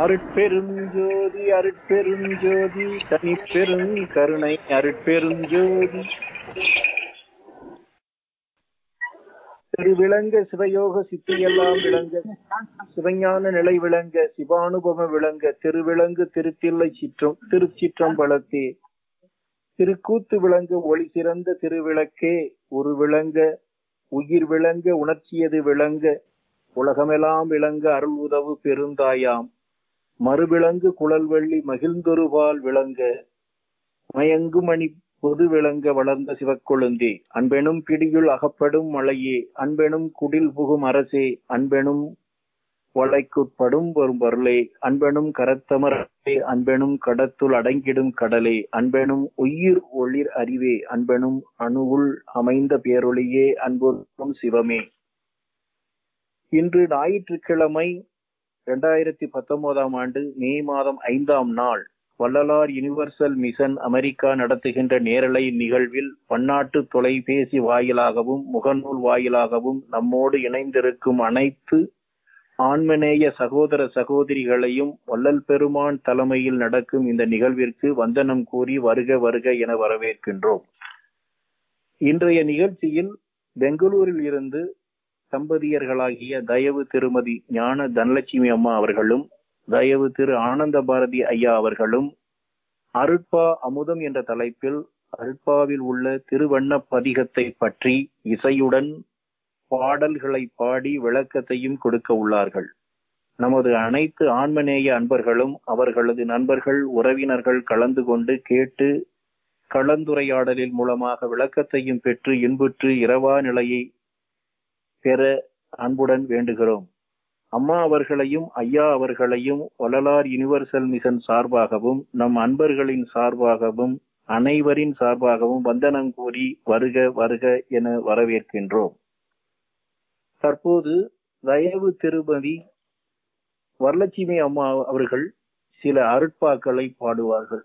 அருட்பெருஞ்சோதி அருட்பெருஞ்சோதி தனிப்பெரும் கருணை அருட்பெருஞ்சோதி திருவிளங்க சிவயோக சித்தியெல்லாம் விளங்க சிவஞான நிலை விளங்க சிவானுபவ விளங்க திருவிளங்கு திருத்தில்லை சிற்றம் திருச்சிற்றம்பலத்தே திருக்கூத்து விளங்க ஒளி சிறந்த திருவிளக்கே ஒரு விளங்க உயிர் விளங்க உணர்ச்சியது விளங்க உலகமெல்லாம் விளங்க அருள் உதவு பெருந்தாயாம் மறுவிளங்கு குழல்வள்ளி மகிழ்ந்தொருபால் விளங்க மயங்கு மணி பொது விளங்க வளர்ந்த சிவக்கொழுந்தே அன்பெனும் பிடியுள் அகப்படும் மலையே அன்பெனும் குடில் புகும் அரசே அன்பெனும் வளைக்குட்படும் வரும் பொருளே அன்பெனும் கரத்தமரே அன்பெனும் கடத்துள் அடங்கிடும் கடலே அன்பெனும் உயிர் ஒளிர் அறிவே அன்பெனும் அணுவுள் அமைந்த பேரொளியே அன்பும் சிவமே இன்று ஞாயிற்றுக்கிழமை இரண்டாயிரத்தி பத்தொன்பதாம் ஆண்டு மே மாதம் ஐந்தாம் நாள் வள்ளலார் யுனிவர்சல் மிஷன் அமெரிக்கா நடத்துகின்ற நேரலை நிகழ்வில் பன்னாட்டு தொலைபேசி வாயிலாகவும் முகநூல் வாயிலாகவும் நம்மோடு இணைந்திருக்கும் அனைத்து ஆன்மநேய சகோதர சகோதரிகளையும் வள்ளல் பெருமான் தலைமையில் நடக்கும் இந்த நிகழ்விற்கு வந்தனம் கூறி வருக வருக என வரவேற்கின்றோம் இன்றைய நிகழ்ச்சியில் பெங்களூரில் இருந்து தம்பதியர்களாகிய தயவு திருமதி ஞான தனலட்சுமி அம்மா அவர்களும் தயவு திரு ஆனந்த பாரதி ஐயா அவர்களும் அருட்பா அமுதம் என்ற தலைப்பில் அருட்பாவில் உள்ள திருவண்ண பதிகத்தை பற்றி இசையுடன் பாடல்களை பாடி விளக்கத்தையும் கொடுக்க உள்ளார்கள் நமது அனைத்து ஆன்மநேய அன்பர்களும் அவர்களது நண்பர்கள் உறவினர்கள் கலந்து கொண்டு கேட்டு கலந்துரையாடலில் மூலமாக விளக்கத்தையும் பெற்று இன்புற்று இரவா நிலையை பெற அன்புடன் வேண்டுகிறோம் அம்மா அவர்களையும் ஐயா அவர்களையும் வள்ளலார் யுனிவர்சல் மிஷன் சார்பாகவும் நம் அன்பர்களின் சார்பாகவும் அனைவரின் சார்பாகவும் வந்தனம் கூறி வருக வருக என வரவேற்கின்றோம் தற்போது தயவு திருமதி வரலட்சுமி அம்மா அவர்கள் சில அருட்பாக்களை பாடுவார்கள்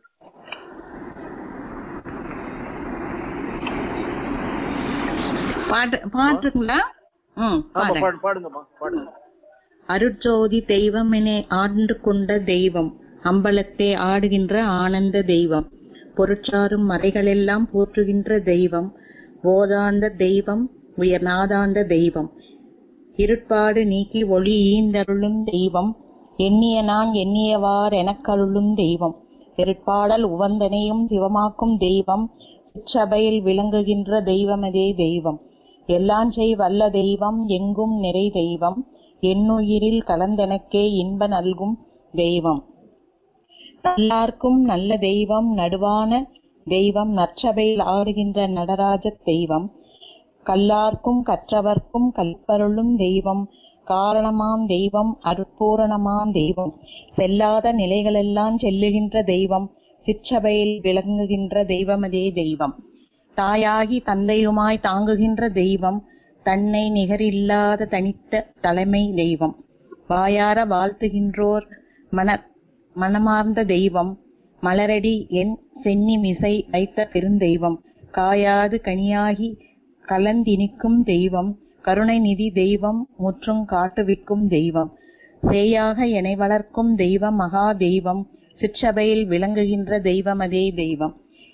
பாட்டு பாட்டுங்களா ம் ஆமா பாடுங்க பாடு- பாடுங்கம்மா பாடுங்க அருட்ஜோதி தெய்வமெனே ஆண்டு கொண்ட தெய்வம் அம்பலத்தே ஆடுகின்ற ஆனந்த தெய்வம் பொருட்சாரும் மறைகளெல்லாம் போற்றுகின்ற தெய்வம் போதாந்த தெய்வம் உயர் நாதாந்த தெய்வம் இருட்பாடு நீக்கி ஒளி ஈந்தருளும் தெய்வம் எண்ணிய நான் எண்ணியவார் எனக்கருளும் தெய்வம் இருட்பாடல் உவந்தனையும் சிவமாக்கும் தெய்வம் சிற்றபையில் விளங்குகின்ற தெய்வமதே தெய்வம் எல்லாஞ்செய் வல்ல தெய்வம் எங்கும் நிறை தெய்வம் என்னுயிரில் கலந்தெனக்கே இன்ப நல்கும் தெய்வம் எல்லார்க்கும் நல்ல தெய்வம் நடுவான தெய்வம் நற்சபையில் ஆடுகின்ற நடராஜ தெய்வம் கல்லார்க்கும் கற்றவர்க்கும் கல்பருளும் தெய்வம் காரணமாம் தெய்வம் அருட்பூரணமாம் தெய்வம் செல்லாத நிலைகளெல்லாம் செல்லுகின்ற தெய்வம் சிற்றபையில் விளங்குகின்ற தெய்வமதே தெய்வம் தாயாகி தந்தையுமாய் தாங்குகின்ற தெய்வம் தன்னை நிகரில்லாத தனித்த தலைமை தெய்வம் வாயார வாழ்த்துகின்றோர் மன மனமார்ந்த தெய்வம் மலரடி என் சென்னி மிசை வைத்த பெருந்தெய்வம் காயாது கனியாகி கலந்தினிக்கும் தெய்வம் கருணை நிதி தெய்வம் முற்றும் காட்டுவிக்கும் தெய்வம் சேயாக எனை வளர்க்கும் தெய்வம் மகா தெய்வம் சிற்றபையில் விளங்குகின்ற தெய்வமதே தெய்வம்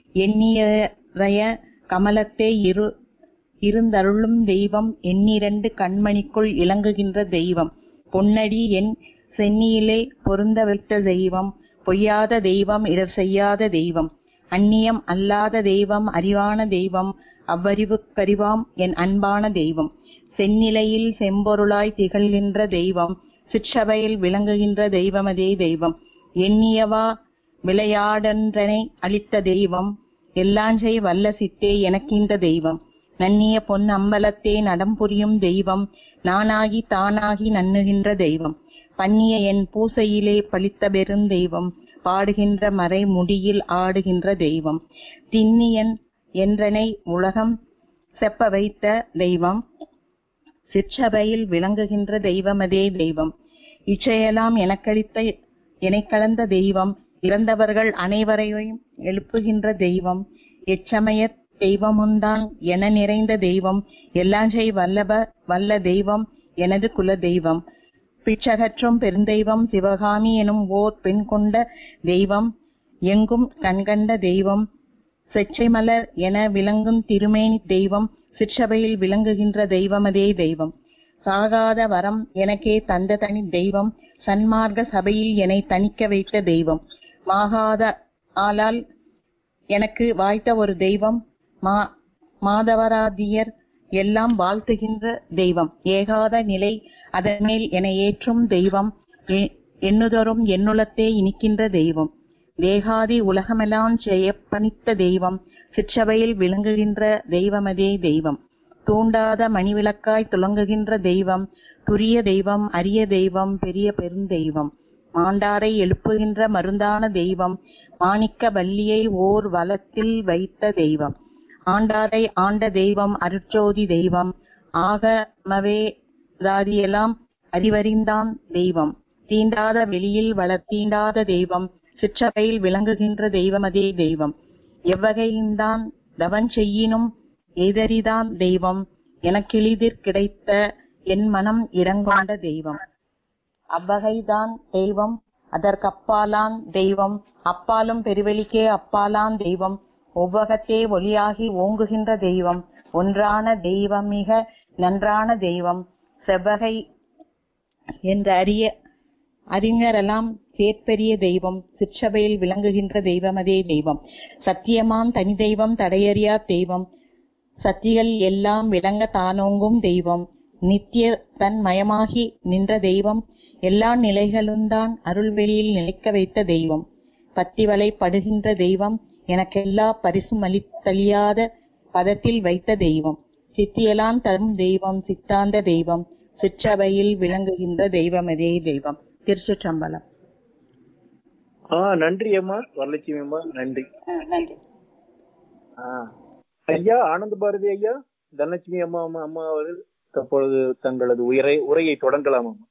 எண்ணியறைய கமலத்தே இரு இருந்தருளும் தெய்வம் எண்ணிரண்டு கண்மணிக்குள் இலங்குகின்ற தெய்வம் பொன்னடி என் சென்னியிலே பொருந்த வைத்த தெய்வம் பொய்யாத தெய்வம் இடர் செய்யாத தெய்வம் அந்நியம் அல்லாத தெய்வம் அறிவான தெய்வம் அவ்வறிவுக்கறிவாம் என் அன்பான தெய்வம் செந்நிலையில் செம்பொருளாய் திகழ்கின்ற தெய்வம் சிற்றபையில் விளங்குகின்ற தெய்வமதே தெய்வம் எண்ணியவா விளையாடன்றனை அளித்த தெய்வம் எல்லாஞ்செய் வல்ல சித்தே எனக்கின்ற தெய்வம் நன்னிய பொன் அம்பலத்தே நடம் புரியும் தெய்வம் நானாகி தானாகி நன்னுகின்ற தெய்வம் பண்ணிய என் பூசையிலே பழித்த பெருந்தெய்வம் பாடுகின்ற மறை முடியில் ஆடுகின்ற தெய்வம் திண்ணியன் என்றனை உலகம் செப்ப வைத்த தெய்வம் சிற்றபையில் விளங்குகின்ற தெய்வமதே தெய்வம் இச்சையெல்லாம் எனக்களித்த எனைக் கலந்த தெய்வம் இறந்தவர்கள் அனைவரையும் எழுப்புகின்ற தெய்வம் எச்சமய தெய்வமுந்தான் என நிறைந்த தெய்வம் எல்லாஞ்செய் வல்லப வல்ல தெய்வம் எனது குல தெய்வம் பிச்சகற்றும் பெருந்தெய்வம் சிவகாமி எனும் ஓர் பெண் கொண்ட தெய்வம் எங்கும் கண்கண்ட தெய்வம் செச்சைமலர் என விளங்கும் திருமேனி தெய்வம் சிற்றபையில் விளங்குகின்ற தெய்வமதே தெய்வம் சாகாத வரம் எனக்கே தந்த தனி தெய்வம் சன்மார்க்க சபையில் என்னை தணிக்க வைத்த தெய்வம் மாகாத ஆளால் எனக்கு வாய்த்த ஒரு தெய்வம் மா மாதவராதியர் எல்லாம் வாழ்த்துகின்ற தெய்வம் ஏகாத நிலை அதன் மேல் என ஏற்றும் தெய்வம் எ- எண்ணுதொறும் என்னுளத்தே இனிக்கின்ற தெய்வம் தேகாதி உலகமெல்லாம் செய்யப்பணித்த தெய்வம் சிற்றபையில் விளங்குகின்ற தெய்வமதே தெய்வம் தூண்டாத மணிவிளக்காய் துலங்குகின்ற தெய்வம் துரிய தெய்வம் அரிய தெய்வம் பெரிய பெருந்தெய்வம் மாண்டாரை எழுப்புகின்ற மருந்தான தெய்வம் மாணிக்க வல்லியை ஓர் வலத்தில் வைத்த தெய்வம் ஆண்டாரை ஆண்ட தெய்வம் அருட்சோதி தெய்வம் ஆகமவே தாதியெல்லாம் அறிவறிந்தான் தெய்வம் தீண்டாத வெளியில் வளர்த்தீண்டாத தெய்வம் சிற்றபையில் விளங்குகின்ற தெய்வமதே தெய்வம் எவ்வகையின்தான் தவன் செய்யினும் எதறிதான் தெய்வம் எனக்கெளிதிற் கிடைத்த என் மனம் இடங்கொண்ட தெய்வம் அவ்வகைதான் தெய்வம் அதற்கப்பாலான் தெய்வம் அப்பாலும் பெருவெளிக்கே அப்பாலான் தெய்வம் ஒவ்வகத்தே ஒளியாகி ஓங்குகின்ற தெய்வம் ஒன்றான தெய்வம் மிக நன்றான தெய்வம் செவ்வகை என்ற அரிய அறிஞரெல்லாம் சேர்ப்பெரிய தெய்வம் சிற்றபையில் விளங்குகின்ற தெய்வமதே தெய்வம் சத்தியமாம் தனி தெய்வம் தடையறியா தெய்வம் சத்திகள் எல்லாம் விளங்க தானோங்கும் தெய்வம் நித்திய தன் மயமாகி நின்ற தெய்வம் எல்லா நிலைகளும்தான் அருள்வெளியில் நிலைக்க வைத்த தெய்வம் பத்திவலை படுகின்ற தெய்வம் எனக்கெல்லா பரிசும் அளித்தழியாத பதத்தில் வைத்த தெய்வம் சித்தியெல்லாம் தரும் தெய்வம் சித்தாந்த தெய்வம் சிற்றபையில் விளங்குகின்ற தெய்வமதே தெய்வம் திருச்சிற்றம்பலம் ஆ நன்றி அம்மா வரலட்சுமி அம்மா நன்றி அஹ் நன்றி ஆ. ஐயா ஆனந்த பாரதி ஐயா தனலட்சுமி அம்மா அம்மா அம்மா அவர்கள் தற்பொழுது தங்களது உரை உரையை தொடங்கலாம் அம்மா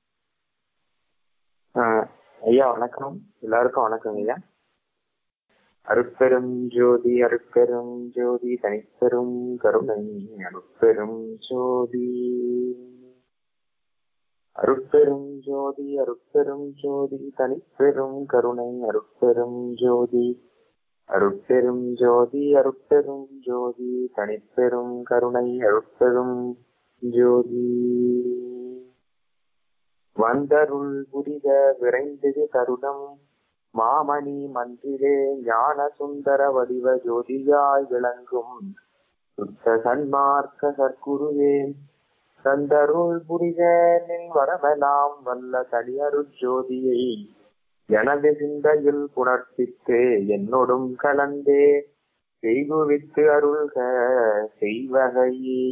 ஆஹ் ஐயா வணக்கம் எல்லாருக்கும் வணக்கம் ஐயா அருட்பெரும் ஜோதி அருட்பெரும் ஜோதி தனிப்பெரும் கருணை அருட்பெரும் ஜோதி அருட்பெரும் ஜோதி அருட்பெரும் ஜோதி தனிப்பெரும் கருணை அருட்பெரும் ஜோதி அருட்பெரும் ஜோதி அருட்பெரும் ஜோதி தனிப்பெரும் கருணை அருட்பெரும் ஜோதி வந்தருள் புரித விரைந்தது தருணம் மாமணி மன்றிலே ஞான சுந்தர வடிவ ஜோதியாய் விளங்கும் சுத்த சன்மார்க்க சற்குருவே தந்தருள் புரித நின் வரமெல்லாம் வல்ல தனியருள் ஜோதியை எனது சிந்தையில் புணர்ப்பித்து என்னோடும் கலந்தே செய்குவித்து அருள்க செய்வகையே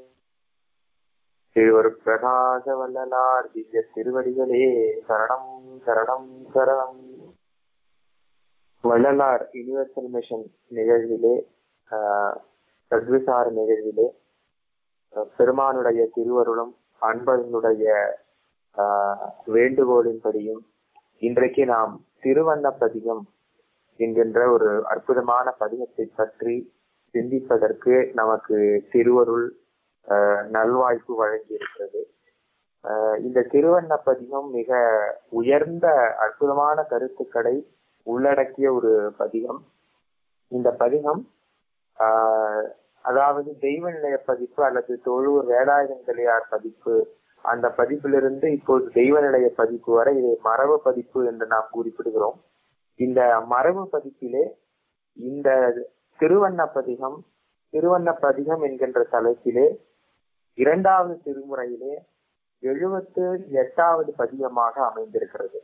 திருவருட்பிரகாச வல்லலார் திவ்ய திருவடிகளே சரணம் சரணம் சரணம் வள்ளலார் யுனிவர்சல் மிஷன் நிகழ்விலே ஆஹ், சத்விசார நிகழ்விலே அஹ், பெருமானுடைய திருவருளும் அன்பர்களுடைய ஆஹ், வேண்டுகோளின்படியும் இன்றைக்கு நாம் திருவண்ணப்பதிகம் என்கின்ற ஒரு அற்புதமான பதிகத்தை பற்றி சிந்திப்பதற்கு நமக்கு திருவருள் ஆஹ், நல்வாய்ப்பு வழங்கி இருக்கிறது ஆஹ், இந்த திருவண்ணப்பதிகம் மிக உயர்ந்த அற்புதமான கருத்துக்களை உள்ளடக்கிய ஒரு பதிகம் இந்த பதிகம் ஆஹ், அதாவது தெய்வ நிலைய பதிப்பு அல்லது தொழுவூர் வேலாயுதங்கலியார் பதிப்பு அந்த பதிப்பிலிருந்து இப்போது தெய்வ நிலைய பதிப்பு வரை இதை மரபு பதிப்பு என்று நாம் குறிப்பிடுகிறோம் இந்த மரபு பதிப்பிலே இந்த திருவண்ணப்பதிகம் திருவண்ணப்பதிகம் என்கின்ற தலைப்பிலே இரண்டாவது திருமுறையிலே எழுபத்து எட்டாவது பதிகமாக அமைந்திருக்கிறது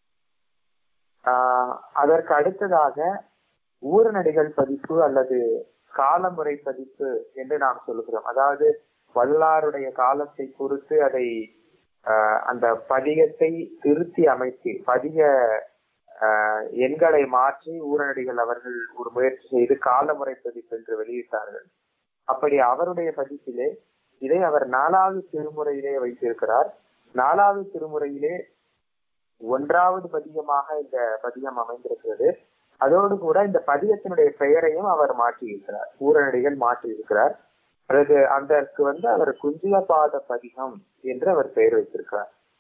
ஆஹ் அதற்கு அடுத்ததாக ஊரநடிகள் பதிப்பு அல்லது காலமுறை பதிப்பு என்று நாம் சொல்லுகிறோம் அதாவது வல்லாருடைய காலத்தை பொறுத்து அதை ஆஹ் அந்த பதிகத்தை திருத்தி அமைத்து பதிக ஆஹ் எண்களை மாற்றி ஊரநடிகள் அவர்கள் ஒரு முயற்சி செய்து காலமுறை பதிப்பு என்று வெளியிட்டார்கள் அப்படி அவருடைய பதிப்பிலே இதை அவர் நாலாவது திருமுறையிலே வைத்திருக்கிறார் நாலாவது திருமுறையிலே ஒன்றாவது பதிகமாக இந்த பதிகம் அமைந்திருக்கிறது அதோடு கூட இந்த பதிகத்தினுடைய பெயரையும் அவர் மாற்றியிருக்கிறார் பூரணடிகள் மாற்றியிருக்கிறார் அதற்கு அதற்கு வந்து அவர் குஞ்சியபாத பதிகம் என்று அவர் பெயர் வைத்திருக்கிறார்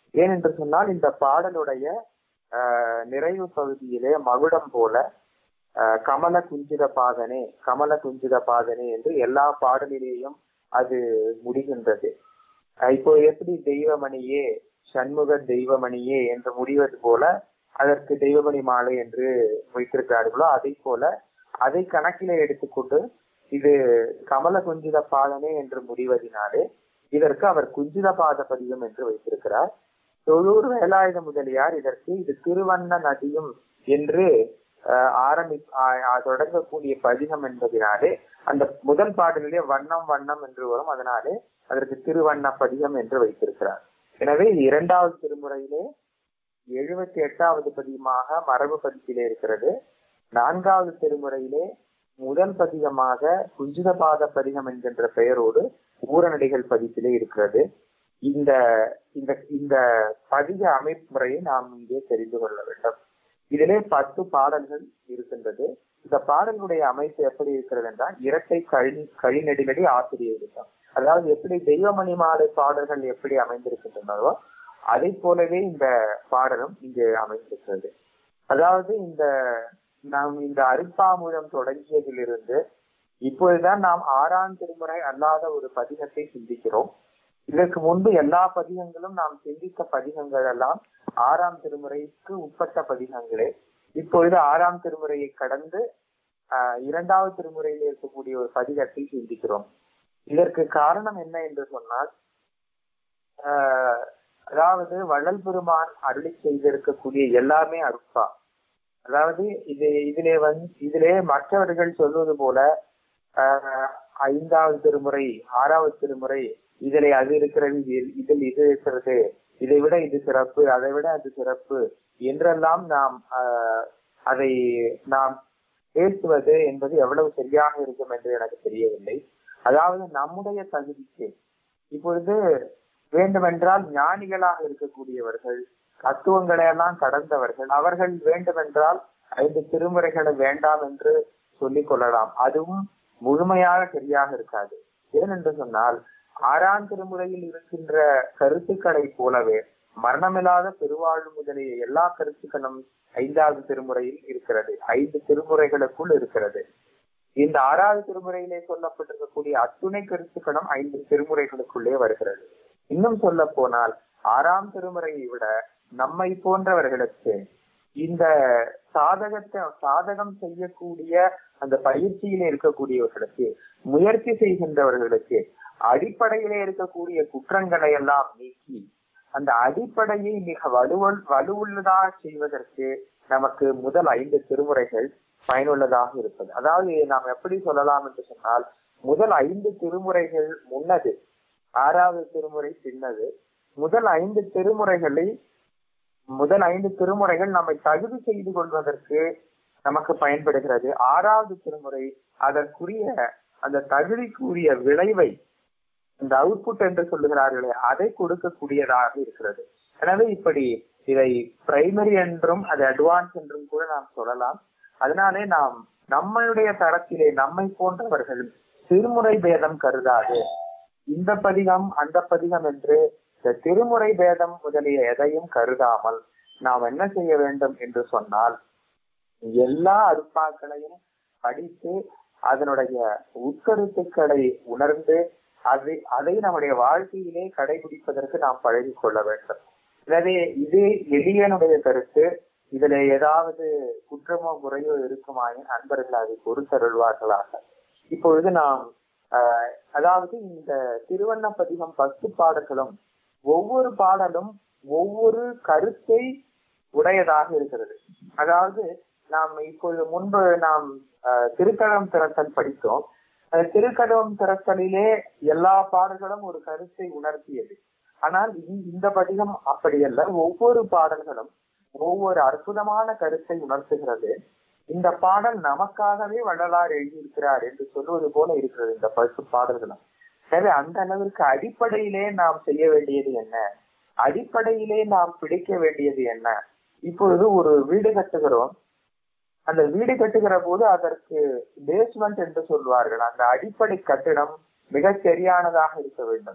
ஏனென்று சொன்னால் இந்த பாடலுடைய ஆஹ், நிறைவு பகுதியிலே மகுடம் போல ஆஹ், கமல குஞ்சித பாதனே கமல குஞ்சித பாதனே என்று எல்லா பாடலிலேயும் அது முடிகின்றது ஆஹ், இப்போ எப்படி தெய்வமணியே சண்முக தெய்வமணியே என்று முடிவது போல அதற்கு தெய்வமணி மாலை என்று வைத்திருக்கிறார்களோ அதை போல அதை கணக்கிலே எடுத்துக்கொண்டு இது கமல குஞ்சித பாதனே என்று முடிவதினாலே இதற்கு அவர் குஞ்சித பாத பதிகம் என்று வைத்திருக்கிறார் தொழூர் வேலாயுத முதலியார் இதற்கு இது திருவண்ண நதியும் என்று ஆஹ், ஆரம்பி ஆஹ், ஆஹ், தொடங்கக்கூடிய பதிகம் என்பதினாலே அந்த முதல் பாடலிலே வண்ணம் வண்ணம் என்று வரும் அதனாலே அதற்கு திருவண்ண பதிகம் என்று வைத்திருக்கிறார் எனவே இது இரண்டாவது திருமுறையிலே எழுபத்தி எட்டாவது பதிகமாக மரபு பதிப்பிலே இருக்கிறது நான்காவது திருமுறையிலே முதல் பதிகமாக குஞ்சிதபாத பதிகம் என்கின்ற பெயரோடு ஊரநடிகள் பதிப்பிலே இருக்கிறது இந்த இந்த இந்த பதிக அமைப்புமுறையை நாம் இங்கே தெரிந்து கொள்ள வேண்டும் இதிலே பத்து பாடல்கள் இருக்கின்றது இந்த பாடலுடைய அமைப்பு எப்படி இருக்கிறது என்றால் இரட்டை கழி கழிநெடிலடி ஆசிரியர் இருக்கும் அதாவது எப்படி தெய்வமணி மாலை பாடல்கள் எப்படி அமைந்திருக்கின்றனவோ அதை போலவே இந்த பாடலும் இங்கு அமைந்திருக்கிறது அதாவது இந்த நாம் இந்த அருப்பாமுதம் தொடங்கியதிலிருந்து இப்பொழுதுதான் நாம் ஆறாம் திருமுறை அல்லாத ஒரு பதிகத்தை சிந்திக்கிறோம் இதற்கு முன்பு எல்லா பதிகங்களும் நாம் சிந்தித்த பதிகங்கள் எல்லாம் ஆறாம் திருமுறைக்கு உட்பட்ட பதிகங்களே இப்பொழுது ஆறாம் திருமுறையை கடந்து ஆஹ், இரண்டாவது திருமுறையில் இருக்கக்கூடிய ஒரு பதிகத்தை சிந்திக்கிறோம் இதற்கு காரணம் என்ன என்று சொன்னால் ஆஹ், அதாவது வள்ளல் பெருமான் அருளி செய்திருக்கக்கூடிய எல்லாமே அருப்பா அதாவது இது இதிலே வந்து இதிலே மற்றவர்கள் சொல்வது போல ஆஹ், ஐந்தாவது திருமுறை ஆறாவது திருமுறை இதிலே அது இருக்கிறது இதில் இதில் இது இருக்கிறது இதை விட இது சிறப்பு அதை விட அது சிறப்பு என்றெல்லாம் நாம் ஆஹ், அதை நாம் பேசுவது என்பது எவ்வளவு சரியாக இருக்கும் என்று எனக்கு தெரியவில்லை அதாவது நம்முடைய தகுதிக்கு இப்பொழுது வேண்டுமென்றால் ஞானிகளாக இருக்கக்கூடியவர்கள் தத்துவங்களை எல்லாம் கடந்தவர்கள் அவர்கள் வேண்டுமென்றால் ஐந்து திருமுறைகளை வேண்டாம் என்று சொல்லிக் கொள்ளலாம் அதுவும் முழுமையாக சரியாக இருக்காது ஏனென்று சொன்னால் ஆறாம் திருமுறையில் இருக்கின்ற கருத்துக்களை போலவே மரணமில்லாத பெருவாழ்வு முதலிய எல்லா கருத்துக்களும் ஐந்தாவது திருமுறையில் இருக்கிறது ஐந்து திருமுறைகளுக்குள் இருக்கிறது இந்த ஆறாவது திருமுறையிலே சொல்லப்பட்டிருக்கக்கூடிய அத்துணை கருத்துக்களும் ஐந்து திருமுறைகளுக்குள்ளே வருகிறது இன்னும் சொல்ல போனால் ஆறாம் திருமுறையை விட நம்மை போன்றவர்களுக்கு இந்த சாதகத்தை சாதகம் செய்யக்கூடிய அந்த பயிற்சியிலே இருக்கக்கூடியவர்களுக்கு முயற்சி செய்கின்றவர்களுக்கு அடிப்படையிலே இருக்கக்கூடிய குற்றங்களை எல்லாம் நீக்கி அந்த அடிப்படையை மிக வலுவல் வலுவுள்ளதாக செய்வதற்கு நமக்கு முதல் ஐந்து திருமுறைகள் பயனுள்ளதாக இருப்பது அதாவது நாம் எப்படி சொல்லலாம் என்று சொன்னால் முதல் ஐந்து திருமுறைகள் முன்னது ஆறாவது திருமுறை பின்னது முதல் ஐந்து திருமுறைகளை முதல் ஐந்து திருமுறைகள் நம்மை தகுதி செய்து கொள்வதற்கு நமக்கு பயன்படுகிறது ஆறாவது திருமுறை அதற்குரிய அந்த தகுதிக்குரிய விளைவை இந்த அவுட்புட் என்று சொல்லுகிறார்களே அதை கொடுக்கக்கூடியதாக இருக்கிறது எனவே இப்படி இதை பிரைமரி என்றும் அது அட்வான்ஸ் என்றும் கூட நாம் சொல்லலாம் அதனாலே நாம் நம்மளுடைய தரத்திலே நம்மை போன்றவர்கள் திருமுறை பேதம் கருதாது இந்த பதிகம் அந்த பதிகம் என்று இந்த திருமுறை பேதம் முதலிய எதையும் கருதாமல் நாம் என்ன செய்ய வேண்டும் என்று சொன்னால் எல்லா அருப்பாக்களையும் படித்து அதனுடைய உட்கருத்துக்களை உணர்ந்து அதை அதை நம்முடைய வாழ்க்கையிலே கடைபிடிப்பதற்கு நாம் பழகிக் கொள்ள வேண்டும் எனவே இது எளியனுடைய கருத்து இதுல ஏதாவது குற்றமோ குறையோ இருக்குமாயின் அன்பர்கள் அதை பொறுத்தருள்வார்களாக இப்பொழுது நாம் ஆஹ், அதாவது இந்த திருவண்ண பதிகம் பத்து பாடல்களும் ஒவ்வொரு பாடலும் ஒவ்வொரு கருத்தை உடையதாக இருக்கிறது அதாவது நாம் இப்பொழுது முன்பு நாம் ஆஹ், திருக்கடம் திறத்தல் படித்தோம் அந்த திருக்கடம் திறத்தலிலே எல்லா பாடல்களும் ஒரு கருத்தை உணர்த்தியது ஆனால் இந்த- இந்த பதிகம் அப்படியல்ல ஒவ்வொரு பாடல்களும் ஒவ்வொரு அற்புதமான கருத்தை உணர்த்துகிறது இந்த பாடல் நமக்காகவே வள்ளலார் எழுதியிருக்கிறார் என்று சொல்வது போல இருக்கிறது இந்த பத்து பாடல்களும் எனவே அந்த அளவிற்கு அடிப்படையிலே நாம் செய்ய வேண்டியது என்ன அடிப்படையிலே நாம் பிடிக்க வேண்டியது என்ன இப்பொழுது ஒரு வீடு கட்டுகிறோம் அந்த வீடு கட்டுகிற போது அதற்கு பேஸ்மெண்ட் என்று சொல்வார்கள் அந்த அடிப்படை கட்டிடம் மிக சரியானதாக இருக்க வேண்டும்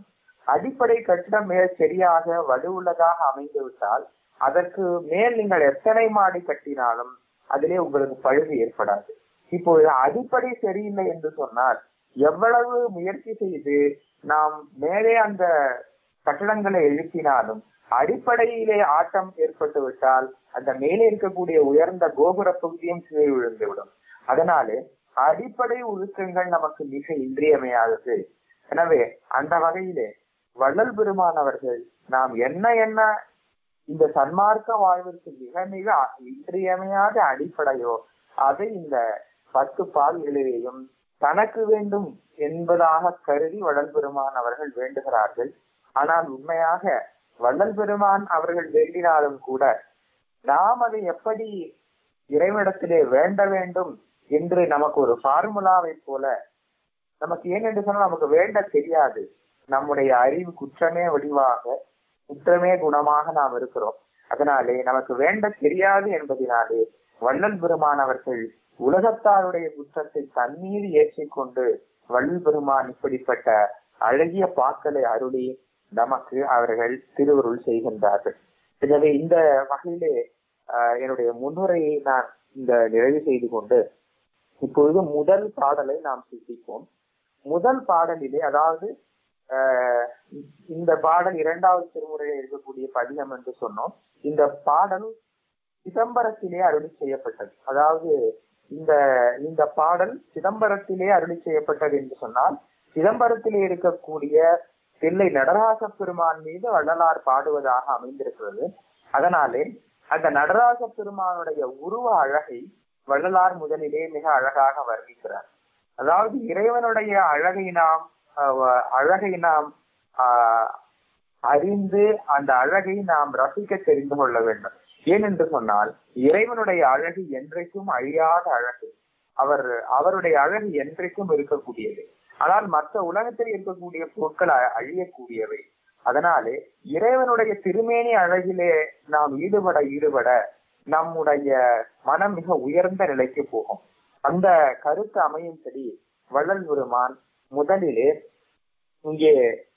அடிப்படை கட்டிடம் மிக சரியாக வலுவுள்ளதாக அமைந்து விட்டால் அதற்கு மேல் நீங்கள் எத்தனை மாடி கட்டினாலும் அதிலே உங்களுக்கு பழுது ஏற்படாது இப்பொழுது அடிப்படை சரியில்லை என்று சொன்னால் எவ்வளவு முயற்சி செய்து நாம் மேலே அந்த கட்டடங்களை எழுப்பினாலும் அடிப்படையிலே ஆட்டம் ஏற்பட்டு விட்டால் அந்த மேலே இருக்கக்கூடிய உயர்ந்த கோபுர பகுதியும் கீழே விழுந்துவிடும் அதனாலே அடிப்படை ஒழுக்கங்கள் நமக்கு மிக இன்றியமையாதது எனவே அந்த வகையிலே வள்ளல் பெருமான் அவர்கள் நாம் என்ன என்ன இந்த சன்மார்க்க வாழ்விற்கு மிக மிக இன்றியமையாத அடிப்படையோ அதை இந்த பத்து பால்களிலேயும் தனக்கு வேண்டும் என்பதாக கருதி வள்ளல் பெருமான் அவர்கள் வேண்டுகிறார்கள் ஆனால் உண்மையாக வள்ளல் பெருமான் அவர்கள் வேண்டினாலும் கூட நாம் அதை எப்படி இறைவனிடத்திலே வேண்ட வேண்டும் என்று நமக்கு ஒரு ஃபார்முலாவை போல நமக்கு ஏன் என்று சொன்னால் நமக்கு வேண்ட தெரியாது நம்முடைய அறிவு குற்றமே வடிவாக குற்றமே குணமாக நாம் இருக்கிறோம் அதனாலே நமக்கு வேண்ட தெரியாது என்பதினாலே வள்ளல் பெருமான் அவர்கள் உலகத்தாருடைய குற்றத்தை தண்ணீர் ஏற்றிக்கொண்டு வள்ளல் பெருமான் இப்படிப்பட்ட அழகிய பாக்களை அருளி நமக்கு அவர்கள் திருவருள் செய்கின்றார்கள் எனவே இந்த வகையிலே ஆஹ் என்னுடைய முன்னுரையை நான் இந்த நிறைவு செய்து கொண்டு இப்பொழுது முதல் பாடலை நாம் சிந்திப்போம் முதல் பாடலிலே அதாவது ஆஹ் இந்த பாடல் இரண்டாவது திருமுறையில் இருக்கக்கூடிய பதிகம் என்று சொன்னோம் இந்த பாடல் சிதம்பரத்திலே அருளி செய்யப்பட்டது அதாவது இந்த இந்த பாடல் சிதம்பரத்திலே அருளி செய்யப்பட்டது என்று சொன்னால் சிதம்பரத்திலே இருக்கக்கூடிய தில்லை நடராச பெருமான் மீது வள்ளலார் பாடுவதாக அமைந்திருக்கிறது அதனாலே அந்த நடராச பெருமானுடைய உருவ அழகை வள்ளலார் முதலிலே மிக அழகாக வர்ணிக்கிறார் அதாவது இறைவனுடைய அழகை நாம் அஹ், அழகை நாம் ஆஹ், அறிந்து அந்த அழகை நாம் ரசிக்க தெரிந்து கொள்ள வேண்டும் ஏனென்று சொன்னால் இறைவனுடைய அழகு என்றைக்கும் அழியாத அழகு அவர் அவருடைய அழகு என்றைக்கும் இருக்கக்கூடியது ஆனால் மற்ற உலகத்தில் இருக்கக்கூடிய பொருட்கள் அ- அழியக்கூடியவை அதனாலே இறைவனுடைய திருமேனி அழகிலே நாம் ஈடுபட ஈடுபட நம்முடைய மனம் மிக உயர்ந்த நிலைக்கு போகும் அந்த கருத்து அமையும்படி வள்ளல் பெருமான் முதலிலே இங்கே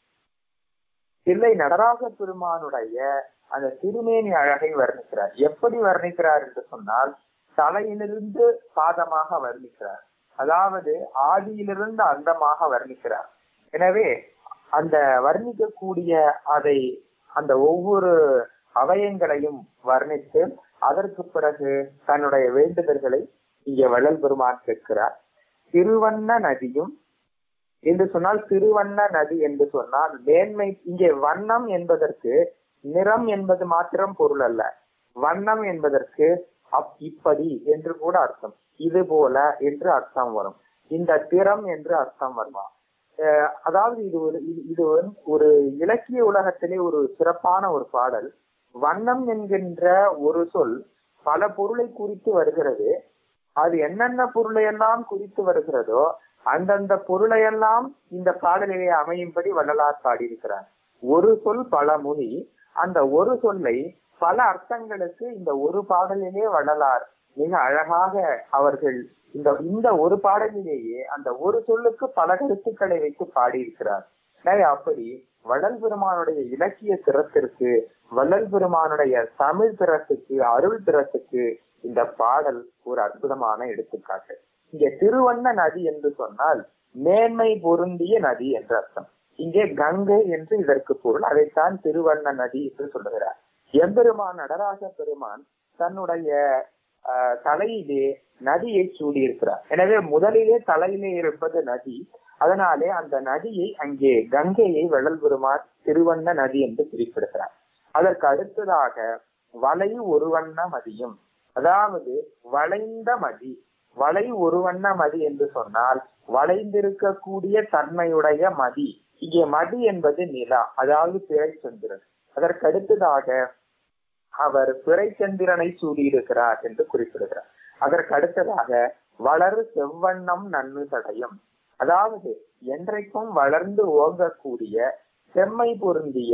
தில்லை நடராஜ பெருமானுடைய அந்த திருமேனி அழகை வர்ணிக்கிறார் எப்படி வர்ணிக்கிறார் என்று சொன்னால் தலையிலிருந்து பாதமாக வர்ணிக்கிறார் அதாவது ஆதியிலிருந்து அந்தமாக வர்ணிக்கிறார் எனவே அந்த வர்ணிக்கக்கூடிய அதை அந்த ஒவ்வொரு அவயங்களையும் வர்ணித்து அதற்கு பிறகு தன்னுடைய வேண்டுதல்களை இங்கே வள்ளல் பெருமான் கேட்கிறார் திருவண்ண நதியும் என்று சொன்னால் திருவண்ண நதி என்று சொன்னால் மேன்மை இங்கே வண்ணம் என்பதற்கு நிறம் என்பது மாத்திரம் பொருள் அல்ல வண்ணம் என்பதற்கு அப் இப்படி என்று கூட அர்த்தம் இது போல என்று அர்த்தம் வரும் இந்த திறம் என்று அர்த்தம் வருமா அஹ் அதாவது இது ஒரு இது இது வந்து ஒரு இலக்கிய உலகத்திலே ஒரு சிறப்பான ஒரு பாடல் வண்ணம் என்கின்ற ஒரு சொல் பல பொருளை குறித்து வருகிறது அது என்னென்ன பொருளை எல்லாம் குறித்து வருகிறதோ அந்தந்த பொருளை எல்லாம் இந்த பாடலிலே அமையும்படி வள்ளலார் பாடியிருக்கிறார் ஒரு சொல் பல மொழி அந்த ஒரு சொல்லை பல அர்த்தங்களுக்கு இந்த ஒரு பாடலிலே வள்ளலார் மிக அழகாக அவர்கள் இந்த இந்த ஒரு பாடலிலேயே அந்த ஒரு சொல்லுக்கு பல கருத்துக்களை வைத்து பாடியிருக்கிறார் எனவே அப்படி வள்ளல் பெருமானுடைய இலக்கிய திறத்திற்கு வள்ளல் பெருமானுடைய தமிழ் திறத்துக்கு அருள் திறத்துக்கு இந்த பாடல் ஒரு அற்புதமான எடுத்துக்காட்டு இங்கே திருவண்ண நதி என்று சொன்னால் மேன்மை பொருந்திய நதி என்று அர்த்தம் இங்கே கங்கை என்று இதற்கு பொருள் அதைத்தான் திருவண்ண நதி என்று சொல்லுகிறார் எம்பெருமான் நடராஜ பெருமான் தன்னுடைய ஆஹ், தலையிலே நதியை சூடியிருக்கிறார் எனவே முதலிலே தலையிலே இருப்பது நதி அதனாலே அந்த நதியை அங்கே கங்கையை வள்ளல் பெருமான் திருவண்ண நதி என்று குறிப்பிடுகிறார் அதற்கு அடுத்ததாக வலை ஒரு வண்ண மதியும் அதாவது வளைந்த மதி வளை ஒரு வண்ண மதி என்று சொன்னால் வளைந்திருக்கக்கூடிய தன்மையுடைய மதி இங்கே மதி என்பது நிலா அதாவது பிறைச்சந்திரன் அதற்கு அடுத்ததாக அவர் பிறைச்சந்திரனை சூடியிருக்கிறார் என்று குறிப்பிடுகிறார் அதற்கு அடுத்ததாக வளரு செவ்வண்ணம் நன்னு தடையும் அதாவது என்றைக்கும் வளர்ந்து ஓங்கக்கூடிய செம்மை பொருந்திய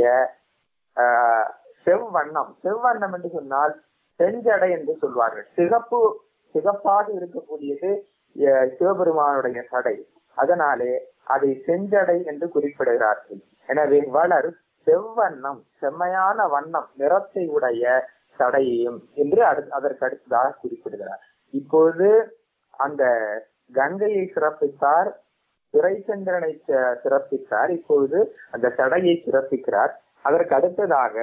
ஆஹ், செவ்வண்ணம் செவ்வண்ணம் என்று சொன்னால் செஞ்சடை என்று சொல்வார்கள் சிகப்பு சிகப்பாக இருக்கக்கூடியது அஹ், சிவபெருமானுடைய சடை அதனாலே அதை செஞ்சடை என்று குறிப்பிடுகிறார்கள் எனவே வளர் செவ்வண்ணம் செம்மையான வண்ணம் நிறத்தை உடைய சடையையும் என்று அடு- அதற்கு அடுத்ததாக குறிப்பிடுகிறார் இப்பொழுது அந்த கங்கையை சிறப்பித்தார் துரைச்சந்திரனை ச- சிறப்பித்தார் இப்பொழுது அந்த சடையை சிறப்பிக்கிறார் அதற்கு அடுத்ததாக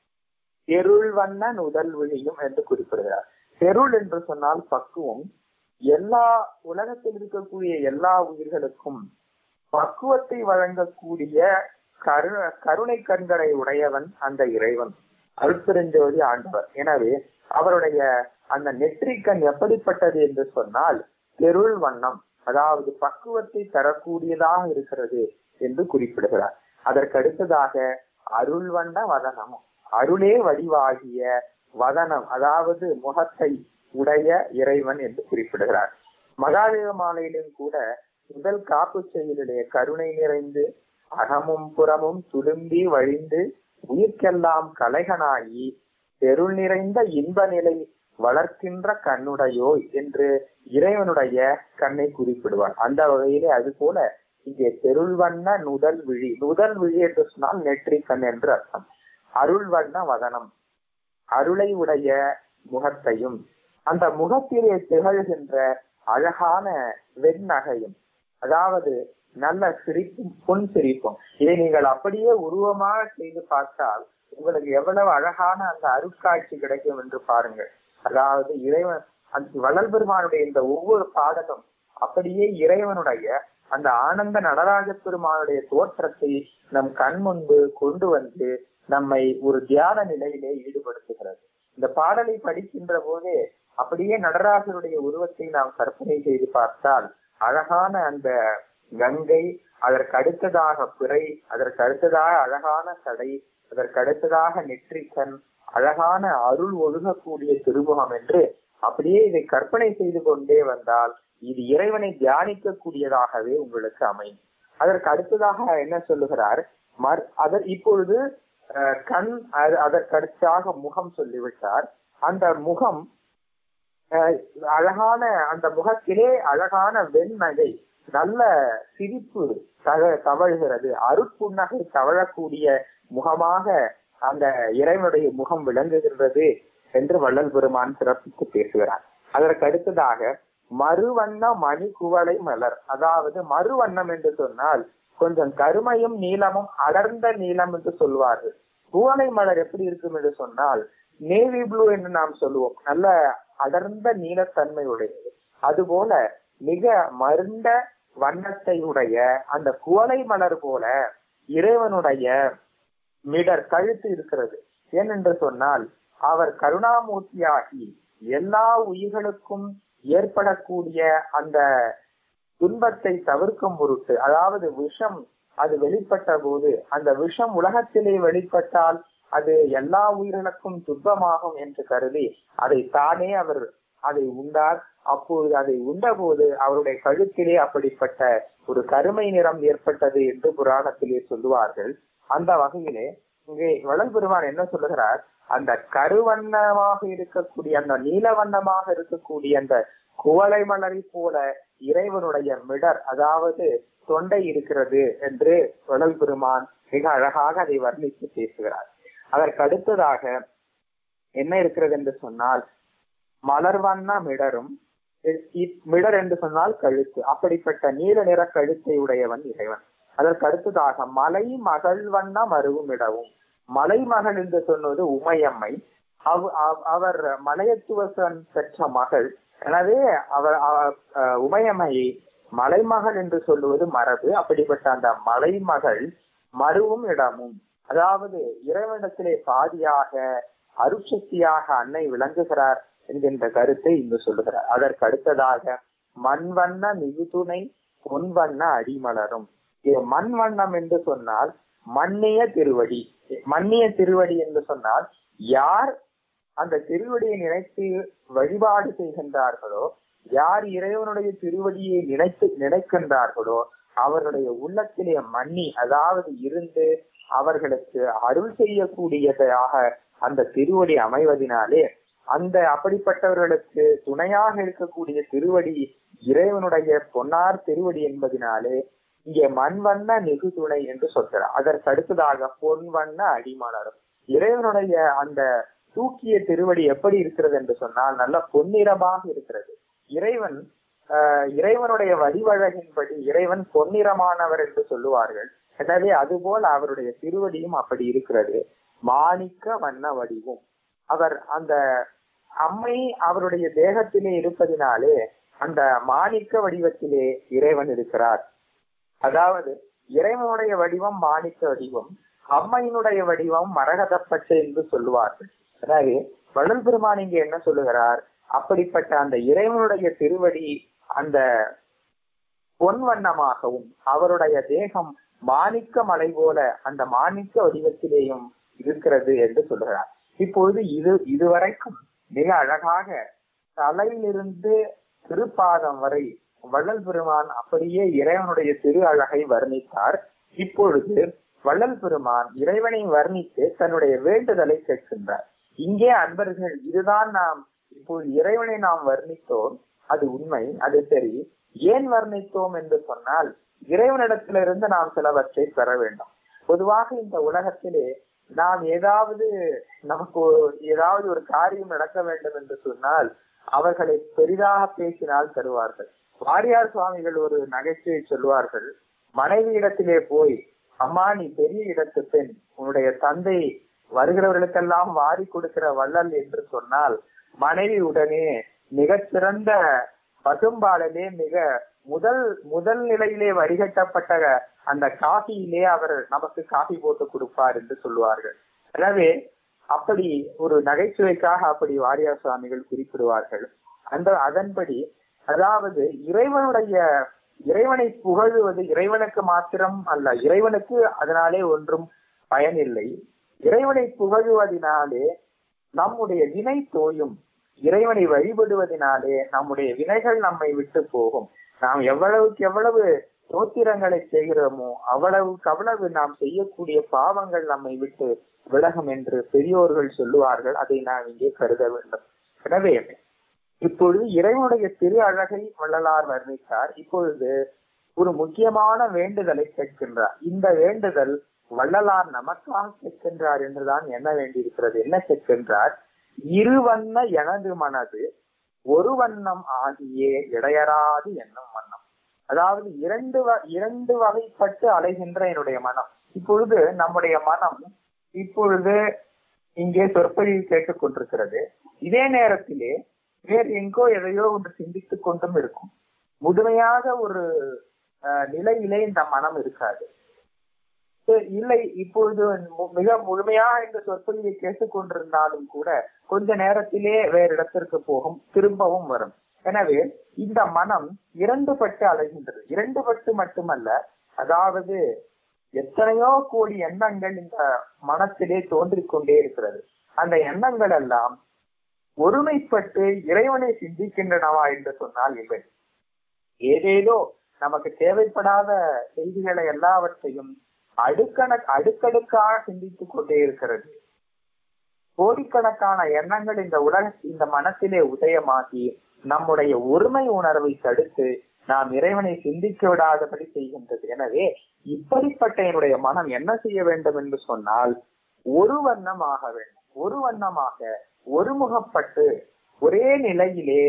தெருள் வண்ண நுதல் விழியும் என்று குறிப்பிடுகிறார் தெருள் என்று சொன்னால் பக்குவம் எல்லா உலகத்தில் இருக்கக்கூடிய எல்லா உயிர்களுக்கும் பக்குவத்தை வழங்கக்கூடிய கரு கருணை கண்களை உடையவன் அந்த இறைவன் அருட்பெருஞ்சோதி ஆண்டவர் எனவே அவருடைய அந்த நெற்றிக்கண் எப்படிப்பட்டது என்று சொன்னால் தெருள் வண்ணம் அதாவது பக்குவத்தை தரக்கூடியதாக இருக்கிறது என்று குறிப்பிடுகிறார் அதற்கு அடுத்ததாக அருள் வண்ண வதனமும் அருளே வடிவாகிய வதனம் அதாவது முகத்தை உடைய இறைவன் என்று குறிப்பிடுகிறார் மகாதேவ மாலையிலும் கூட முதல் காப்பு செயலிலே கருணை நிறைந்து அகமும் புறமும் துளும்பி வழிந்து உயிர்க்கெல்லாம் கலைகனாகி தெருள் நிறைந்த இன்ப நிலை வளர்க்கின்ற கண்ணுடையோய் என்று இறைவனுடைய கண்ணை குறிப்பிடுவார் அந்த வகையிலே அது போல இங்கே தெருள் வண்ண நுதல் விழி நுதல் விழி என்று சொன்னால் நெற்றி கண் என்று அர்த்தம் அருள் வண்ண வதனம் அருளை உடைய முகத்தையும் அந்த முகத்திலே திகழ்கின்ற அழகான வெண்ணகையும் அதாவது நல்ல சிரிப்பும் பொன் சிரிப்பும் இதை நீங்கள் அப்படியே உருவமாக செய்து பார்த்தால் உங்களுக்கு எவ்வளவு அழகான அந்த அருட்காட்சி கிடைக்கும் என்று பாருங்கள் அதாவது இறைவன் அந்த வள்ளல் பெருமானுடைய இந்த ஒவ்வொரு பாடலும் அப்படியே இறைவனுடைய அந்த ஆனந்த நடராஜ பெருமானுடைய தோற்றத்தை நம் கண் முன்பு கொண்டு வந்து நம்மை ஒரு தியான நிலையிலே ஈடுபடுத்துகிறது இந்த பாடலை படிக்கின்ற போதே அப்படியே நடராஜருடைய உருவத்தை நாம் கற்பனை செய்து பார்த்தால் அழகான அந்த கங்கை அதற்கு அடுத்ததாக பிறை அதற்கு அடுத்ததாக அழகான சடை அதற்கு அடுத்ததாக நெற்றிக்கண் அழகான அருள் ஒழுகக்கூடிய திருமுகம் என்று அப்படியே இதை கற்பனை செய்து கொண்டே வந்தால் இது இறைவனை தியானிக்க கூடியதாகவே உங்களுக்கு அமையும் அதற்கு அடுத்ததாக என்ன சொல்லுகிறார் மர் அதர் இப்பொழுது அஹ், கண் அது- அதற்கு அடுத்ததாக முகம் சொல்லிவிட்டார் அந்த முகம் அஹ், அழகான அந்த முகத்திலே அழகான வெண்நகை நல்ல சிரிப்பு தக தவழ்கிறது அருட்புன்னகை தவழக்கூடிய முகமாக அந்த இறைவனுடைய முகம் விளங்குகின்றது என்று வள்ளல் பெருமான் சிறப்பித்து பேசுகிறார் அதற்கு அடுத்ததாக மறுவண்ண மணி குவளை மலர் அதாவது மறுவண்ணம் என்று சொன்னால் கொஞ்சம் கருமையும் நீளமும் அடர்ந்த நீளம் என்று சொல்வார்கள் குவளை மலர் எப்படி இருக்கும் என்று சொன்னால் நேவி ப்ளூ என்று நாம் சொல்லுவோம் நல்ல அடர்ந்த நீலத்தன்மை உடையது அதுபோல மிக மருண்ட வண்ணத்தை உடைய அந்த குவளை மலர் போல இறைவனுடைய மிடர் கழுத்து இருக்கிறது ஏனென்று சொன்னால் அவர் கருணாமூர்த்தியாகி எல்லா உயிர்களுக்கும் ஏற்படக்கூடிய அந்த துன்பத்தை தவிர்க்கும் பொருட்டு அதாவது விஷம் அது வெளிப்பட்ட போது அந்த விஷம் உலகத்திலே வெளிப்பட்டால் அது எல்லா உயிர்களுக்கும் துன்பமாகும் என்று கருதி அதை தானே அவர் அதை உண்டார் அப்பொழுது அதை உண்டபோது அவருடைய கழுத்திலே அப்படிப்பட்ட ஒரு கருமை நிறம் ஏற்பட்டது என்று புராணத்திலே சொல்லுவார்கள் அந்த வகையிலே இங்கே வளல் பெருமான் என்ன சொல்லுகிறார் அந்த கருவண்ணமாக இருக்கக்கூடிய அந்த நீலவண்ணமாக இருக்கக்கூடிய அந்த குவளை மலரை போல இறைவனுடைய மிடர் அதாவது தொண்டை இருக்கிறது என்று வளல் பெருமான் மிக அழகாக அதை வர்ணித்து பேசுகிறார் அதற்கு அடுத்ததாக என்ன இருக்கிறது என்று சொன்னால் மலர் வண்ண மிடரும் இ- இ- மிடர் என்று சொன்னால் கழுத்து அப்படிப்பட்ட நீல நிற கழுத்தை உடையவன் இறைவன் அதற்கு அடுத்ததாக மலை மகள் வண்ண மருவும் இடவும் மலை மகள் என்று சொன்னது உமையம்மை அவ- அவ- அவர் மலையத்துவசன் பெற்ற மகள் எனவே அவர் அவ- அஹ் உமையம்மையை மலைமகள் என்று சொல்லுவது மரபு அப்படிப்பட்ட அந்த மலைமகள் மருவும் இடமும் அதாவது இறைவனிடத்திலே பாதியாக அருட்சக்தியாக அன்னை விளங்குகிறார் என்கின்ற கருத்தை இங்கு சொல்லுகிறார் அதற்கு அடுத்ததாக மண் வண்ண மிகுதுணை பொன் வண்ண அடிமலரும் இது மண் வண்ணம் என்று சொன்னால் மன்னிய திருவடி மன்னிய திருவடி என்று சொன்னால் யார் அந்த திருவடியை நினைத்து வழிபாடு செய்கின்றார்களோ யார் இறைவனுடைய திருவடியை நினைத்து நினைக்கின்றார்களோ அவர்களுடைய உள்ளத்திலே மன்னி அதாவது இருந்து அவர்களுக்கு அருள் செய்யக்கூடியதாக அந்த திருவடி அமைவதினாலே அந்த அப்படிப்பட்டவர்களுக்கு துணையாக இருக்கக்கூடிய திருவடி இறைவனுடைய பொன்னார் திருவடி என்பதினாலே இங்கே மண் வண்ண நெகுதுணை என்று சொல்கிறார் அதற்கு அடுத்ததாக பொன் வண்ண அடிமலரும் இறைவனுடைய அந்த தூக்கிய திருவடி எப்படி இருக்கிறது என்று சொன்னால் நல்ல பொன்னிறமாக இருக்கிறது இறைவன் ஆஹ் இறைவனுடைய வடிவழகின்படி இறைவன் பொன்னிறமானவர் என்று சொல்லுவார்கள் எனவே அதுபோல் அவருடைய திருவடியும் அப்படி இருக்கிறது மாணிக்க வண்ண வடிவும் அவர் அந்த அம்மை அவருடைய தேகத்திலே இருப்பதினாலே அந்த மாணிக்க வடிவத்திலே இறைவன் இருக்கிறார் அதாவது இறைவனுடைய வடிவம் மாணிக்க வடிவம் அம்மையினுடைய வடிவம் மரகத பச்சை என்று சொல்லுவார்கள் எனவே வள்ளல் பெருமான் இங்க என்ன சொல்லுகிறார் அப்படிப்பட்ட அந்த இறைவனுடைய திருவடி அந்த பொன் வண்ணமாகவும் அவருடைய தேகம் மாணிக்க மலை போல அந்த மாணிக்க வடிவத்திலேயும் இருக்கிறது என்று சொல்கிறார் இப்பொழுது இது இதுவரைக்கும் மிக அழகாக தலையிலிருந்து திருப்பாதம் வரை வள்ளல் பெருமான் அப்படியே இறைவனுடைய திரு அழகை வர்ணித்தார் இப்பொழுது வள்ளல் பெருமான் இறைவனை வர்ணித்து தன்னுடைய வேண்டுதலை கேட்கின்றார் இங்கே அன்பர்கள் இதுதான் நாம் இப்போது இறைவனை நாம் வர்ணித்தோம் அது உண்மை அது சரி ஏன் வர்ணித்தோம் என்று சொன்னால் இறைவனிடத்திலிருந்து நாம் சிலவற்றை பெற வேண்டும் பொதுவாக இந்த உலகத்திலே நாம் ஏதாவது நமக்கு ஒரு- ஏதாவது ஒரு காரியம் நடக்க வேண்டும் என்று சொன்னால் அவர்களை பெரிதாக பேசினால் தருவார்கள் வாரியார் சுவாமிகள் ஒரு நகைச்சுவை சொல்வார்கள் மனைவி இடத்திலே போய் அம்மா நீ பெரிய இடத்து பெண் உன்னுடைய தந்தை வருகிறவர்களுக்கெல்லாம் வாரி கொடுக்கிற வள்ளல் என்று சொன்னால் மனைவி உடனே மிகச்சிறந்த பசும்பாலிலே மிக முதல் முதல் நிலையிலே வரிகட்டப்பட்ட அந்த காஃபியிலே அவர் நமக்கு காஃபி போட்டு கொடுப்பார் என்று சொல்லுவார்கள் எனவே அப்படி ஒரு நகைச்சுவைக்காக அப்படி வாரியார் சுவாமிகள் குறிப்பிடுவார்கள் அந்த அதன்படி அதாவது இறைவனுடைய இறைவனை புகழுவது இறைவனுக்கு மாத்திரம் அல்ல இறைவனுக்கு அதனாலே ஒன்றும் பயனில்லை இறைவனை புகழுவதினாலே நம்முடைய வினை தோயும் இறைவனை வழிபடுவதினாலே நம்முடைய வினைகள் நம்மை விட்டு போகும் நாம் எவ்வளவுக்கு எவ்வளவு தோத்திரங்களை செய்கிறோமோ அவ்வளவுக்கு அவ்வளவு நாம் செய்யக்கூடிய பாவங்கள் நம்மை விட்டு விலகும் என்று பெரியோர்கள் சொல்லுவார்கள் அதை நாம் இங்கே கருத வேண்டும் எனவே இப்பொழுது இறைவனுடைய திரு அழகை வள்ளலார் வர்ணித்தார் இப்பொழுது ஒரு முக்கியமான வேண்டுதலை கேட்கின்றார் இந்த வேண்டுதல் வள்ளலார் நமக்காக கேட்கின்றார் என்றுதான் என்ன வேண்டியிருக்கிறது என்ன கேட்கின்றார் இருவண்ண எனது மனது ஒரு வண்ணம் ஆகியே இடையராது என்னும் வண்ணம் அதாவது இரண்டு வ- இரண்டு வகைப்பட்டு அலைகின்ற என்னுடைய மனம் இப்பொழுது நம்முடைய மனம் இப்பொழுது இங்கே சொற்பொழிவு கேட்டுக் கொண்டிருக்கிறது இதே நேரத்திலே வேறு எங்கோ எதையோ ஒன்று சிந்தித்துக் கொண்டும் இருக்கும் முழுமையாக ஒரு அஹ், நிலையிலே இந்த மனம் இருக்காது சரி, இல்லை இப்பொழுது மு- மிக முழுமையாக இந்த சொற்பொழிவை கேட்டுக் கொண்டிருந்தாலும் கூட கொஞ்ச நேரத்திலே வேறு இடத்திற்கு போகும் திரும்பவும் வரும் எனவே இந்த மனம் இரண்டு பட்டு அலைகின்றது இரண்டு பட்டு மட்டுமல்ல அதாவது எத்தனையோ கோடி எண்ணங்கள் இந்த மனத்திலே தோன்றிக் கொண்டே இருக்கிறது அந்த எண்ணங்கள் எல்லாம் ஒருமைப்பட்டு இறைவனை சிந்திக்கின்றனவா என்று சொன்னால் இல்லை ஏதேதோ நமக்கு தேவைப்படாத செய்திகளை எல்லாவற்றையும் அடுக்கண அடுக்கடுக்காக சிந்தித்துக் கொண்டே இருக்கிறது கோடிக்கணக்கான எண்ணங்கள் இந்த உலக இந்த மனத்திலே உதயமாகி நம்முடைய ஒருமை உணர்வை தடுத்து நாம் இறைவனை சிந்திக்க விடாதபடி செய்கின்றது எனவே இப்படிப்பட்ட என்னுடைய மனம் என்ன செய்ய வேண்டும் என்று சொன்னால் ஒரு வண்ணமாக வேண்டும் ஒரு வண்ணமாக ஒருமுகப்பட்டு ஒரே நிலையிலே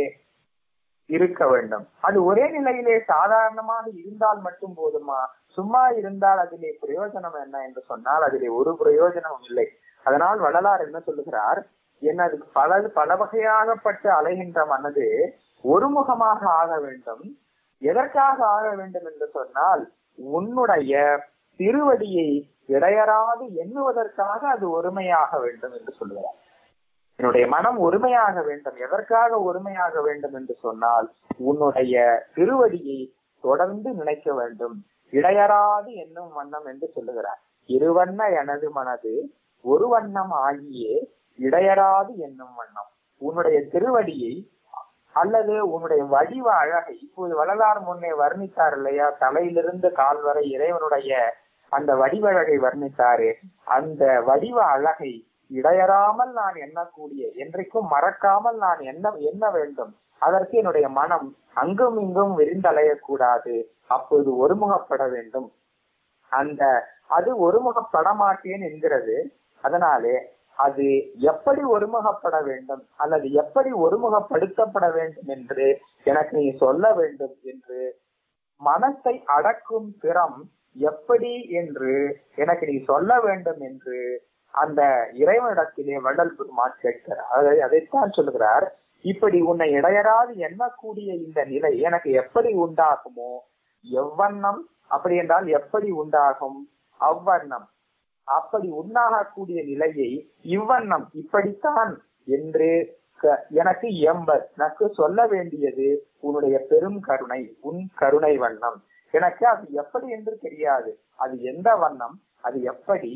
இருக்க வேண்டும் அது ஒரே நிலையிலே சாதாரணமாக இருந்தால் மட்டும் போதுமா சும்மா இருந்தால் அதிலே பிரயோஜனம் என்ன என்று சொன்னால் அதிலே ஒரு பிரயோஜனமும் இல்லை அதனால் வள்ளலார் என்ன சொல்லுகிறார் எனது பல பல வகையாகப்பட்டு அலைகின்ற மனது ஒருமுகமாக ஆக வேண்டும் எதற்காக ஆக வேண்டும் என்று சொன்னால் உன்னுடைய திருவடியை இடையறாது எண்ணுவதற்காக அது ஒருமையாக வேண்டும் என்று சொல்லுகிறார் என்னுடைய மனம் ஒருமையாக வேண்டும் எதற்காக ஒருமையாக வேண்டும் என்று சொன்னால் உன்னுடைய திருவடியை தொடர்ந்து நினைக்க வேண்டும் இடையறாது என்னும் வண்ணம் என்று சொல்லுகிறார் இருவண்ண எனது மனது ஒரு வண்ணம் ஆகியே இடையறாது என்னும் வண்ணம் உன்னுடைய திருவடியை அல்லது உன்னுடைய வடிவ அழகை இப்போது வள்ளலார் முன்னே வர்ணித்தார் இல்லையா தலையிலிருந்து கால் வரை இறைவனுடைய அந்த வடிவ அழகை வர்ணித்தாரு அந்த வடிவ அழகை இடையறாமல் நான் எண்ணக்கூடிய என்றைக்கும் மறக்காமல் நான் என்ன எண்ண வேண்டும் அதற்கு என்னுடைய மனம் அங்கும் இங்கும் விரிந்தலையக்கூடாது அப்போது ஒருமுகப்பட வேண்டும் அந்த அது ஒருமுகப்பட மாட்டேன் என்கிறது அதனாலே அது எப்படி ஒருமுகப்பட வேண்டும் அல்லது எப்படி ஒருமுகப்படுத்தப்பட வேண்டும் என்று எனக்கு நீ சொல்ல வேண்டும் என்று மனத்தை அடக்கும் திறம் எப்படி என்று எனக்கு நீ சொல்ல வேண்டும் என்று அந்த இறைவனிடத்திலே வள்ளல் பெருமான் கேட்கிறார் அதை அதைத்தான் சொல்லுகிறார் இப்படி உன்னை இடையராது எண்ணக்கூடிய இந்த நிலை எனக்கு எப்படி உண்டாகுமோ எவ்வண்ணம் அப்படி என்றால் எப்படி உண்டாகும் அவ்வண்ணம் அப்படி உண்டாகக்கூடிய நிலையை இவ்வண்ணம் இப்படித்தான் என்று க- எனக்கு எம்பர் எனக்கு சொல்ல வேண்டியது உன்னுடைய பெரும் கருணை உன் கருணை வண்ணம் எனக்கு அது எப்படி என்று தெரியாது அது எந்த வண்ணம் அது எப்படி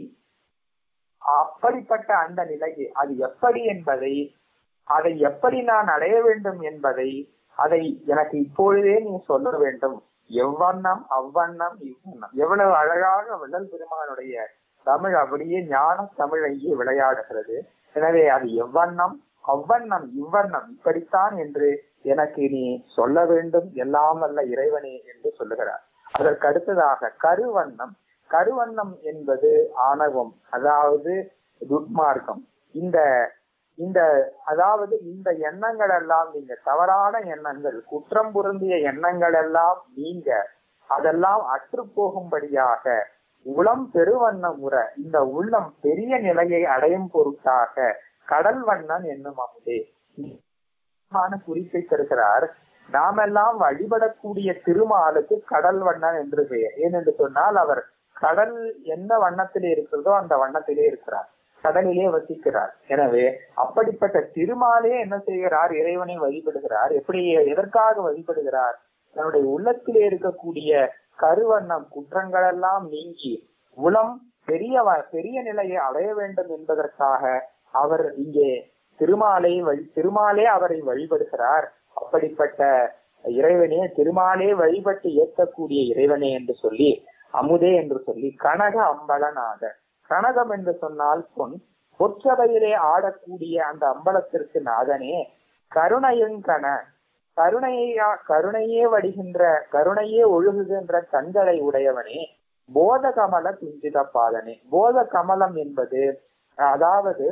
அப்படிப்பட்ட அந்த நிலையை அது எப்படி என்பதை அதை எப்படி நான் அடைய வேண்டும் என்பதை அதை எனக்கு இப்பொழுதே நீ சொல்ல வேண்டும் எவ்வண்ணம் அவ்வண்ணம் இவ்வண்ணம் எவ்வளவு அழகாக வள்ளல் பெருமானுடைய தமிழ் அப்படியே ஞான தமிழ் இங்கே விளையாடுகிறது எனவே அது எவ்வண்ணம் அவ்வண்ணம் இவ்வண்ணம் இப்படித்தான் என்று எனக்கு நீ சொல்ல வேண்டும் எல்லாம் வல்ல இறைவனே என்று சொல்லுகிறார் அதற்கு அடுத்ததாக கருவண்ணம் கருவண்ணம் என்பது ஆணவம் அதாவது துட்மார்க்கம் இந்த இந்த அதாவது இந்த எண்ணங்கள் எல்லாம் நீங்க தவறான எண்ணங்கள் குற்றம் பொருந்திய எண்ணங்கள் எல்லாம் நீங்க அதெல்லாம் அற்று போகும்படியாக உளம் பெருவண்ணம் உற இந்த உள்ளம் பெரிய நிலையை அடையும் பொருட்டாக கடல் வண்ணன் என்னும் அமுதே முக்கியமான குறிப்பை தருகிறார் நாமெல்லாம் வழிபடக்கூடிய திருமாலுக்கு கடல் வண்ணன் என்று பெயர் ஏனென்று சொன்னால் அவர் கடல் என்ன வண்ணத்திலே இருக்கிறதோ அந்த வண்ணத்திலே இருக்கிறார் கடலிலே வசிக்கிறார் எனவே அப்படிப்பட்ட திருமாலே என்ன செய்கிறார் இறைவனை வழிபடுகிறார் எப்படி எதற்காக வழிபடுகிறார் தன்னுடைய உள்ளத்திலே இருக்கக்கூடிய கருவண்ணம் குற்றங்கள் எல்லாம் நீங்கி உளம் பெரிய வ- பெரிய நிலையை அடைய வேண்டும் என்பதற்காக அவர் இங்கே திருமாலை வழி திருமாலே அவரை வழிபடுகிறார் அப்படிப்பட்ட இறைவனே திருமாலே வழிபட்டு ஏற்கக்கூடிய இறைவனே என்று சொல்லி அமுதே என்று சொல்லி கனக அம்பலனாக கனகம் என்று சொன்னால் பொன் பொற்சபையிலே ஆடக்கூடிய அந்த அம்பலத்திற்கு நாதனே கருணையுங்கன கருணையா கருணையே வடிகின்ற கருணையே ஒழுகுகின்ற கண்களை உடையவனே போத கமல குஞ்சித பாதனே போத கமலம் என்பது அதாவது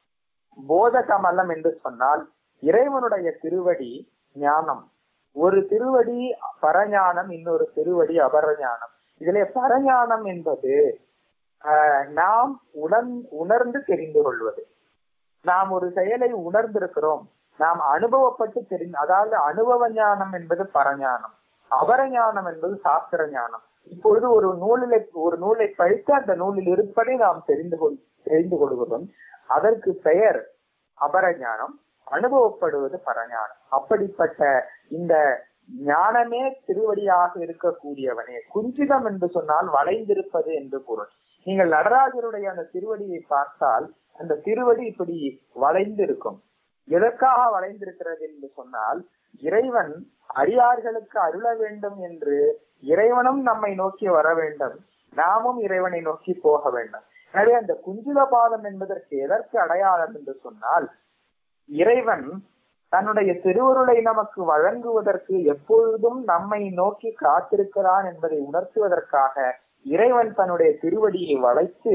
போத கமலம் என்று சொன்னால் இறைவனுடைய திருவடி ஞானம் ஒரு திருவடி பரஞானம் இன்னொரு திருவடி அபரஞானம் இதிலே பரஞானம் என்பது ஆஹ், நாம் உணர் உணர்ந்து தெரிந்து கொள்வது நாம் ஒரு செயலை உணர்ந்திருக்கிறோம் நாம் அனுபவப்பட்டு தெரிந்து அதாவது அனுபவ ஞானம் என்பது பரஞானம் அபரஞானம் என்பது சாஸ்திர ஞானம் இப்பொழுது ஒரு நூலிலை ஒரு நூலை படித்து அந்த நூலில் இருப்பதை நாம் தெரிந்து கொள் தெரிந்து கொள்கிறோம் அதற்கு பெயர் அபரஞானம் அனுபவப்படுவது பரஞானம் அப்படிப்பட்ட இந்த ஞானமே திருவடியாக இருக்கக்கூடியவனே குஞ்சிதம் என்று சொன்னால் வளைந்திருப்பது என்று பொருள் நீங்கள் நடராஜருடைய அந்த திருவடியை பார்த்தால் அந்த திருவடி இப்படி வளைந்து இருக்கும் எதற்காக வளைந்திருக்கிறது என்று சொன்னால் இறைவன் அடியார்களுக்கு அருள வேண்டும் என்று இறைவனும் நம்மை நோக்கி வர வேண்டும் நாமும் இறைவனை நோக்கி போக வேண்டும் எனவே அந்த குஞ்சித பாதம் என்பதற்கு எதற்கு அடையாளம் என்று சொன்னால் இறைவன் தன்னுடைய திருவருளை நமக்கு வழங்குவதற்கு எப்பொழுதும் நம்மை நோக்கி காத்திருக்கிறான் என்பதை உணர்த்துவதற்காக இறைவன் தன்னுடைய திருவடியை வளைத்து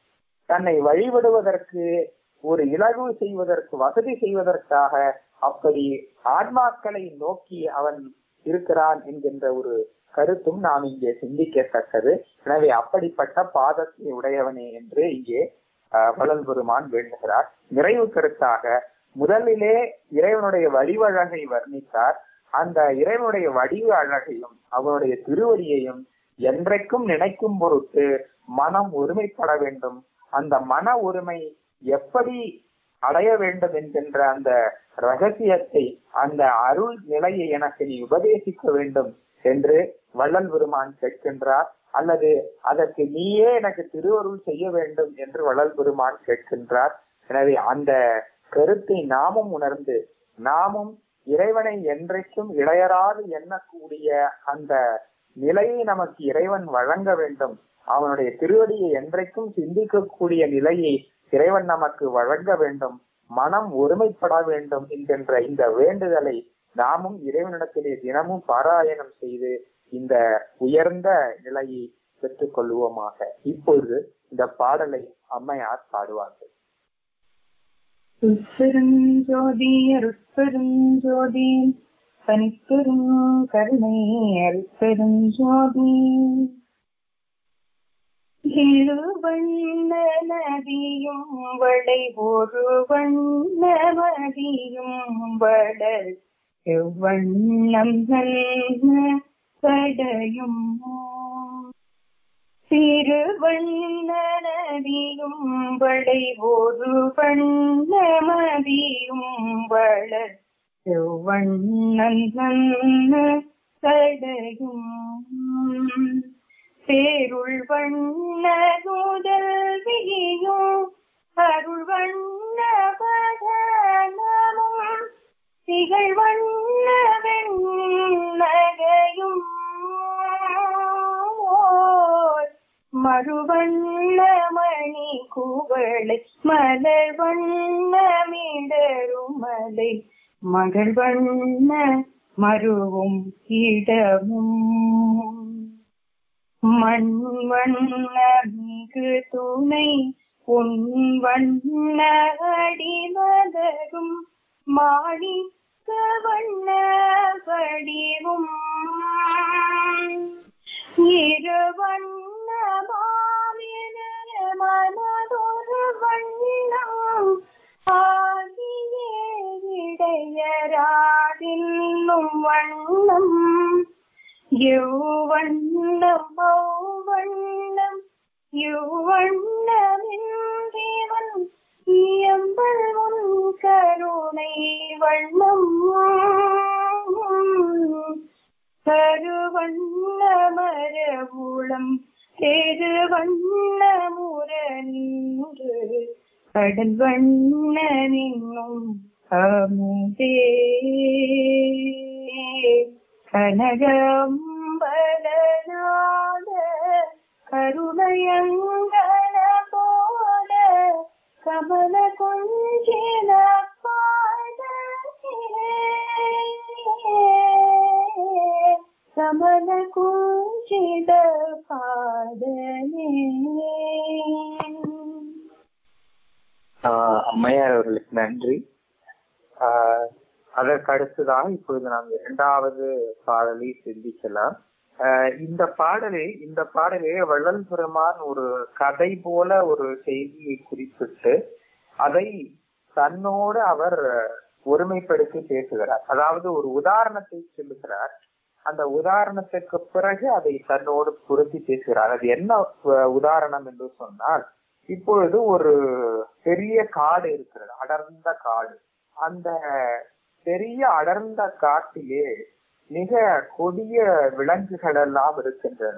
தன்னை வழிபடுவதற்கு ஒரு இலகு செய்வதற்கு வசதி செய்வதற்காக அப்படி ஆன்மாக்களை நோக்கி அவன் இருக்கிறான் என்கின்ற ஒரு கருத்தும் நாம் இங்கே சிந்திக்கத்தக்கது எனவே அப்படிப்பட்ட பாதத்தை உடையவனே என்று இங்கே ஆஹ், வள்ளல் பெருமான் வேண்டுகிறார் நிறைவு கருத்தாக முதலிலே இறைவனுடைய வடிவழகை வர்ணித்தார் அந்த இறைவனுடைய வடிவ அழகையும் அவனுடைய திருவடியையும் என்றைக்கும் நினைக்கும் பொருட்டு மனம் ஒருமைப்பட வேண்டும் அந்த மன ஒருமை எப்படி அடைய வேண்டும் என்கின்ற அந்த ரகசியத்தை அந்த அருள் நிலையை எனக்கு நீ உபதேசிக்க வேண்டும் என்று வள்ளல் பெருமான் கேட்கின்றார் அல்லது அதற்கு நீயே எனக்கு திருவருள் செய்ய வேண்டும் என்று வள்ளல் பெருமான் கேட்கின்றார் எனவே அந்த கருத்தை நாமும் உணர்ந்து நாமும் இறைவனை என்றைக்கும் இளையராது எண்ணக்கூடிய அந்த நிலையை நமக்கு இறைவன் வழங்க வேண்டும் அவனுடைய திருவடியை என்றைக்கும் சிந்திக்கக்கூடிய நிலையை இறைவன் நமக்கு வழங்க வேண்டும் மனம் ஒருமைப்பட வேண்டும் என்கின்ற இந்த வேண்டுதலை நாமும் இறைவனிடத்திலே தினமும் பாராயணம் செய்து இந்த உயர்ந்த நிலையை பெற்றுக் கொள்வோமாக இப்பொழுது இந்த பாடலை அம்மையார் பாடுவார்கள் உட்பெருஞ்சோதி அருட்பெருஞ்சோதி தனிப்பெரும் கருணை அருட்பெருஞ்சோதி இரு வண்ண நதியும் வளை ஒரு வண்ண மதியும் வளர் எவ்வண்ணம் நல்ல சடையும் சிறு வண்ண நதியும் வளை ஒரு வண்ண மதியும் வளர் எவ்வண்ணம் நல்ல சடையும் பேருள் வண்ண முதல்வியும் அருள் வண்ண பதனமும் திகழ் வண்ண வெண்ணகையும் ஓர் மறுவண்ண மணி குவளை மலர் வண்ண மிடருமலை மகள் வண்ண மருவும் இடமும் மண் வண்ண மிகு துணை உன் வண்ண அடிமதரும் மாணிக்க வண்ண வடிவும் இரு வண்ண மாவின மனதொரு வண்ணம் ஆகியே இடையராதின்னும் வண்ணம் யௌவண்ணம் ஔவண்ணம் யௌவண்ணமின்றீவன் இயம்பல் உன் கருணை வண்ணம் கருவண்ண மரபுளம் தெருவண்ண முரணின்று கடல் வண்ண நின்னும் அமுதே கனகம்பலநாத கருணையங்கன போல கமல குஞ்சின கமல குஞ்சித பாடனே ஆஹ் அம்மையார் அவர்களுக்கு நன்றி ஆஹ் அதற்கு அடுத்ததாக இப்பொழுது நாம் இரண்டாவது பாடலை சிந்திக்கலாம் ஆஹ் இந்த பாடலை இந்த பாடலே வள்ளல் பெருமான் ஒரு கதை போல ஒரு செய்தியை குறிப்பிட்டு அதை தன்னோடு அவர் ஒருமைப்படுத்தி பேசுகிறார் அதாவது ஒரு உதாரணத்தை சொல்லுகிறார் அந்த உதாரணத்துக்கு பிறகு அதை தன்னோடு பொருத்தி பேசுகிறார் அது என்ன உ- உதாரணம் என்று சொன்னால் இப்பொழுது ஒரு பெரிய காடு இருக்கிறது அடர்ந்த காடு அந்த பெரிய அடர்ந்த காட்டிலே மிக கொடிய விலங்குகள் எல்லாம் இருக்கின்றன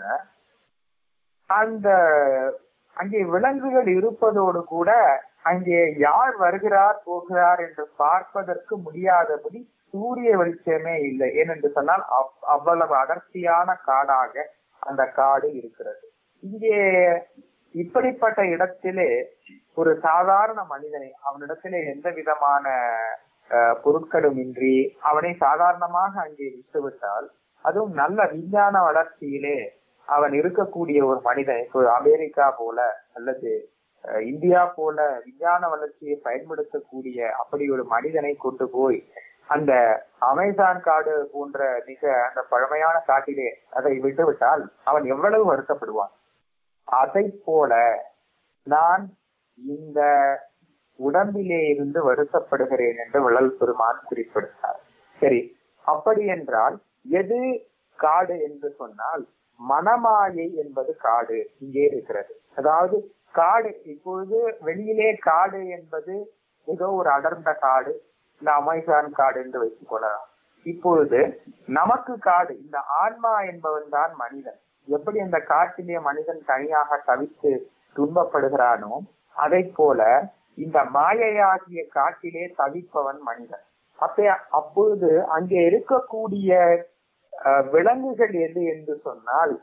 அந்த அங்கே விலங்குகள் இருப்பதோடு கூட அங்கே யார் வருகிறார் போகிறார் என்று பார்ப்பதற்கு முடியாதபடி சூரிய வெளிச்சமே இல்லை ஏனென்று சொன்னால் அவ்- அவ்வளவு அடர்த்தியான காடாக அந்த காடு இருக்கிறது இங்கே இப்படிப்பட்ட இடத்திலே ஒரு சாதாரண மனிதனை அவனிடத்திலே எந்த விதமான அஹ், பொருட்களும் இன்றி அவனை சாதாரணமாக அங்கே விட்டுவிட்டால் அதுவும் நல்ல விஞ்ஞான வளர்ச்சியிலே அவன் இருக்கக்கூடிய ஒரு மனிதன் இப்போ அமெரிக்கா போல அல்லது அஹ், இந்தியா போல விஞ்ஞான வளர்ச்சியை பயன்படுத்தக்கூடிய அப்படி ஒரு மனிதனை கொண்டு போய் அந்த அமேசான் காடு போன்ற மிக அந்த பழமையான காட்டிலே அதை விட்டுவிட்டால் அவன் எவ்வளவு வருத்தப்படுவான் அதை போல நான் இந்த உடம்பிலே இருந்து வருத்தப்படுகிறேன் என்று வள்ளல் பெருமான் குறிப்பிடுகிறார் சரி அப்படி என்றால் எது காடு என்று சொன்னால் மனமாயை என்பது காடு இங்கே இருக்கிறது அதாவது காடு இப்பொழுது வெளியிலே காடு என்பது ஏதோ ஒரு அடர்ந்த காடு இந்த அமேசான் காடு என்று வைத்துக் கொள்ளலாம் இப்பொழுது நமக்கு காடு இந்த ஆன்மா என்பவன் தான் மனிதன் எப்படி அந்த காட்டிலே மனிதன் தனியாக தவித்து துன்பப்படுகிறானோ அதை போல இந்த மாயையாகிய காட்டிலே தவிப்பவன் மனிதன் அப்ப அப்பொழுது அங்கே இருக்கக்கூடிய அஹ், விலங்குகள் எது என்று சொன்னால்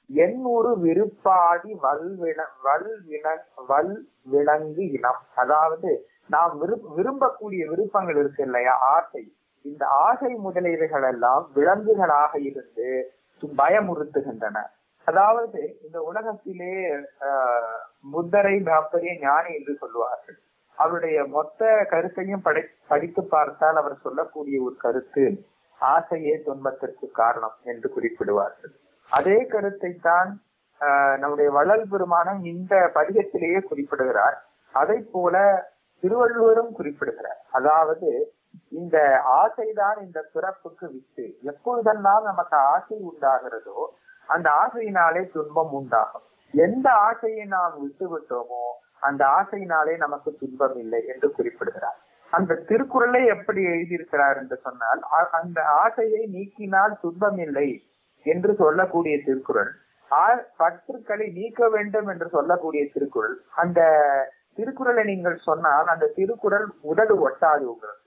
எண்ணூறு விருப்பாதி வல்வின வல்வின வல் விலங்கு இனம் அதாவது நாம் விரும்ப விரும்பக்கூடிய விருப்பங்கள் இருக்கு இல்லையா ஆசை இந்த ஆசை முதலீடுகள் எல்லாம் விலங்குகளாக இருந்து பயமுறுத்துகின்றன அதாவது இந்த உலகத்திலே ஆஹ், புத்தரை மிகப்பெரிய ஞானி என்று சொல்லுவார்கள் அவருடைய மொத்த கருத்தையும் படை படித்து பார்த்தால் அவர் சொல்லக்கூடிய ஒரு கருத்து ஆசையே துன்பத்திற்கு காரணம் என்று குறிப்பிடுவார்கள் அதே கருத்தை தான் ஆஹ், நம்முடைய வள்ளல் பெருமானம் இந்த பதிகத்திலேயே குறிப்பிடுகிறார் அதை போல திருவள்ளுவரும் குறிப்பிடுகிறார் அதாவது இந்த ஆசைதான் இந்த பிறப்புக்கு வித்து எப்பொழுதெல்லாம் நமக்கு ஆசை உண்டாகிறதோ அந்த ஆசையினாலே துன்பம் உண்டாகும் எந்த ஆசையை நாம் விட்டு விட்டோமோ அந்த ஆசையினாலே நமக்கு துன்பம் இல்லை என்று குறிப்பிடுகிறார் அந்த திருக்குறளை எப்படி எழுதியிருக்கிறார் என்று சொன்னால் அ- அந்த ஆசையை நீக்கினால் துன்பம் இல்லை என்று சொல்லக்கூடிய திருக்குறள் ஆ- பற்றுக்களை நீக்க வேண்டும் என்று சொல்லக்கூடிய திருக்குறள் அந்த திருக்குறளை நீங்கள் சொன்னால் அந்த திருக்குறள் உதடு ஒட்டாது உங்களுக்கு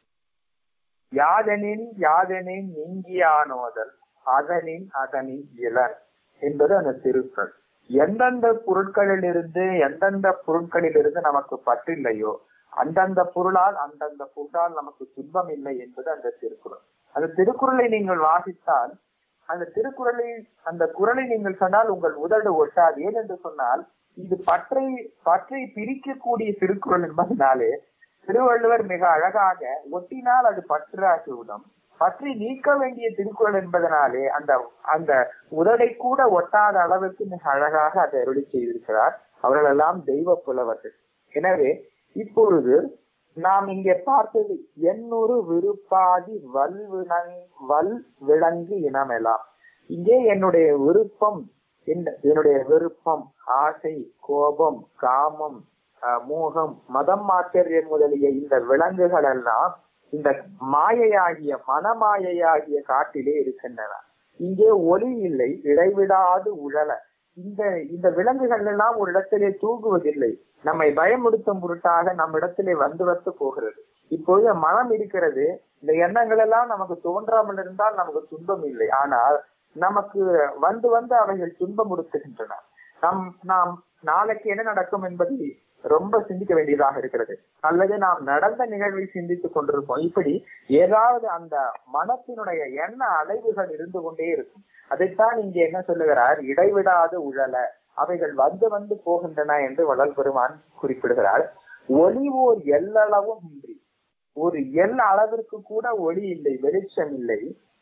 யாதனின் யாதனின் நீங்கியானோதல் அதனின் அதனின் இளன் என்பது அந்த திருக்குறள் எந்தெந்த பொருட்களிலிருந்து எந்தெந்த பொருட்களிலிருந்து நமக்கு பற்றில்லையோ அந்தந்த பொருளால் அந்தந்த பொருளால் நமக்கு துன்பம் இல்லை என்பது அந்த திருக்குறள் அந்த திருக்குறளை நீங்கள் வாசித்தால் அந்த திருக்குறளை அந்த குறளை நீங்கள் சொன்னால் உங்கள் உதடு ஒட்டாது ஏனென்று சொன்னால் இது பற்றை பற்றை பிரிக்கக்கூடிய திருக்குறள் என்பதனாலே திருவள்ளுவர் மிக அழகாக ஒட்டினால் அது பற்றாகிவிடும் பற்றி நீக்க வேண்டிய திருக்குறள் என்பதனாலே அந்த அந்த உதடை கூட ஒட்டாத அளவுக்கு மிக அழகாக அதை அருளி செய்திருக்கிறார் அவர்கள் எல்லாம் தெய்வ புலவர்கள் எனவே இப்பொழுது நாம் இங்கே பார்த்தது எண்ணூறு விருப்பாதி வல்வினங் வல் விலங்கு இனமெல்லாம் இங்கே என்னுடைய விருப்பம் என்ன- என்னுடைய விருப்பம் ஆசை கோபம் காமம் அஹ், மோகம் மதம் மாச்சரியம் முதலிய இந்த விலங்குகள் எல்லாம் இந்த மாயையாகிய மனமாயையாகிய காட்டிலே இருக்கின்றன இங்கே ஒளி இல்லை இடைவிடாது உழல இந்த இந்த விலங்குகள் எல்லாம் ஒரு இடத்திலே தூங்குவதில்லை நம்மை பயமுறுத்தும் பொருட்டாக நம் இடத்திலே வந்து வந்து போகிறது இப்பொழுது மனம் இருக்கிறது இந்த எண்ணங்கள் எல்லாம் நமக்கு தோன்றாமல் இருந்தால் நமக்கு துன்பம் இல்லை ஆனால் நமக்கு வந்து வந்து அவைகள் துன்பமுறுத்துகின்றன நம் நாம் நாளைக்கு என்ன நடக்கும் என்பதை ரொம்ப சிந்திக்க வேண்டியதாக இருக்கிறது அல்லது நாம் நடந்த நிகழ்வை சிந்தித்துக் கொண்டிருப்போம் இப்படி ஏதாவது அந்த மனத்தினுடைய எண்ண அலைவுகள் இருந்து கொண்டே இருக்கும் அதைத்தான் இங்கே என்ன சொல்லுகிறார் இடைவிடாது உழல அவைகள் வந்து வந்து போகின்றன என்று வள்ளல் பெருமான் குறிப்பிடுகிறார் ஒளி ஓர் எல்லளவும் இன்றி ஒரு எல் அளவிற்கு கூட ஒளி இல்லை வெளிச்சம் இல்லை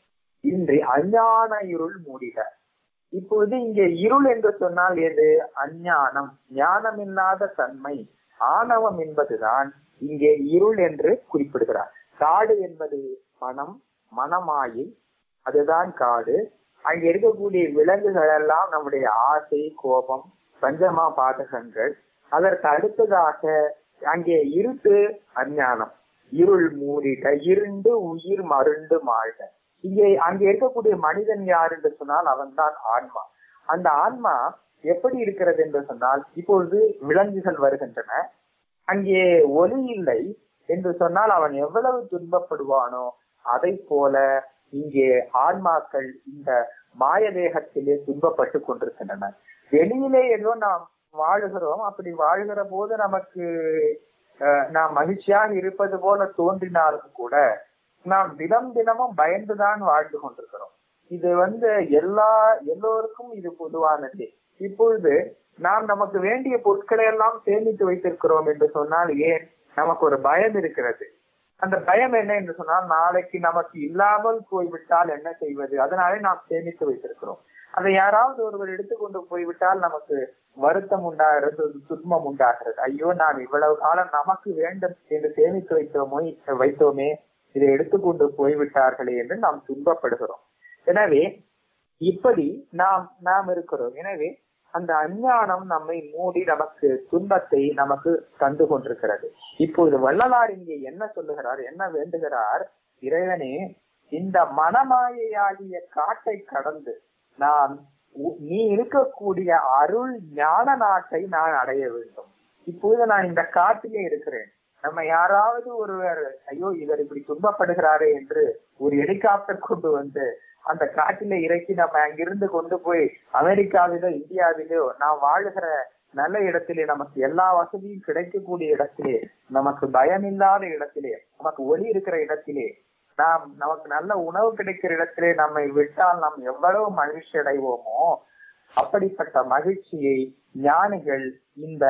இன்றி அஞ்ஞான இருள் மூடிக இப்பொழுது இங்கே இருள் என்று சொன்னால் எது அஞ்ஞானம் ஞானமில்லாத தன்மை ஆணவம் என்பதுதான் இங்கே இருள் என்று குறிப்பிடுகிறார் காடு என்பது மனம் மனமாயை அதுதான் காடு அங்க இருக்கக்கூடிய விலங்குகள் எல்லாம் நம்முடைய ஆசை கோபம் பஞ்சமா பாதகங்கள் அதற்கு அடுத்ததாக அங்கே இருட்டு அஞ்ஞானம் இருள் மூடிட இருண்டு உயிர் மருண்டு மாழ்க இங்கே அங்கே இருக்கக்கூடிய மனிதன் யார் என்று சொன்னால் அவன்தான் ஆன்மா அந்த ஆன்மா எப்படி இருக்கிறது என்று சொன்னால் இப்பொழுது விலங்குகள் வருகின்றன அங்கே ஒளி இல்லை என்று சொன்னால் அவன் எவ்வளவு துன்பப்படுவானோ அதை போல இங்கே ஆன்மாக்கள் இந்த மாய தேகத்திலே துன்பப்பட்டு கொண்டிருக்கின்றன வெளியிலே ஏதோ நாம் வாழுகிறோம் அப்படி வாழ்கிற போது நமக்கு அஹ், நாம் மகிழ்ச்சியாக இருப்பது போல தோன்றினாலும் கூட நாம் தினம் தினமும் பயந்துதான் வாழ்ந்து கொண்டிருக்கிறோம் இது வந்து எல்லா எல்லோருக்கும் இது பொதுவானது இப்பொழுது நாம் நமக்கு வேண்டிய பொருட்களை எல்லாம் சேமித்து வைத்திருக்கிறோம் என்று சொன்னால் ஏன் நமக்கு ஒரு பயம் இருக்கிறது அந்த பயம் என்ன என்று சொன்னால் நாளைக்கு நமக்கு இல்லாமல் போய்விட்டால் என்ன செய்வது அதனாலே நாம் சேமித்து வைத்திருக்கிறோம் அதை யாராவது ஒருவர் எடுத்துக்கொண்டு போய்விட்டால் நமக்கு வருத்தம் உண்டாகிறது துன்பம் உண்டாகிறது ஐயோ நாம் இவ்வளவு காலம் நமக்கு வேண்டும் என்று சேமித்து வைத்தோமோ வைத்தோமே இதை எடுத்துக்கொண்டு போய்விட்டார்களே என்று நாம் துன்பப்படுகிறோம் எனவே இப்படி நாம் நாம் இருக்கிறோம் எனவே அந்த அஞ்ஞானம் நம்மை மூடி நமக்கு துன்பத்தை நமக்கு தந்து கொண்டிருக்கிறது இப்பொழுது வள்ளலார் இங்கே என்ன சொல்லுகிறார் என்ன வேண்டுகிறார் இறைவனே இந்த மனமாயையாகிய காட்டை கடந்து நான் உ- நீ இருக்கக்கூடிய அருள் ஞான நாட்டை நான் அடைய வேண்டும் இப்பொழுது நான் இந்த காட்டிலே இருக்கிறேன் நம்ம யாராவது ஒருவர் ஐயோ இவர் இப்படி துன்பப்படுகிறாரே என்று ஒரு ஹெலிகாப்டர் கொண்டு வந்து அந்த காட்டில இறக்கி நம்ம அங்கிருந்து கொண்டு போய் அமெரிக்காவிலோ இந்தியாவிலோ நாம் வாழுகிற நல்ல இடத்திலே நமக்கு எல்லா வசதியும் கிடைக்கக்கூடிய இடத்திலே நமக்கு பயமில்லாத இடத்திலே நமக்கு ஒளி இருக்கிற இடத்திலே நாம் நமக்கு நல்ல உணவு கிடைக்கிற இடத்திலே நம்மை விட்டால் நாம் எவ்வளவு மகிழ்ச்சி அடைவோமோ அப்படிப்பட்ட மகிழ்ச்சியை ஞானிகள் இந்த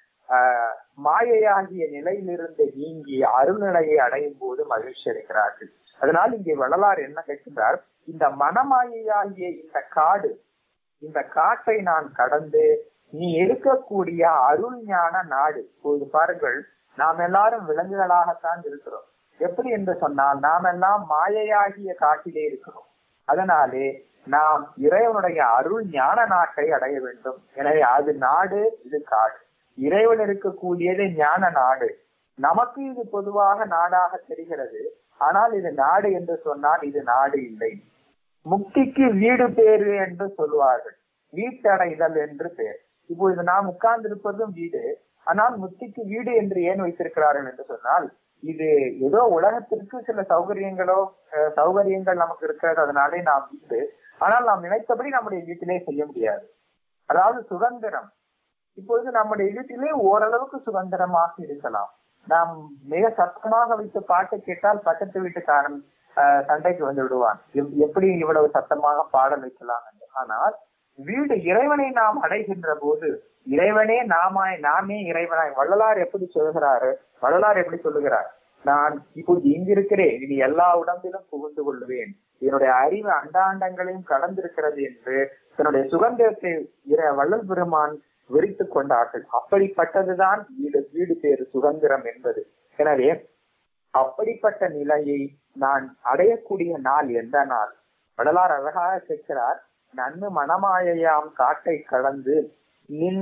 ஆஹ், மாயையாகிய நிலையிலிருந்து நீங்கி அருள்நிலையை அடையும் போது மகிழ்ச்சி அடைகிறார்கள் அதனால் இங்கே வள்ளலார் என்ன கேட்கிறார் இந்த மனமாயையாகிய இந்த காடு இந்த காட்டை நான் கடந்து நீ இருக்கக்கூடிய அருள் ஞான நாடு இப்போது பாருங்கள் நாம் எல்லாரும் விலங்குகளாகத்தான் இருக்கிறோம் எப்படி என்று சொன்னால் நாம் எல்லாம் மாயையாகிய காட்டிலே இருக்கிறோம் அதனாலே நாம் இறைவனுடைய அருள் ஞான நாட்டை அடைய வேண்டும் எனவே அது நாடு இது காடு இறைவன் இருக்கக்கூடியது ஞான நாடு நமக்கு இது பொதுவாக நாடாக தெரிகிறது ஆனால் இது நாடு என்று சொன்னால் இது நாடு இல்லை முக்திக்கு வீடு பேரு என்று சொல்வார்கள் வீட்டடைதல் என்று பேர் இப்பொழுது நாம் உட்கார்ந்திருப்பதும் வீடு ஆனால் முக்திக்கு வீடு என்று ஏன் வைத்திருக்கிறார்கள் என்று சொன்னால் இது ஏதோ உலகத்திற்கு சில சௌகரியங்களோ அஹ், சௌகரியங்கள் நமக்கு இருக்கிறது அதனாலே நாம் வீடு ஆனால் நாம் நினைத்தபடி நம்முடைய வீட்டிலே செய்ய முடியாது அதாவது சுதந்திரம் இப்பொழுது நம்முடைய வீட்டிலே ஓரளவுக்கு சுதந்திரமாக இருக்கலாம் நாம் மிக சத்தமாக வைத்து பாட்டு கேட்டால் பக்கத்து வீட்டுக்காரன் ஆஹ், சண்டைக்கு வந்து விடுவான் எப்- எப்படி இவ்வளவு சத்தமாக பாடல் வைக்கலாம் என்று ஆனால் வீடு இறைவனை நாம் அடைகின்ற போது இறைவனே நாமாய் நாமே இறைவனாய் வள்ளலார் எப்படி சொல்கிறாரு வள்ளலார் எப்படி சொல்லுகிறார் நான் இப்போது இங்கிருக்கிறேன் இனி எல்லா உடம்பிலும் புகுந்து கொள்வேன் என்னுடைய அறிவு அண்டாண்டங்களையும் கடந்திருக்கிறது என்று தன்னுடைய சுதந்திரத்தை இற- வள்ளல் பெருமான் விரித்துக் கொண்டார்கள் அப்படிப்பட்டதுதான் வீடு வீடு பேரு சுதந்திரம் என்பது எனவே அப்படிப்பட்ட நிலையை நான் அடையக்கூடிய நாள் எந்த நாள் வடலார் அழகாக கேட்கிறார் நன்னு மனமாயையாம் காட்டை கடந்து நின்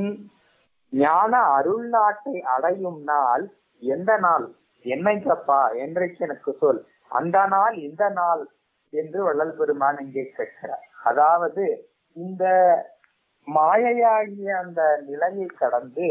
ஞான அருள் நாட்டை அடையும் நாள் எந்த நாள் என்னைக்கப்பா என்றைக்கு எனக்கு சொல் அந்த நாள் இந்த நாள் என்று வள்ளல் பெருமான் இங்கே கேட்கிறார் அதாவது இந்த மாயையாகிய அந்த நிலையை கடந்து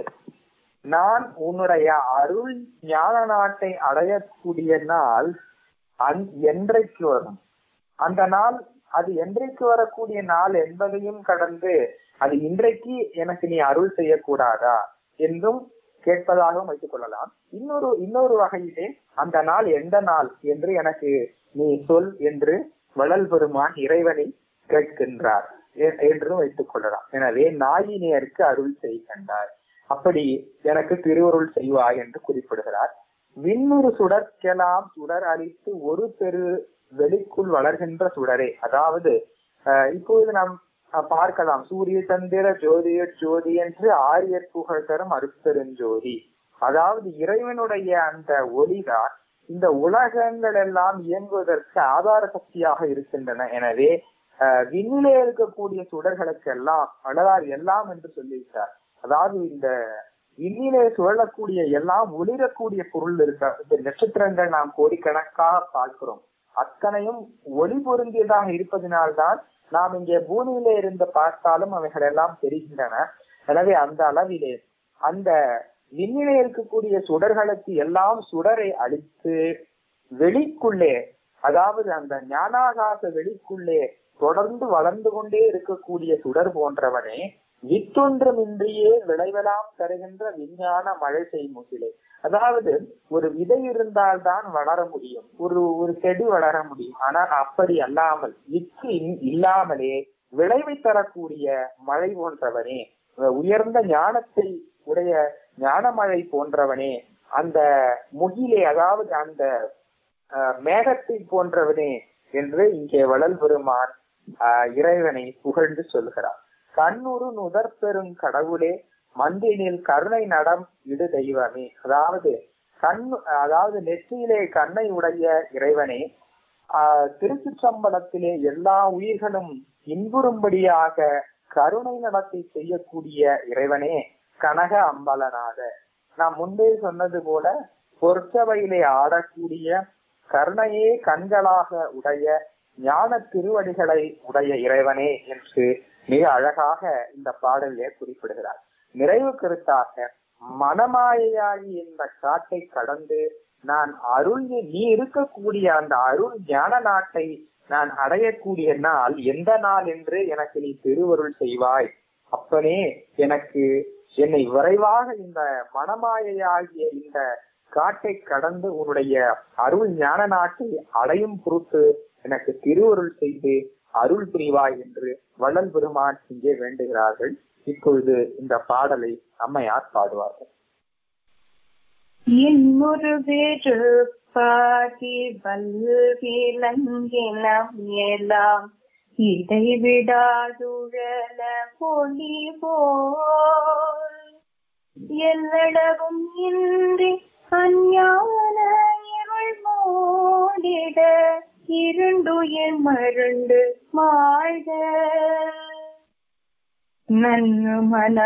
நான் உன்னுடைய அருள் ஞான நாட்டை அடையக்கூடிய நாள் அந்- என்றைக்கு வரும் அந்த நாள் அது என்றைக்கு வரக்கூடிய நாள் என்பதையும் கடந்து அது இன்றைக்கு எனக்கு நீ அருள் செய்யக்கூடாதா என்றும் கேட்பதாகவும் வைத்துக் கொள்ளலாம் இன்னொரு இன்னொரு வகையிலே அந்த நாள் எந்த நாள் என்று எனக்கு நீ சொல் என்று வள்ளல் பெருமான் இறைவனை கேட்கின்றார் எ- என்றும் வைத்துக் கொள்ளலாம் எனவே நாயினேருக்கு அருள் செய்கின்றார் அப்படி எனக்கு திருவருள் செய்வாய் என்று குறிப்பிடுகிறார் விண்ணுறு சுடர்க்கெல்லாம் சுடர் அளித்து ஒரு பெரு வெளிக்குள் வளர்கின்ற சுடரே அதாவது அஹ், இப்பொழுது நாம் அஹ், பார்க்கலாம் சூரிய சந்திர ஜோதிய ஜோதி என்று ஆரியர் புகழ் தரும் அருட்பெருஞ்சோதி அதாவது இறைவனுடைய அந்த ஒளிதான் இந்த உலகங்கள் எல்லாம் இயங்குவதற்கு ஆதார சக்தியாக இருக்கின்றன எனவே அஹ், விண்ணிலே இருக்கக்கூடிய சுடர்களுக்கெல்லாம் வள்ளலார் எல்லாம் என்று சொல்லியிருக்கார் அதாவது இந்த விண்ணிலே சுழலக்கூடிய எல்லாம் ஒளிரக்கூடிய பொருள் இருக்க இந்த நட்சத்திரங்கள் நாம் கோடிக்கணக்காக பார்க்கிறோம் அத்தனையும் ஒளி பொருந்தியதாக இருப்பதினால்தான் நாம் இங்கே பூமியிலே இருந்து பார்த்தாலும் அவைகள் எல்லாம் தெரிகின்றன எனவே அந்த அளவிலே அந்த விண்ணிலே இருக்கக்கூடிய சுடர்களுக்கு எல்லாம் சுடரை அழித்து வெளிக்குள்ளே அதாவது அந்த ஞானாகாச வெளிக்குள்ளே தொடர்ந்து வளர்ந்து கொண்டே இருக்கக்கூடிய சுடர் போன்றவனே வித்தொன்றுமின்றியே விளைவெல்லாம் தருகின்ற விஞ்ஞான மழை செய்முகிலே அதாவது ஒரு விதை இருந்தால்தான் வளர முடியும் ஒரு ஒரு செடி வளர முடியும் ஆனால் அப்படி அல்லாமல் வித்து இன்- இல்லாமலே விளைவை தரக்கூடிய மழை போன்றவனே உயர்ந்த ஞானத்தை உடைய ஞானமழை போன்றவனே அந்த முகிலே அதாவது அந்த அஹ், மேகத்தை போன்றவனே என்று இங்கே வளல் பெருமான் ஆஹ், இறைவனை புகழ்ந்து சொல்கிறார் கண்ணுறு நுதற் பெரும் கடவுளே மந்தினில் கருணை நடம் இடு தெய்வமே அதாவது கண் அதாவது நெற்றியிலே கண்ணை உடைய இறைவனே ஆஹ், திருச்சிற்றம்பலத்திலே எல்லா உயிர்களும் இன்புறும்படியாக கருணை நடத்தை செய்யக்கூடிய இறைவனே கனக அம்பலனாக நாம் முன்பே சொன்னது போல பொற்சபையிலே ஆடக்கூடிய கருணையே கண்களாக உடைய ஞான திருவடிகளை உடைய இறைவனே என்று மிக அழகாக இந்த பாடலிலே குறிப்பிடுகிறார் நிறைவு கருத்தாக மனமாயையாகி இந்த காட்டை கடந்து நான் அருள் நீ இருக்கக்கூடிய அந்த அருள் ஞான நாட்டை நான் அடையக்கூடிய நாள் எந்த நாள் என்று எனக்கு நீ திருவருள் செய்வாய் அப்பனே எனக்கு என்னை விரைவாக இந்த மனமாயையாகிய இந்த காட்டை கடந்து உன்னுடைய அருள் ஞான நாட்டை அடையும் பொருட்டு எனக்கு திருவருள் செய்து அருள் புரிவாய் என்று வள்ளல் பெருமான் இங்கே வேண்டுகிறார்கள் இப்பொழுது இந்த பாடலை அம்மையார் பாடுவார்கள் இன்னொரு வேறு பாதி வல்விலங்கினம் எல்லாம் இடைவிடாதுழல பொலி போல் எல்லளவும் இன்றி அஞ்ஞான இருள் மூடிட இருண்டுயிர் மருண்டு மாழ்க நன்னு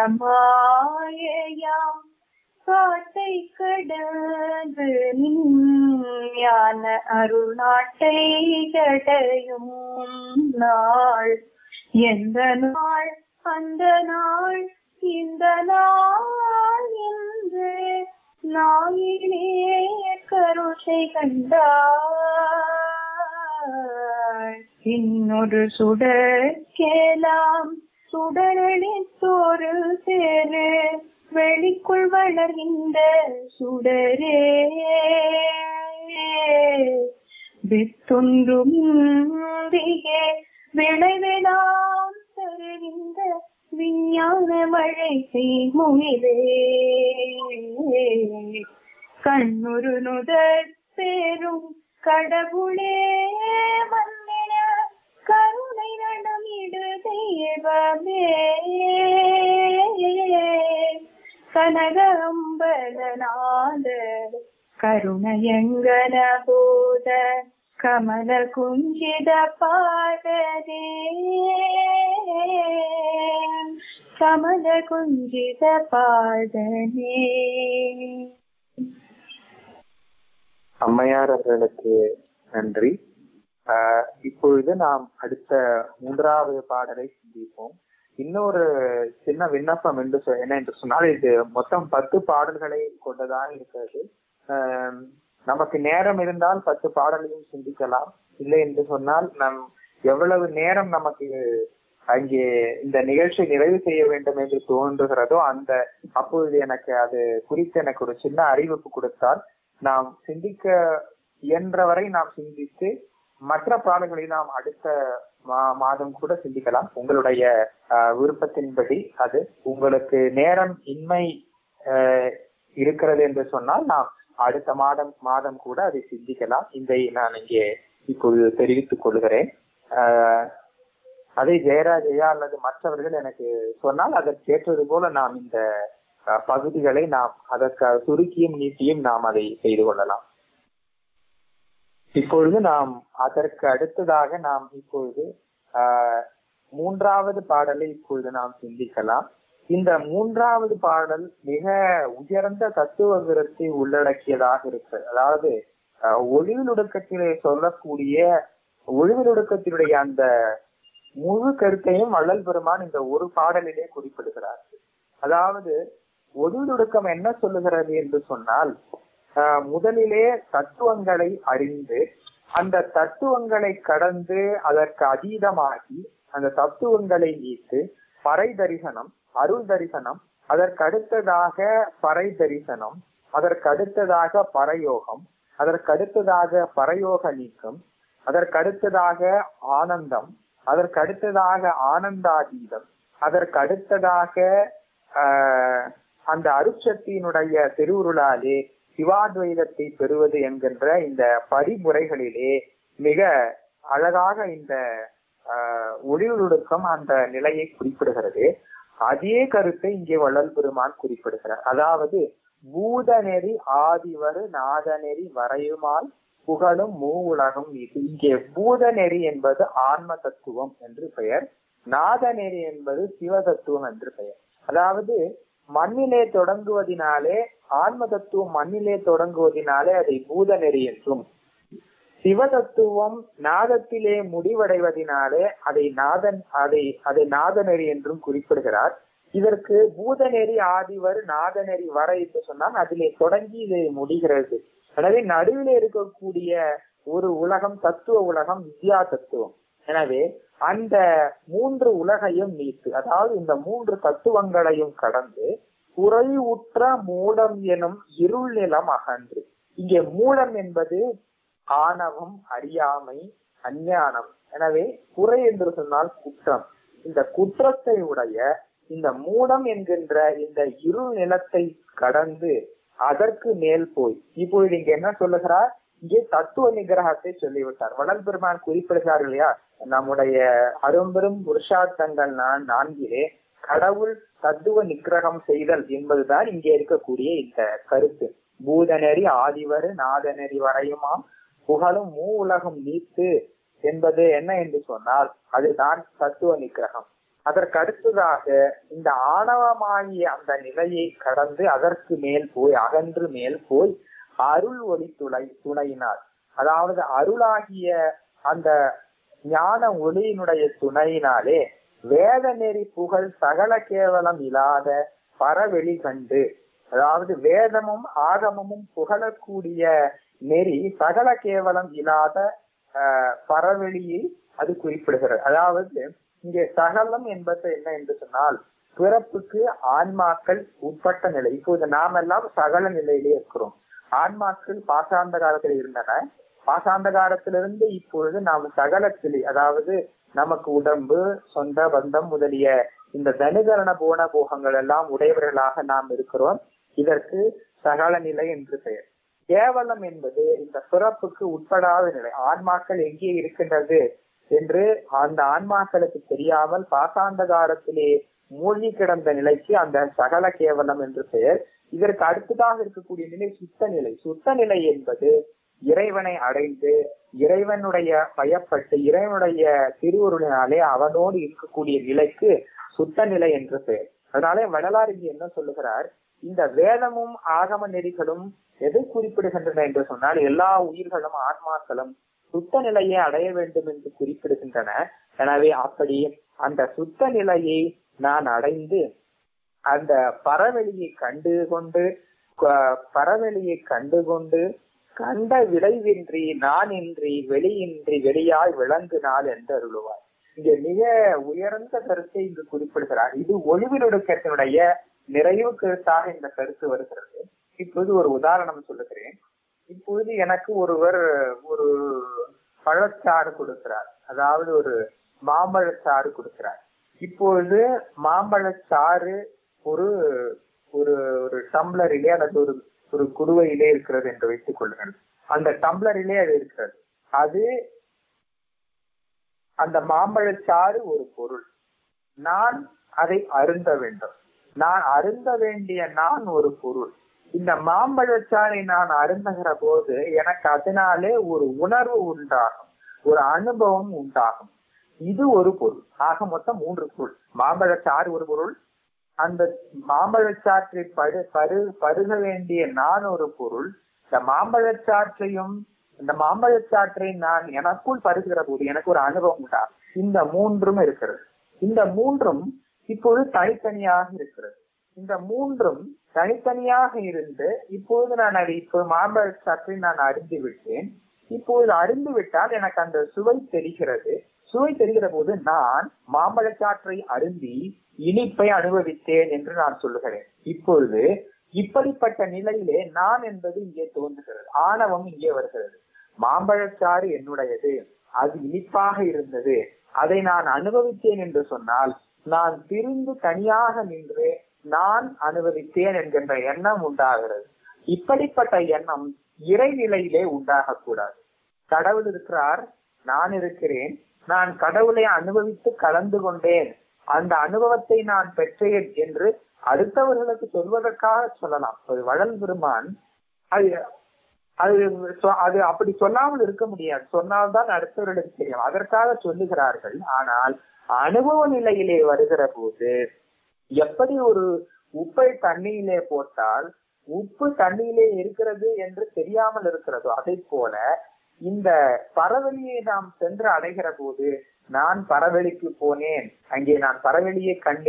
மனமாயாம் காட்டை கடந்து ஞான அருள் நாட்டை கடையும் நாள் எந்த நாள் அந்த நாள் இந்த நாள் என்று நாயிலே கருஷை கண்டாள் இன்னொரு சுடர் கேலாம் சுடரளித்தோரு சேரு வெளிக்குள் வளர்கின்ற சுடரே வித்துன்றுமின்றியே விளைவெல்லாம் தருகின்ற விஞ்ஞான மழை செய்முயிலே கண்ணுரு நுதற் பேரும் கடவுளே வந்தின கருணை நடமிடு தெய்வமே கனகம்பலநாத கருணையங்கன போத கமல குஞ்சித பாதரே கமல குஞ்சித பாதனே அம்மையார் அவர்களுக்கு நன்றி ஆஹ் இப்பொழுது நாம் அடுத்த மூன்றாவது பாடலை சிந்திப்போம் இன்னொரு சின்ன விண்ணப்பம் என்று சொ- என்ன என்று சொன்னால் இது மொத்தம் பத்து பாடல்களை கொண்டதாக இருக்கிறது ஆஹ் நமக்கு நேரம் இருந்தால் பத்து பாடலையும் சிந்திக்கலாம் இல்லை என்று சொன்னால் நம் எவ்வளவு நேரம் நமக்கு அங்கே இந்த நிகழ்ச்சி நிறைவு செய்ய வேண்டும் என்று தோன்றுகிறதோ அந்த அப்பொழுது எனக்கு அது குறித்து எனக்கு ஒரு சின்ன அறிவிப்பு கொடுத்தால் நாம் சிந்திக்க இயன்றவரை நாம் சிந்தித்து மற்ற பாடல்களை நாம் அடுத்த மா- மாதம் கூட சிந்திக்கலாம் உங்களுடைய ஆஹ், விருப்பத்தின்படி அது உங்களுக்கு நேரம் இன்மை ஆஹ், இருக்கிறது என்று சொன்னால் நாம் அடுத்த மாதம் மாதம் கூட அதை சிந்திக்கலாம் இதை நான் இங்கே இப்பொழுது தெரிவித்துக் கொள்கிறேன் ஆஹ், அதை ஜெயராஜையா அல்லது மற்றவர்கள் எனக்கு சொன்னால் அதற்கேற்றது போல நாம் இந்த அஹ், பகுதிகளை நாம் அதற்கு சுருக்கியும் நீட்டியும் நாம் அதை செய்து கொள்ளலாம் இப்பொழுது நாம் அதற்கு அடுத்ததாக நாம் இப்பொழுது ஆஹ், மூன்றாவது பாடலை இப்பொழுது நாம் சிந்திக்கலாம் இந்த மூன்றாவது பாடல் மிக உயர்ந்த தத்துவ கருத்தை உள்ளடக்கியதாக இருக்கிறது அதாவது ஆஹ், ஒளிவிலுடக்கத்திலே சொல்லக்கூடிய ஒளிவிலுடக்கத்தினுடைய அந்த முழு கருத்தையும் வள்ளல் பெருமான் இந்த ஒரு பாடலிலே குறிப்பிடுகிறார் அதாவது ஒளிவிலுடக்கம் என்ன சொல்லுகிறது என்று சொன்னால் ஆஹ், முதலிலே தத்துவங்களை அறிந்து அந்த தத்துவங்களை கடந்து அதற்கு அதீதமாகி அந்த தத்துவங்களை நீத்து பறை தரிசனம் அருள் தரிசனம் அதற்கு அடுத்ததாக பறை தரிசனம் அதற்கு அடுத்ததாக பரயோகம் அதற்கு அடுத்ததாக பரயோக நீக்கம் அதற்கு அடுத்ததாக ஆனந்தம் அதற்கு அடுத்ததாக ஆனந்தாதீதம் அதற்கு அடுத்ததாக ஆஹ், அந்த அருட்சத்தியினுடைய திருவுருளாலே சிவாத்வைதத்தை பெறுவது என்கின்ற இந்த பரிமுறைகளிலே மிக அழகாக இந்த ஆஹ், ஒளியுடுக்கம் அந்த நிலையை குறிப்பிடுகிறது அதே கருத்தை இங்கே வள்ளல் பெருமான் குறிப்பிடுகிறார் அதாவது பூதநெறி ஆதிவரு நாதநெறி வரையுமால் புகழும் மூ உலகம் இது இங்கே பூதநெறி என்பது ஆன்ம தத்துவம் என்று பெயர் நாதநெறி என்பது சிவ தத்துவம் என்று பெயர் அதாவது மண்ணிலே தொடங்குவதினாலே ஆன்ம தத்துவம் மண்ணிலே தொடங்குவதினாலே அதை பூதநெறி என்றும் சிவதத்துவம் நாதத்திலே முடிவடைவதினாலே அதை நாதன் அதை அதை நாதநெறி என்றும் குறிப்பிடுகிறார் இதற்கு பூதநெறி ஆதிவர் நாதநெறி வர என்று சொன்னால் அதிலே தொடங்கி இது முடிகிறது எனவே நடுவில் இருக்கக்கூடிய ஒரு உலகம் தத்துவ உலகம் வித்யா தத்துவம் எனவே அந்த மூன்று உலகையும் நீத்து அதாவது இந்த மூன்று தத்துவங்களையும் கடந்து குறை உற்ற மூலம் எனும் இருள் நிலம் அகன்று இங்கே மூலம் என்பது ஆணவம் அறியாமை அஞ்ஞானம் எனவே குறை என்று சொன்னால் குற்றம் இந்த குற்றத்தை உடைய இந்த மூலம் என்கின்ற இந்த இருள் நிலத்தை கடந்து அதற்கு மேல் போய் இப்பொழுது இங்க என்ன சொல்லுகிறார் இங்கே தத்துவ நிகிரகத்தை சொல்லிவிட்டார் வளல் பெருமான் குறிப்பிடுகிறார் இல்லையா நம்முடைய அரும்பெரும் புருஷார்த்தங்கள் நான் நான்கிலே கடவுள் தத்துவ நிகிரகம் செய்தல் என்பதுதான் இங்கே இருக்கக்கூடிய இந்த கருத்து பூதநெறி ஆதிவர் நாதநெறி வரையுமாம் புகழும் மூ உலகம் நீத்து என்பது என்ன என்று சொன்னால் அதுதான் தத்துவ நிகிரகம் அதற்கு அடுத்ததாக இந்த ஆணவமாகிய அந்த நிலையை கடந்து அதற்கு மேல் போய் அகன்று மேல் போய் அருள் ஒளி துணை துணையினார் அதாவது அருளாகிய அந்த ஞான ஒளியினுடைய துணையினாலே வேத நெறி புகழ் சகல கேவலம் இல்லாத பரவெளி கண்டு அதாவது வேதமும் ஆகமமும் புகழக்கூடிய நெறி சகல கேவலம் இல்லாத ஆஹ், பரவெளியை அது குறிப்பிடுகிறது அதாவது இங்கே சகலம் என்பது என்ன என்று சொன்னால் பிறப்புக்கு ஆன்மாக்கள் உட்பட்ட நிலை இப்போது நாம் எல்லாம் சகல நிலையிலே இருக்கிறோம் ஆன்மாக்கள் பாசாந்த காலத்தில் இருந்தன பாசாந்த காலத்திலிருந்து இப்பொழுது நாம் சகலத்திலே அதாவது நமக்கு உடம்பு சொந்த பந்தம் முதலிய இந்த தனுகரண போன போகங்கள் எல்லாம் உடையவர்களாக நாம் இருக்கிறோம் இதற்கு சகல நிலை என்று பெயர் கேவலம் என்பது இந்த பிறப்புக்கு உட்படாத நிலை ஆன்மாக்கள் எங்கே இருக்கின்றது என்று அந்த ஆன்மாக்களுக்கு தெரியாமல் பாசாந்தகாரத்திலே மூழ்கி கிடந்த நிலைக்கு அந்த சகல கேவலம் என்று பெயர் இதற்கு அடுத்ததாக இருக்கக்கூடிய நிலை சுத்த நிலை சுத்த நிலை என்பது இறைவனை அடைந்து இறைவனுடைய பயப்பட்டு இறைவனுடைய திருவுருளினாலே அவனோடு இருக்கக்கூடிய நிலைக்கு சுத்த நிலை என்று பெயர் அதனாலே வள்ளலார் இங்கு என்ன சொல்லுகிறார் இந்த வேதமும் ஆகம நெறிகளும் எதை குறிப்பிடுகின்றன என்று சொன்னால் எல்லா உயிர்களும் ஆன்மாக்களும் சுத்த நிலையை அடைய வேண்டும் என்று குறிப்பிடுகின்றன எனவே அப்படி அந்த சுத்த நிலையை நான் அடைந்து அந்த பறவெளியை கண்டு கொண்டு க- பறவெளியை கண்டு கொண்டு கண்ட விளைவின்றி நான் இன்றி வெளியின்றி வெளியாய் விளங்கு நாள் என்று அருளுவார் இங்க மிக உயர்ந்த கருத்தை இங்கு குறிப்பிடுகிறார் இது ஒளிவிலொடுக்கத்தினுடைய நிறைவு கருத்தாக இந்த கருத்து வருகிறது இப்போது ஒரு உதாரணம் சொல்லுகிறேன் இப்பொழுது எனக்கு ஒருவர் ஒரு பழச்சாறு கொடுக்கிறார் அதாவது ஒரு மாம்பழச்சாறு கொடுக்கிறார் இப்பொழுது மாம்பழச்சாறு ஒரு ஒரு ஒரு டம்ளரிலே அல்லது ஒரு ஒரு குடுவையிலே இருக்கிறது என்று வைத்துக் கொள்ளுங்கள் அந்த டம்ளரிலே அது இருக்கிறது அது அந்த மாம்பழச்சாறு ஒரு பொருள் நான் அதை அருந்த வேண்டும் நான் அருந்த வேண்டிய நான் ஒரு பொருள் இந்த மாம்பழச்சாறை நான் அருந்துகிற போது எனக்கு அதனாலே ஒரு உணர்வு உண்டாகும் ஒரு அனுபவம் உண்டாகும் இது ஒரு பொருள் ஆக மொத்தம் மூன்று பொருள் மாம்பழச்சாறு ஒரு பொருள் அந்த மாம்பழச்சாற்றை பரு பரு பருக வேண்டிய நான் ஒரு பொருள் இந்த மாம்பழச்சாற்றையும் இந்த மாம்பழச்சாற்றை நான் எனக்குள் பருகிற போது எனக்கு ஒரு அனுபவம் உண்டாகும் இந்த மூன்றும் இருக்கிறது இந்த மூன்றும் இப்பொழுது தனித்தனியாக இருக்கிறது இந்த மூன்றும் தனித்தனியாக இருந்து இப்பொழுது நான் அதை இப்போ மாம்பழச்சாற்றை நான் அறிந்து விட்டேன் இப்பொழுது அறிந்து விட்டால் எனக்கு அந்த சுவை தெரிகிறது சுவை தெரிகிற போது நான் மாம்பழச்சாற்றை அருந்தி இனிப்பை அனுபவித்தேன் என்று நான் சொல்லுகிறேன் இப்பொழுது இப்படிப்பட்ட நிலையிலே நான் என்பது இங்கே தோன்றுகிறது ஆணவம் இங்கே வருகிறது மாம்பழச்சாறு என்னுடையது அது இனிப்பாக இருந்தது அதை நான் அனுபவித்தேன் என்று சொன்னால் நான் பிரிந்து தனியாக நின்று நான் அனுபவித்தேன் என்கின்ற எண்ணம் உண்டாகிறது இப்படிப்பட்ட எண்ணம் இறைநிலையிலே உண்டாகக்கூடாது கடவுள் இருக்கிறார் நான் இருக்கிறேன் நான் கடவுளை அனுபவித்து கலந்து கொண்டேன் அந்த அனுபவத்தை நான் பெற்றேன் என்று அடுத்தவர்களுக்கு சொல்வதற்காக சொல்லலாம் ஒரு வள்ளல் பெருமான் அது அது சொ- அது அப்படி சொல்லாமல் இருக்க முடியாது சொன்னால்தான் அடுத்தவர்களுக்கு தெரியும் அதற்காக சொல்லுகிறார்கள் ஆனால் அனுபவ நிலையிலே வருகிற போது எப்படி ஒரு உப்பை தண்ணியிலே போட்டால் உப்பு தண்ணியிலே இருக்கிறது என்று தெரியாமல் இருக்கிறதோ அதை போல இந்த பறவெளியை நாம் சென்று அடைகிற போது நான் பறவெளிக்கு போனேன் அங்கே நான் பறவெளியை கண்டேன்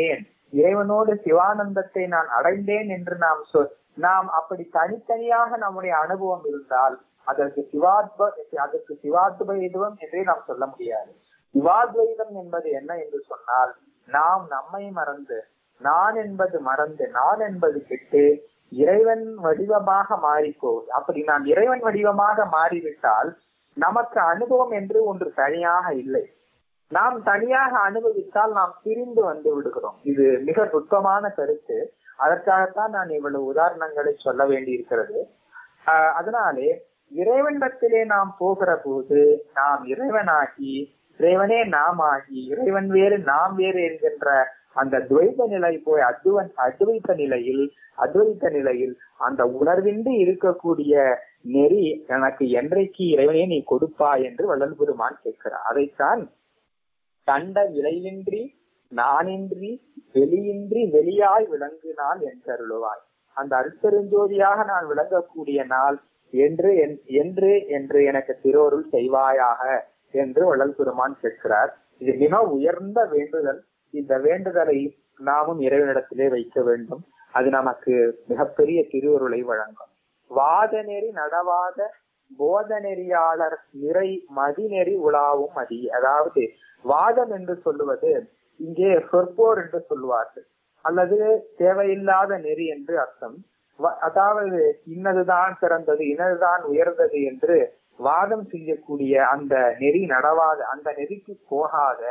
இறைவனோடு சிவானந்தத்தை நான் அடைந்தேன் என்று நாம் சொல் நாம் அப்படி தனித்தனியாக நம்முடைய அனுபவம் இருந்தால் அதற்கு சிவாத்வ அதற்கு சிவாத்வைதம் என்றே நாம் சொல்ல முடியாது சிவாத்வைதம் என்பது என்ன என்று சொன்னால் நாம் நம்மை மறந்து நான் என்பது மறந்து நான் என்பது கெட்டு இறைவன் வடிவமாக மாறிப்போகுது அப்படி நாம் இறைவன் வடிவமாக மாறிவிட்டால் நமக்கு அனுபவம் என்று ஒன்று தனியாக இல்லை நாம் தனியாக அனுபவித்தால் நாம் பிரிந்து வந்து விடுகிறோம் இது மிக நுட்பமான கருத்து அதற்காகத்தான் நான் இவ்வளவு உதாரணங்களை சொல்ல வேண்டியிருக்கிறது ஆஹ் அதனாலே இறைவனிடத்திலே நாம் போகிற போது நாம் இறைவனாகி இறைவனே நாம் ஆகி இறைவன் வேறு நாம் வேறு என்கின்ற அந்த துவைத நிலை போய் அத்வன் அத்வைத்த நிலையில் அத்வைத்த நிலையில் அந்த உணர்வின்றி இருக்கக்கூடிய நெறி எனக்கு என்றைக்கு இறைவனே நீ கொடுப்பா என்று வள்ளல் பெருமான் கேட்கிறார் அதைத்தான் கண்ட விளைவின்றி நானின்றி வெளியின்றி வெளியாய் விளங்குனால் என்றருளுவாய் அந்த அருட்பெருஞ்சோதியாக நான் விளங்கக்கூடிய நாள் என்று என்று என்று எனக்கு திருவருள் செய்வாயாக என்று வள்ளல் பெருமான் கேட்கிறார் இது மிக உயர்ந்த வேண்டுதல் இந்த வேண்டுதலை நாமும் இறைவனிடத்திலே வைக்க வேண்டும் அது நமக்கு மிகப்பெரிய திருவருளை வழங்கும் வாத நெறி நடவாத போத நெறியாளர் நிறை மதிநெறி உலாவும் மதி அதாவது வாதம் என்று சொல்லுவது இங்கே சொற்போர் என்று சொல்லுவார்கள் அல்லது தேவையில்லாத நெறி என்று அர்த்தம் அதாவது இன்னதுதான் சிறந்தது இன்னதுதான் உயர்ந்தது என்று வாதம் செய்யக்கூடிய அந்த நெறி நடவாத அந்த நெறிக்கு போகாத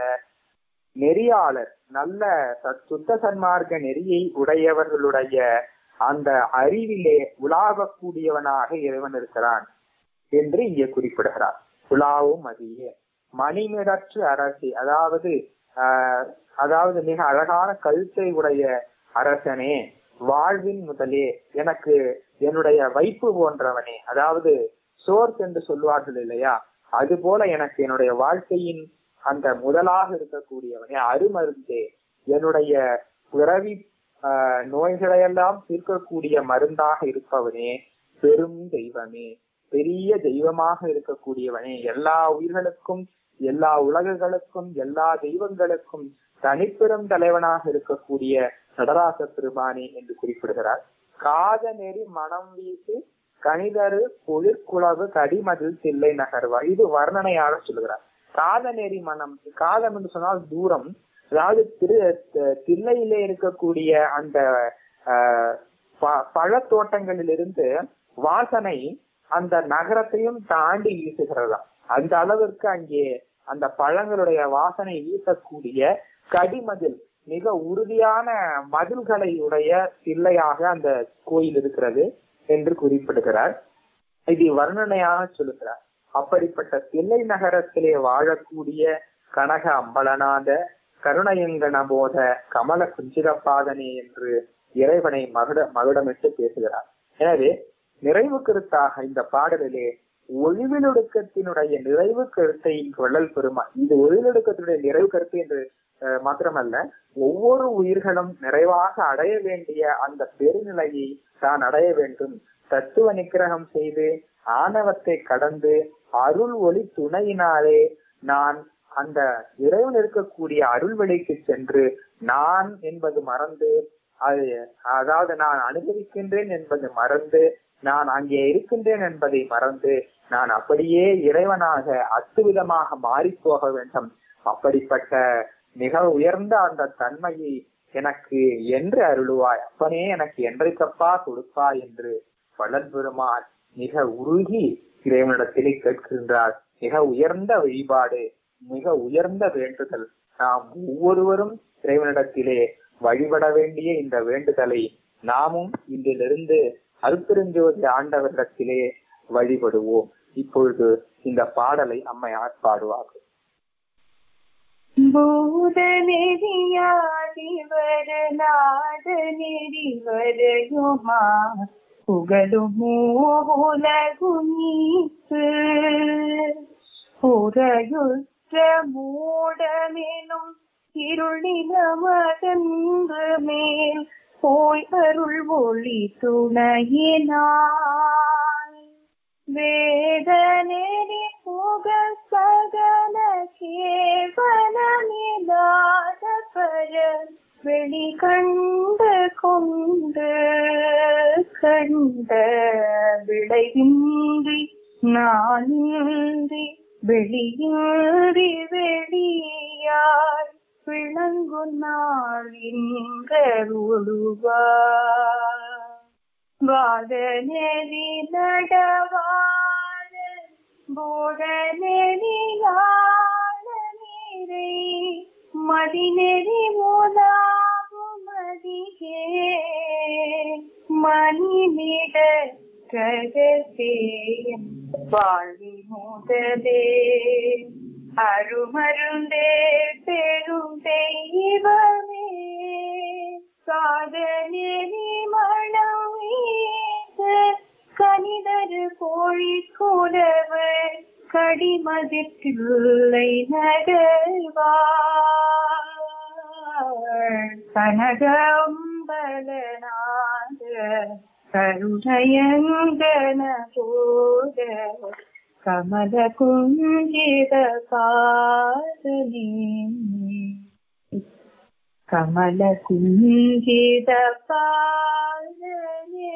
நெறியாளர் நல்ல சுத்த சன்மார்க்க நெறியை உடையவர்களுடைய அந்த அறிவிலே உலாகக்கூடியவனாக இறைவன் இருக்கிறான் என்று இங்கே குறிப்பிடுகிறார் உலாவும் அதியே மணிமிடற்று அரசி அதாவது ஆஹ் அதாவது மிக அழகான கழுத்தை உடைய அரசனே வாழ்வின் முதலே எனக்கு என்னுடைய வைப்பு போன்றவனே அதாவது சோர்ஸ் என்று சொல்வார்கள் இல்லையா அது போல எனக்கு என்னுடைய வாழ்க்கையின் அந்த முதலாக இருக்கக்கூடியவனே அருமருந்தே என்னுடைய பிறவி ஆஹ் நோய்களையெல்லாம் தீர்க்கக்கூடிய மருந்தாக இருப்பவனே பெரும் தெய்வமே பெரிய தெய்வமாக இருக்கக்கூடியவனே எல்லா உயிர்களுக்கும் எல்லா உலகுகளுக்கும் எல்லா தெய்வங்களுக்கும் தனிப்பெரும் தலைவனாக இருக்கக்கூடிய நடராச பெருமானி என்று குறிப்பிடுகிறார் காத நெறி மனம் வீசி கணிதரு பொழிற்குளவு கடிமதில் தில்லை நகர்வார் இது வர்ணனையாக சொல்லுகிறார் காத நெறி மனம் காதம் என்று சொன்னால் தூரம் அதாவது திரு தில்லையிலே இருக்கக்கூடிய அந்த பழத்தோட்டங்களிலிருந்து வாசனை அந்த நகரத்தையும் தாண்டி வீசுகிறதா அந்த அளவிற்கு அங்கே அந்த பழங்களுடைய வாசனை வீசக்கூடிய கடிமதில் மிக உறுதியான மதில்களை உடைய தில்லையாக அந்த கோயில் இருக்கிறது என்று குறிப்பிடுகிறார் இது வர்ணனையாக சொல்லுகிறார் அப்படிப்பட்ட தில்லை நகரத்திலே வாழக்கூடிய கனக அம்பலநாத கருணையங்கன போத கமல குஞ்சிரப்பாதனே என்று இறைவனை மகுட மகுடமிட்டு பேசுகிறார் எனவே நிறைவு கருத்தாக இந்த பாடலிலே ஒளிவிலொடுக்கத்தினுடைய நிறைவு கருத்தை வள்ளல் பெருமா இது ஒளிவிலொடுக்கத்தினுடைய நிறைவு கருத்து என்று மாத்திரமல்ல ஒவ்வொரு உயிர்களும் நிறைவாக அடைய வேண்டிய அந்த பெருநிலையை தான் அடைய வேண்டும் தத்துவ நிக்கிரகம் செய்து ஆணவத்தை கடந்து அருள் ஒளி துணையினாலே நான் அந்த இறைவன் இருக்கக்கூடிய அருள்வெளிக்கு சென்று நான் என்பது மறந்து அது அதாவது நான் அனுபவிக்கின்றேன் என்பது மறந்து நான் அங்கே இருக்கின்றேன் என்பதை மறந்து நான் அப்படியே இறைவனாக அத்துவிதமாக மாறி போக வேண்டும் அப்படிப்பட்ட மிக உயர்ந்த அந்த தன்மையை எனக்கு என்று அருளுவாய் அப்பனே எனக்கு என்றைக்கப்பா கொடுப்பா என்று வளர் பெருமான் மிக உருகி இறைவனிடத்திலே கேட்கின்றார் மிக உயர்ந்த வழிபாடு மிக உயர்ந்த வேண்டுதல் நாம் ஒவ்வொருவரும் இறைவனிடத்திலே வழிபட வேண்டிய இந்த வேண்டுதலை நாமும் இன்றிலிருந்து அருப்பெருஞ்சோதி ஆண்டவரிடத்திலே வழிபடுவோம் இப்பொழுது இந்த பாடலை அம்மையார் பாடுவார்கள் பூத நெறியாதிவர் நாத நெறிவரையுமா புகழும் உலகுமீத்து புறையுற்ற மூடமெனும் இருளினமகன்று மேல் போய் அருள் ஒளி துணையினாய் வேதனெறி புக சகல கேவலமில்லாத பர வெளி கண்டு கொண்டு கண்ட விளைவின்றி நானின்றி வெளியின்றி வெளியாய் விளங்கும் நாளின்கருளுவா வாத நெறி நடவாத போத நெறியாள நீரை மதிநெறி மோதாகும் மதியே மணிமிட கரசேயம் வாழ்வி முதலே அருமருந்தே பெரும் தெய்வமே சாதனி மணம் கனிதரு கோழி கூடவு கடிமதிற்கில்லை நகர்வார் கனகம்பலனாக கருணயங்கன போத கமல குஞ்சித காதலி கமல குஞ்சித பாதனே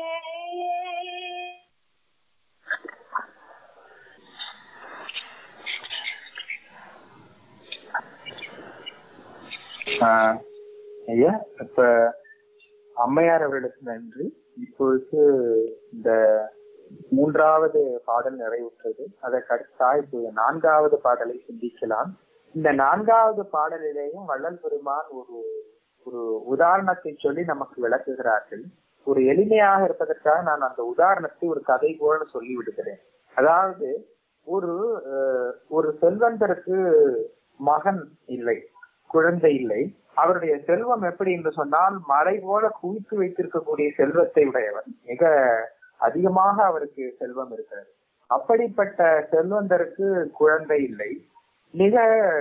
ஆஹ் ஐயா இப்ப அம்மையார் அவர்களுக்கு நன்றி இப்பொழுது இந்த மூன்றாவது பாடல் நிறைவுற்றது அதற்கு அடுத்தா இப்போது நான்காவது பாடலை சிந்திக்கலாம் இந்த நான்காவது பாடலிலேயும் வள்ளல் பெருமான் ஒரு ஒரு உதாரணத்தை சொல்லி நமக்கு விளக்குகிறார்கள் ஒரு எளிமையாக இருப்பதற்காக நான் அந்த உதாரணத்தை ஒரு கதை போல சொல்லி விடுகிறேன் அதாவது ஒரு அஹ், ஒரு செல்வந்தருக்கு மகன் இல்லை குழந்தை இல்லை அவருடைய செல்வம் எப்படி என்று சொன்னால் மலை போல குவித்து வைத்திருக்கக்கூடிய செல்வத்தை உடையவர் மிக அதிகமாக அவருக்கு செல்வம் இருக்கிறது அப்படிப்பட்ட செல்வந்தருக்கு குழந்தை இல்லை மிக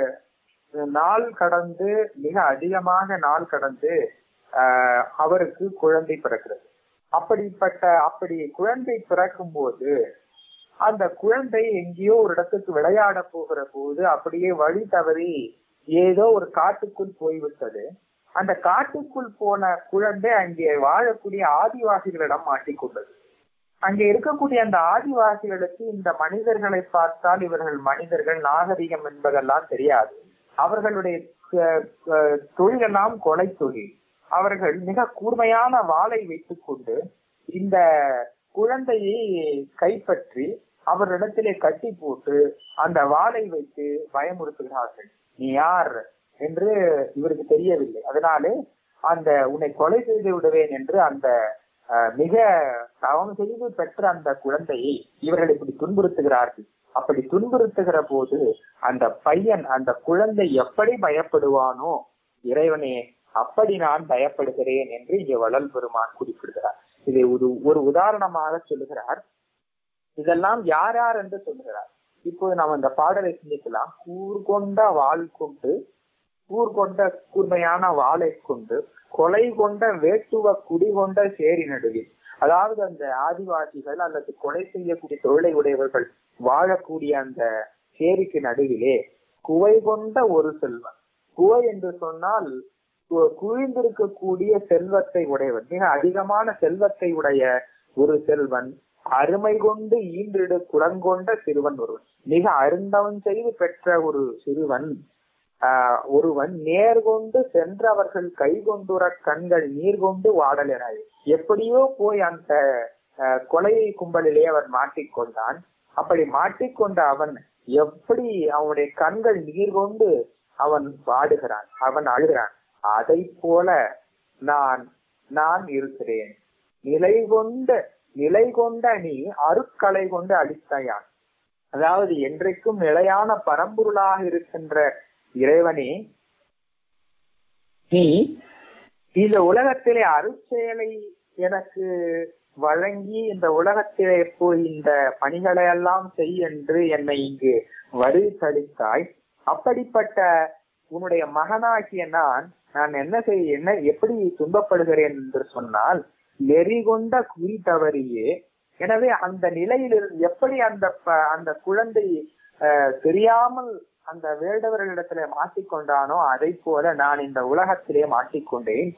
நாள் கடந்து மிக அதிகமாக நாள் கடந்து ஆஹ், அவருக்கு குழந்தை பிறக்கிறது அப்படிப்பட்ட அப்படி குழந்தை பிறக்கும் போது அந்த குழந்தை எங்கேயோ ஒரு இடத்துக்கு விளையாட போகிற போது அப்படியே வழி தவறி ஏதோ ஒரு காட்டுக்குள் போய்விட்டது அந்த காட்டுக்குள் போன குழந்தை அங்கே வாழக்கூடிய ஆதிவாசிகளிடம் மாட்டிக்கொண்டது அங்கே இருக்கக்கூடிய அந்த ஆதிவாசிகளுக்கு இந்த மனிதர்களை பார்த்தால் இவர்கள் மனிதர்கள் நாகரிகம் என்பதெல்லாம் தெரியாது அவர்களுடைய அஹ், அஹ், தொழிலெல்லாம் கொலை தொழில் அவர்கள் மிக கூர்மையான வாளை வைத்துக் கொண்டு இந்த குழந்தையை கைப்பற்றி அவரிடத்திலே கட்டி போட்டு அந்த வாளை வைத்து பயமுறுத்துகிறார்கள் நீ யார் என்று இவருக்கு தெரியவில்லை அதனாலே அந்த உன்னை கொலை செய்து விடுவேன் என்று அந்த அஹ், மிக தவம் செய்து பெற்ற அந்த குழந்தையை இவர்கள் இப்படி துன்புறுத்துகிறார்கள் அப்படி துன்புறுத்துகிற போது அந்த பையன் அந்த குழந்தை எப்படி பயப்படுவானோ இறைவனே அப்படி நான் பயப்படுகிறேன் என்று இங்கே வள்ளல் பெருமான் குறிப்பிடுகிறார் இதை ஒரு ஒரு உதாரணமாக சொல்லுகிறார் இதெல்லாம் யார் யார் என்று சொல்லுகிறார் இப்போது நாம் இந்த பாடலை சிந்திக்கலாம் கூர்கொண்ட வாள் கொண்டு கூர்கொண்ட கூர்மையான வாளை கொண்டு கொலை கொண்ட வேட்டுவ குடி கொண்ட சேரி நடுவில் அதாவது அந்த ஆதிவாசிகள் அல்லது கொலை செய்யக்கூடிய தொழிலை உடையவர்கள் வாழக்கூடிய அந்த சேரிக்கு நடுவிலே குவை கொண்ட ஒரு செல்வன் குவை என்று சொன்னால் கு- குவிந்திருக்கக்கூடிய செல்வத்தை உடையவன் மிக அதிகமான செல்வத்தை உடைய ஒரு செல்வன் அருமை கொண்டு ஈன்றிடு குலங்கொண்ட சிறுவன் ஒருவன் மிக அருந்தவன் செய்து பெற்ற ஒரு சிறுவன் ஆஹ் ஒருவன் நேர்கொண்டு சென்றவர்கள் கை கொண்டுற கண்கள் நீர் கொண்டு வாடல் என எப்படியோ போய் அந்த ஆஹ், கொலை கும்பலிலே அவன் மாட்டிக்கொண்டான் அப்படி மாட்டிக்கொண்ட அவன் எப்படி அவனுடைய கண்கள் நீர் கொண்டு அவன் வாடுகிறான் அவன் அழுகிறான் அதை போல நான் நான் இருக்கிறேன் நிலை கொண்ட நிலை கொண்ட நீ அருட்களை கொண்டு அளித்தாயான் அதாவது என்றைக்கும் நிலையான பரம்பொருளாக இருக்கின்ற இறைவனே நீ இந்த உலகத்திலே அருட்செயலை எனக்கு வழங்கி இந்த உலகத்திலே போய் இந்த பணிகளை எல்லாம் செய் என்று என்னை இங்கு வருவித்தளித்தாய் அப்படிப்பட்ட உன்னுடைய மகனாகிய நான் நான் என்ன செய்ய என்ன எப்படி துன்பப்படுகிறேன் என்று சொன்னால் நெறி கொண்ட குறி தவறியே எனவே அந்த நிலையிலிருந்து எப்படி அந்த ப- அந்த குழந்தை அஹ், தெரியாமல் அந்த வேடவர்களிடத்திலே மாட்டிக்கொண்டானோ அதை போல நான் இந்த உலகத்திலே மாட்டிக்கொண்டேன்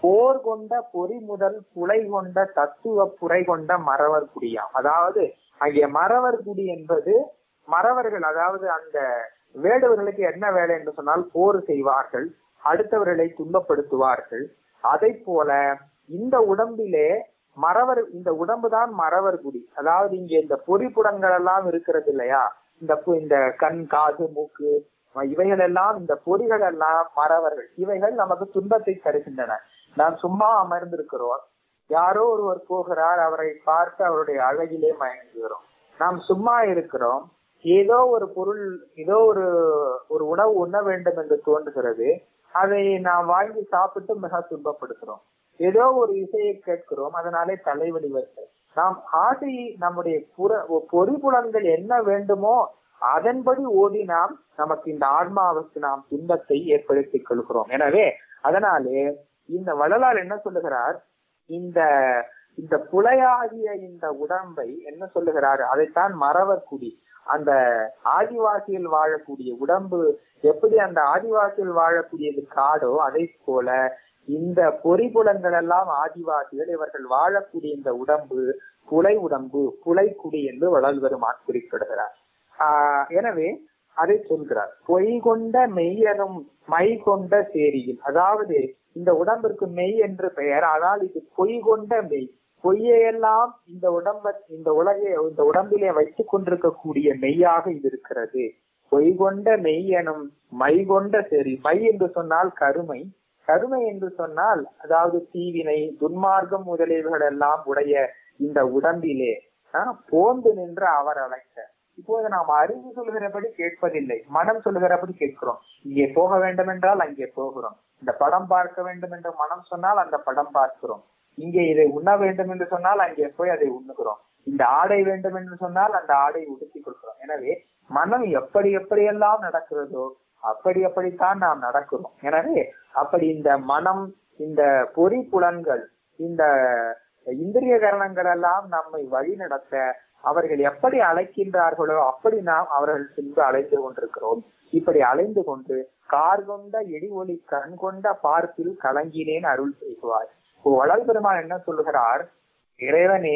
போர் கொண்ட பொறி முதல் புலை கொண்ட தத்துவ புரை கொண்ட மறவர் குடியாம் அதாவது அங்கே மறவர் குடி என்பது மறவர்கள் அதாவது அந்த வேடுவர்களுக்கு என்ன வேலை என்று சொன்னால் போர் செய்வார்கள் அடுத்தவர்களை துன்பப்படுத்துவார்கள் அதை போல இந்த உடம்பிலே மறவர் இந்த உடம்பு தான் மறவர் குடி அதாவது இங்க இந்த பொறிப்புடங்கள் எல்லாம் இருக்கிறது இல்லையா இந்த பு- இந்த கண் காது மூக்கு இவைகள் எல்லாம் இந்த பொறிகள் எல்லாம் மறவர்கள் இவைகள் நமக்கு துன்பத்தை தருகின்றன நாம் சும்மா அமர்ந்திருக்கிறோம் யாரோ ஒருவர் போகிறார் அவரை பார்த்து அவருடைய அழகிலே மயங்குகிறோம் நாம் சும்மா இருக்கிறோம் ஏதோ ஒரு பொருள் ஏதோ ஒரு ஒரு உணவு உண்ண வேண்டும் என்று தோன்றுகிறது அதை நாம் வாங்கி சாப்பிட்டு மிக துன்பப்படுகிறோம் ஏதோ ஒரு இசையை கேட்கிறோம் அதனாலே தலைவலி வருகிறது நாம் ஆசை நம்முடைய புற பொறிபுலன்கள் என்ன வேண்டுமோ அதன்படி ஓடி நாம் நமக்கு இந்த ஆன்மாவுக்கு நாம் துன்பத்தை ஏற்படுத்திக் கொள்கிறோம் எனவே அதனாலே இந்த வள்ளலார் என்ன சொல்லுகிறார் இந்த இந்த புலையாகிய இந்த உடம்பை என்ன சொல்லுகிறார் அதைத்தான் மறவர் குடி அந்த ஆதிவாசியில் வாழக்கூடிய உடம்பு எப்படி அந்த ஆதிவாசியில் வாழக்கூடியது காடோ அதை போல இந்த பொறிபுலன்கள் எல்லாம் ஆதிவாசிகள் இவர்கள் வாழக்கூடிய இந்த உடம்பு புலை உடம்பு புலைக்குடி என்று வளல் பெருமான் குறிப்பிடுகிறார் ஆஹ் எனவே அதை சொல்கிறார் பொய் கொண்ட மெய்யனும் மை கொண்ட சேரியில் அதாவது இந்த உடம்பிற்கு மெய் என்று பெயர் ஆனால் இது பொய் கொண்ட மெய் பொய்யெல்லாம் இந்த உடம்ப இந்த உலகை இந்த உடம்பிலே வைத்துக் கொண்டிருக்கக்கூடிய மெய்யாக இது இருக்கிறது பொய் கொண்ட மெய் எனும் மை கொண்ட சரி மை என்று சொன்னால் கருமை கருமை என்று சொன்னால் அதாவது தீவினை துன்மார்க்கம் முதலியவைகள் எல்லாம் உடைய இந்த உடம்பிலே ஆஹ், போந்து நின்று அவர் அழைக்க இப்போது நாம் அறிவு சொல்கிறபடி கேட்பதில்லை மனம் சொல்கிறபடி கேட்கிறோம் இங்கே போக வேண்டும் என்றால் அங்கே போகிறோம் இந்த படம் பார்க்க வேண்டும் என்று மனம் சொன்னால் அந்த படம் பார்க்கிறோம் இங்கே இதை உண்ண வேண்டும் என்று சொன்னால் அங்கே போய் அதை உண்ணுகிறோம் இந்த ஆடை வேண்டும் என்று சொன்னால் அந்த ஆடை உடுத்திக் கொள்கிறோம் எனவே மனம் எப்படி எப்படியெல்லாம் நடக்கிறதோ அப்படி அப்படித்தான் நாம் நடக்கிறோம் எனவே அப்படி இந்த மனம் இந்த பொறி புலன்கள் இந்த இந்திரிய கரணங்கள் எல்லாம் நம்மை வழி நடத்த அவர்கள் எப்படி அழைக்கின்றார்களோ அப்படி நாம் அவர்கள் சென்று அழைத்து கொண்டிருக்கிறோம் இப்படி அலைந்து கொண்டு கார் கொண்ட இடி ஒளி கண் கொண்ட பார்ப்பில் கலங்கினேன் அருள் செய்வார் இப்போ வளல் பெருமான் என்ன சொல்லுகிறார் இறைவனே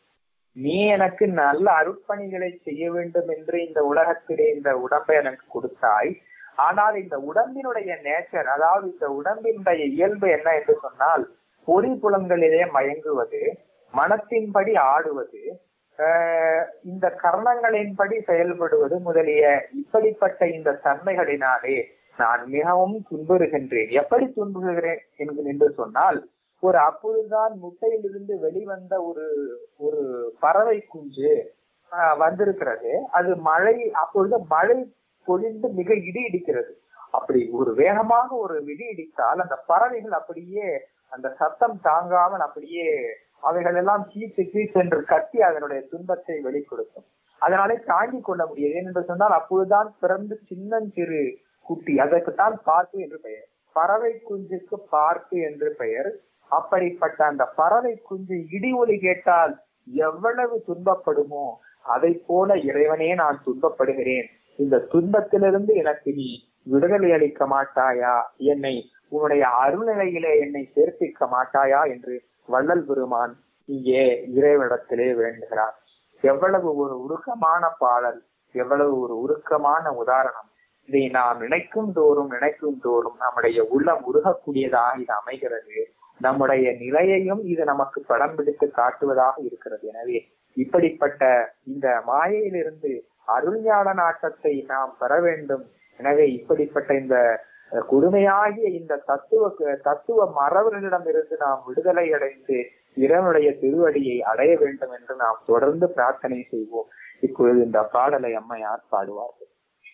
நீ எனக்கு நல்ல அருட்பணிகளை செய்ய வேண்டும் என்று இந்த உலகத்திலே இந்த உடம்பை எனக்கு கொடுத்தாய் ஆனால் இந்த உடம்பினுடைய நேச்சர் அதாவது இந்த உடம்பினுடைய இயல்பு என்ன என்று சொன்னால் பொறி புலன்களிலே மயங்குவது மனத்தின்படி ஆடுவது ஆஹ் இந்த கர்ணங்களின்படி செயல்படுவது முதலிய இப்படிப்பட்ட இந்த தன்மைகளினாலே நான் மிகவும் துன்புறுகின்றேன் எப்படி துன்புறுகிறேன் என்கு- என்று சொன்னால் ஒரு அப்பொழுதுதான் முட்டையிலிருந்து வெளிவந்த ஒரு ஒரு பறவை குஞ்சு ஆஹ் வந்திருக்கிறது அது மழை அப்பொழுது மழை பொழிந்து மிக இடி இடிக்கிறது அப்படி ஒரு வேகமாக ஒரு இடி இடித்தால் அந்த பறவைகள் அப்படியே அந்த சத்தம் தாங்காமல் அப்படியே அவைகள் எல்லாம் கீச்சு கீச்சு என்று கத்தி அதனுடைய துன்பத்தை வெளிப்படுத்தும் அதனாலே தாங்கிக் கொள்ள முடியாது ஏனென்று சொன்னால் அப்பொழுதுதான் பிறந்து சின்னஞ்சிறு குட்டி அதற்குத்தான் பார்ப்பு என்று பெயர் பறவை குஞ்சுக்கு பார்ப்பு என்று பெயர் அப்படிப்பட்ட அந்த பறவை குஞ்சு இடி ஒலி கேட்டால் எவ்வளவு துன்பப்படுமோ அதை போல இறைவனே நான் துன்பப்படுகிறேன் இந்த துன்பத்திலிருந்து எனக்கு நீ விடுதலை அளிக்க மாட்டாயா என்னை உன்னுடைய அருள்நிலையிலே என்னை சேர்ப்பிக்க மாட்டாயா என்று வள்ளல் பெருமான் இங்கே இறைவனிடத்திலே வேண்டுகிறார் எவ்வளவு ஒரு உருக்கமான பாடல் எவ்வளவு ஒரு உருக்கமான உதாரணம் இதை நாம் நினைக்கும் தோறும் நினைக்கும் தோறும் நம்முடைய உள்ளம் உருகக்கூடியதாக இது அமைகிறது நம்முடைய நிலையையும் இது நமக்கு படம் பிடித்து காட்டுவதாக இருக்கிறது எனவே இப்படிப்பட்ட இந்த மாயையிலிருந்து அருள்ஞான நாட்டத்தை நாம் பெற வேண்டும் எனவே இப்படிப்பட்ட இந்த அஹ், கொடுமையாகிய இந்த தத்துவ தத்துவ மரபர்களிடமிருந்து நாம் விடுதலை அடைந்து இறைவனுடைய திருவடியை அடைய வேண்டும் என்று நாம் தொடர்ந்து பிரார்த்தனை செய்வோம் இப்பொழுது இந்த பாடலை அம்மையார் பாடுவார்கள்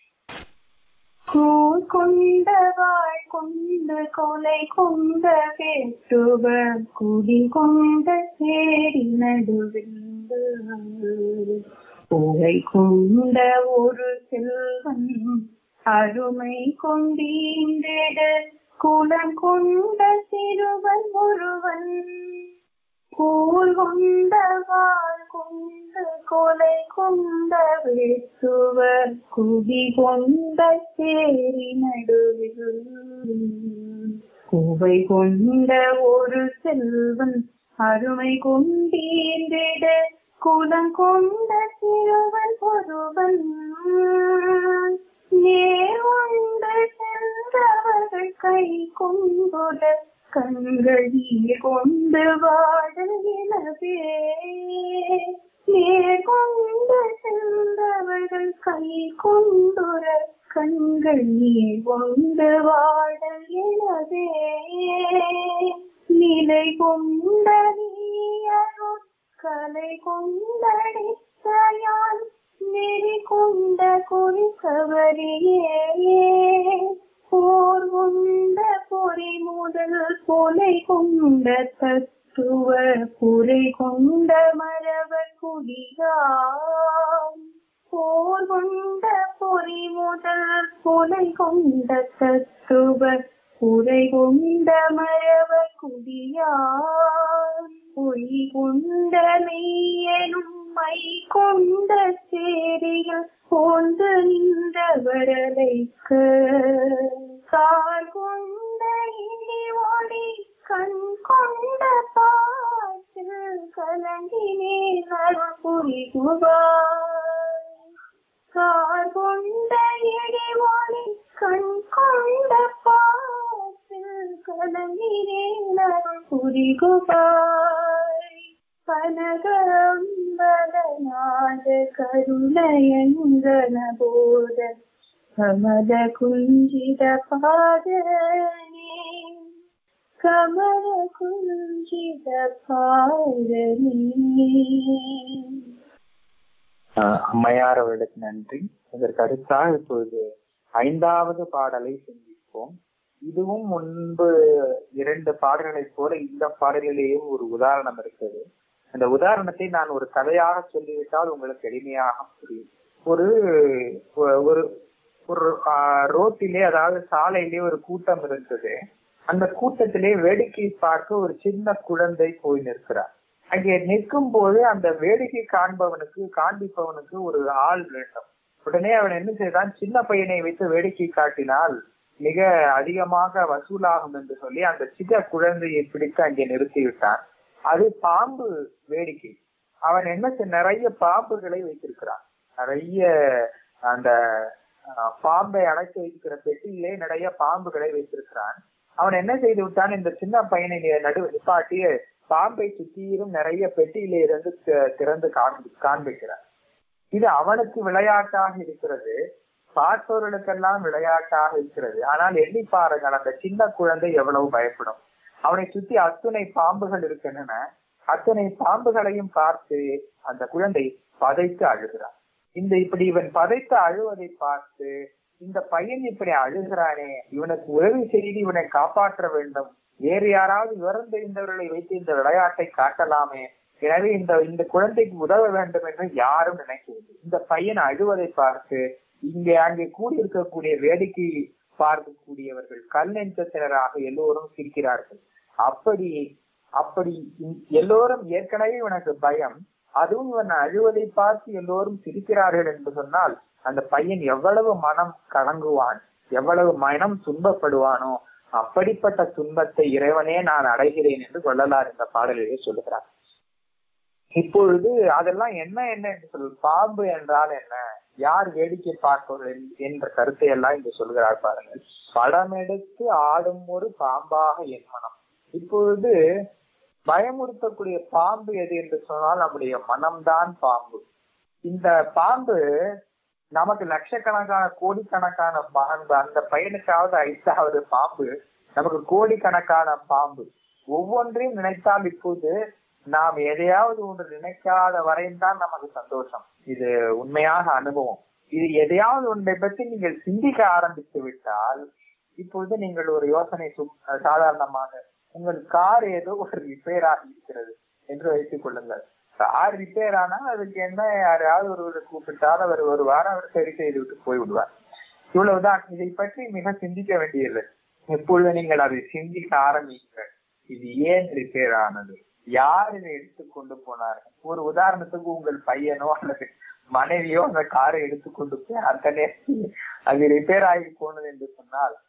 கூர் கொண்ட வாழ் கொண்ட கொலை கொண்ட வேட்டுவர் குடி கொண்ட சேரி நடுவில் புகை கொண்ட ஒரு செல்வன் அருமை கொண்டீண்டிட குலம் கொண்ட சிறுவன் ஒருவன் கூர் கொண்ட வாழ் கொண்ட கொலை கொண்ட வேட்டுவர் குடி கொண்ட சேரி நடுவில் பூவை கொண்ட ஒரு செல்வன் அருமை கொண்டீந்திட குலம் கொண்ட சிறுவன் ஒருவன் நேர்கொண்ட சென்றவர்கள் கை கொண்டுட கண்கள் நீர் கொண்டு வாழவே நேர்கொண்ட சென்றவர்கள் கை கொண்டுற கண்கள் நீர் கொண்டு வாழ எனவே நிலை கொண்ட நீயருள் கலை கொண்டடித்தாயான் நெறி கொண்ட குறித்தவரியே போர் கொண்ட பொறி முதல் கொலை கொண்ட தத்துவ புரை கொண்ட மரப குடியாம் போர் கொண்ட பொறி முதல் கொலை கொண்ட தத்துவ புரை கொண்ட மரப குடியாம் பொய் கொண்ட மெய்யனும் மை கொண்ட சேரிகள் போந்து நின்ற வரலைக்கு கால் கொண்ட இனி ஒளி கண் கொண்ட பாட்டில் கலங்கினே அருள் புரிகுவார் கார் கொண்ட இடி ஒளி கண் கொண்ட பாட்டில் கலங்கினே அருள் புரிகுவார் கனகம்பலநாத கருணயங்கன போத கமல குஞ்சித பாதனே கமல குஞ்சித பாதனே ஆஹ் அம்மையார் அவர்களுக்கு நன்றி அதற்கு அடுத்தாக இப்பொழுது ஐந்தாவது பாடலை சிந்திப்போம் இதுவும் முன்பு இரண்டு பாடல்களைப் போல இந்த பாடலிலேயும் ஒரு உதாரணம் இருக்கிறது அந்த உதாரணத்தை நான் ஒரு கதையாக சொல்லிவிட்டால் உங்களுக்கு எளிமையாக புரியும் ஒரு ஒரு ஒரு ஆஹ், ரோட்டிலே அதாவது சாலையிலே ஒரு கூட்டம் இருந்தது அந்த கூட்டத்திலே வேடிக்கை பார்க்க ஒரு சின்ன குழந்தை போய் நிற்கிறார் அங்கே நிற்கும் போது அந்த வேடிக்கை காண்பவனுக்கு காண்பிப்பவனுக்கு ஒரு ஆள் வேண்டும் உடனே அவன் என்ன செய்தான் சின்ன பையனை வைத்து வேடிக்கை காட்டினால் மிக அதிகமாக வசூலாகும் என்று சொல்லி அந்த சின்ன குழந்தையை பிடித்து அங்கே நிறுத்திவிட்டான் அது பாம்பு வேடிக்கை அவன் என்ன செய்- நிறைய பாம்புகளை வைத்திருக்கிறான் நிறைய அந்த அஹ், பாம்பை அடைத்து வைத்திருக்கிற பெட்டியிலே நிறைய பாம்புகளை வைத்திருக்கிறான் அவன் என்ன செய்து விட்டான் இந்த சின்ன பையனை நடு நிப்பாட்டி பாம்பை சுற்றியிரும் நிறைய பெட்டியிலே இருந்து தி- திறந்து காண்பி காண்பிக்கிறான் இது அவனுக்கு விளையாட்டாக இருக்கிறது பார்ப்பவர்களுக்கெல்லாம் விளையாட்டாக இருக்கிறது ஆனால் எண்ணி பாருங்கள் அந்த சின்ன குழந்தை எவ்வளவு பயப்படும் அவனை சுத்தி அத்துணை பாம்புகள் இருக்கின்றன அத்தனை பாம்புகளையும் பார்த்து அந்த குழந்தை பதைத்து அழுகிறான் இந்த இப்படி இவன் பதைத்து அழுவதை பார்த்து இந்த பையன் இப்படி அழுகிறானே இவனுக்கு உதவி செய்து இவனை காப்பாற்ற வேண்டும் வேறு யாராவது விவரம் தெரிந்தவர்களை வைத்து இந்த விளையாட்டை காட்டலாமே எனவே இந்த இந்த குழந்தைக்கு உதவ வேண்டும் என்று யாரும் நினைக்கவில்லை இந்த பையன் அழுவதை பார்த்து இங்கே அங்கே கூடியிருக்கக்கூடிய வேடிக்கை பார்க்கக்கூடியவர்கள் கல் நெஞ்சத்தினராக எல்லோரும் சிரிக்கிறார்கள் அப்படி அப்படி இ- எல்லோரும் ஏற்கனவே இவனுக்கு பயம் அதுவும் இவன் அழுவதை பார்த்து எல்லோரும் சிரிக்கிறார்கள் என்று சொன்னால் அந்த பையன் எவ்வளவு மனம் கலங்குவான் எவ்வளவு மனம் துன்பப்படுவானோ அப்படிப்பட்ட துன்பத்தை இறைவனே நான் அடைகிறேன் என்று கொள்ளலார் இந்த பாடலிலே சொல்லுகிறார் இப்பொழுது அதெல்லாம் என்ன என்ன என்று சொல் பாம்பு என்றால் என்ன யார் வேடிக்கை பார்ப்பவர்கள் என்- என்ற கருத்தை எல்லாம் இங்கு சொல்கிறார் பாருங்கள் படமெடுத்து ஆடும் ஒரு பாம்பாக என் மனம் இப்பொழுது பயமுறுத்தக்கூடிய பாம்பு எது என்று சொன்னால் நம்முடைய மனம்தான் பாம்பு இந்த பாம்பு நமக்கு லட்சக்கணக்கான கோடிக்கணக்கான பாம்பு அந்த பையனுக்காவது ஐந்தாவது பாம்பு நமக்கு கோடிக்கணக்கான பாம்பு ஒவ்வொன்றையும் நினைத்தால் இப்போது நாம் எதையாவது ஒன்று நினைக்காத வரையும் தான் நமக்கு சந்தோஷம் இது உண்மையாக அனுபவம் இது எதையாவது ஒன்றை பற்றி நீங்கள் சிந்திக்க ஆரம்பித்து விட்டால் இப்பொழுது நீங்கள் ஒரு யோசனை சும்- சாதாரணமாக உங்கள் கார் ஏதோ ஒரு ரிப்பேர் ஆகி இருக்கிறது என்று வைத்துக் கொள்ளுங்கள் கார் ரிப்பேர் ஆனா அதுக்கு என்ன யாரையாவது ஒருவர் கூப்பிட்டால் அவர் வருவார் அவர் சரி செய்து விட்டு போய் விடுவார் இவ்வளவுதான் இதை பற்றி மிக சிந்திக்க வேண்டியது எப்பொழுது நீங்கள் அதை சிந்திக்க ஆரம்பிங்கள் இது ஏன் ரிப்பேர் ஆனது யார் இதை எடுத்துக்கொண்டு போனார்கள் ஒரு உதாரணத்துக்கு உங்கள் பையனோ அல்லது மனைவியோ அந்த காரை எடுத்துக்கொண்டு போய் அந்த நேரத்தில் அது ரிப்பேர் ஆகி போனது என்று சொன்னால் இப்போ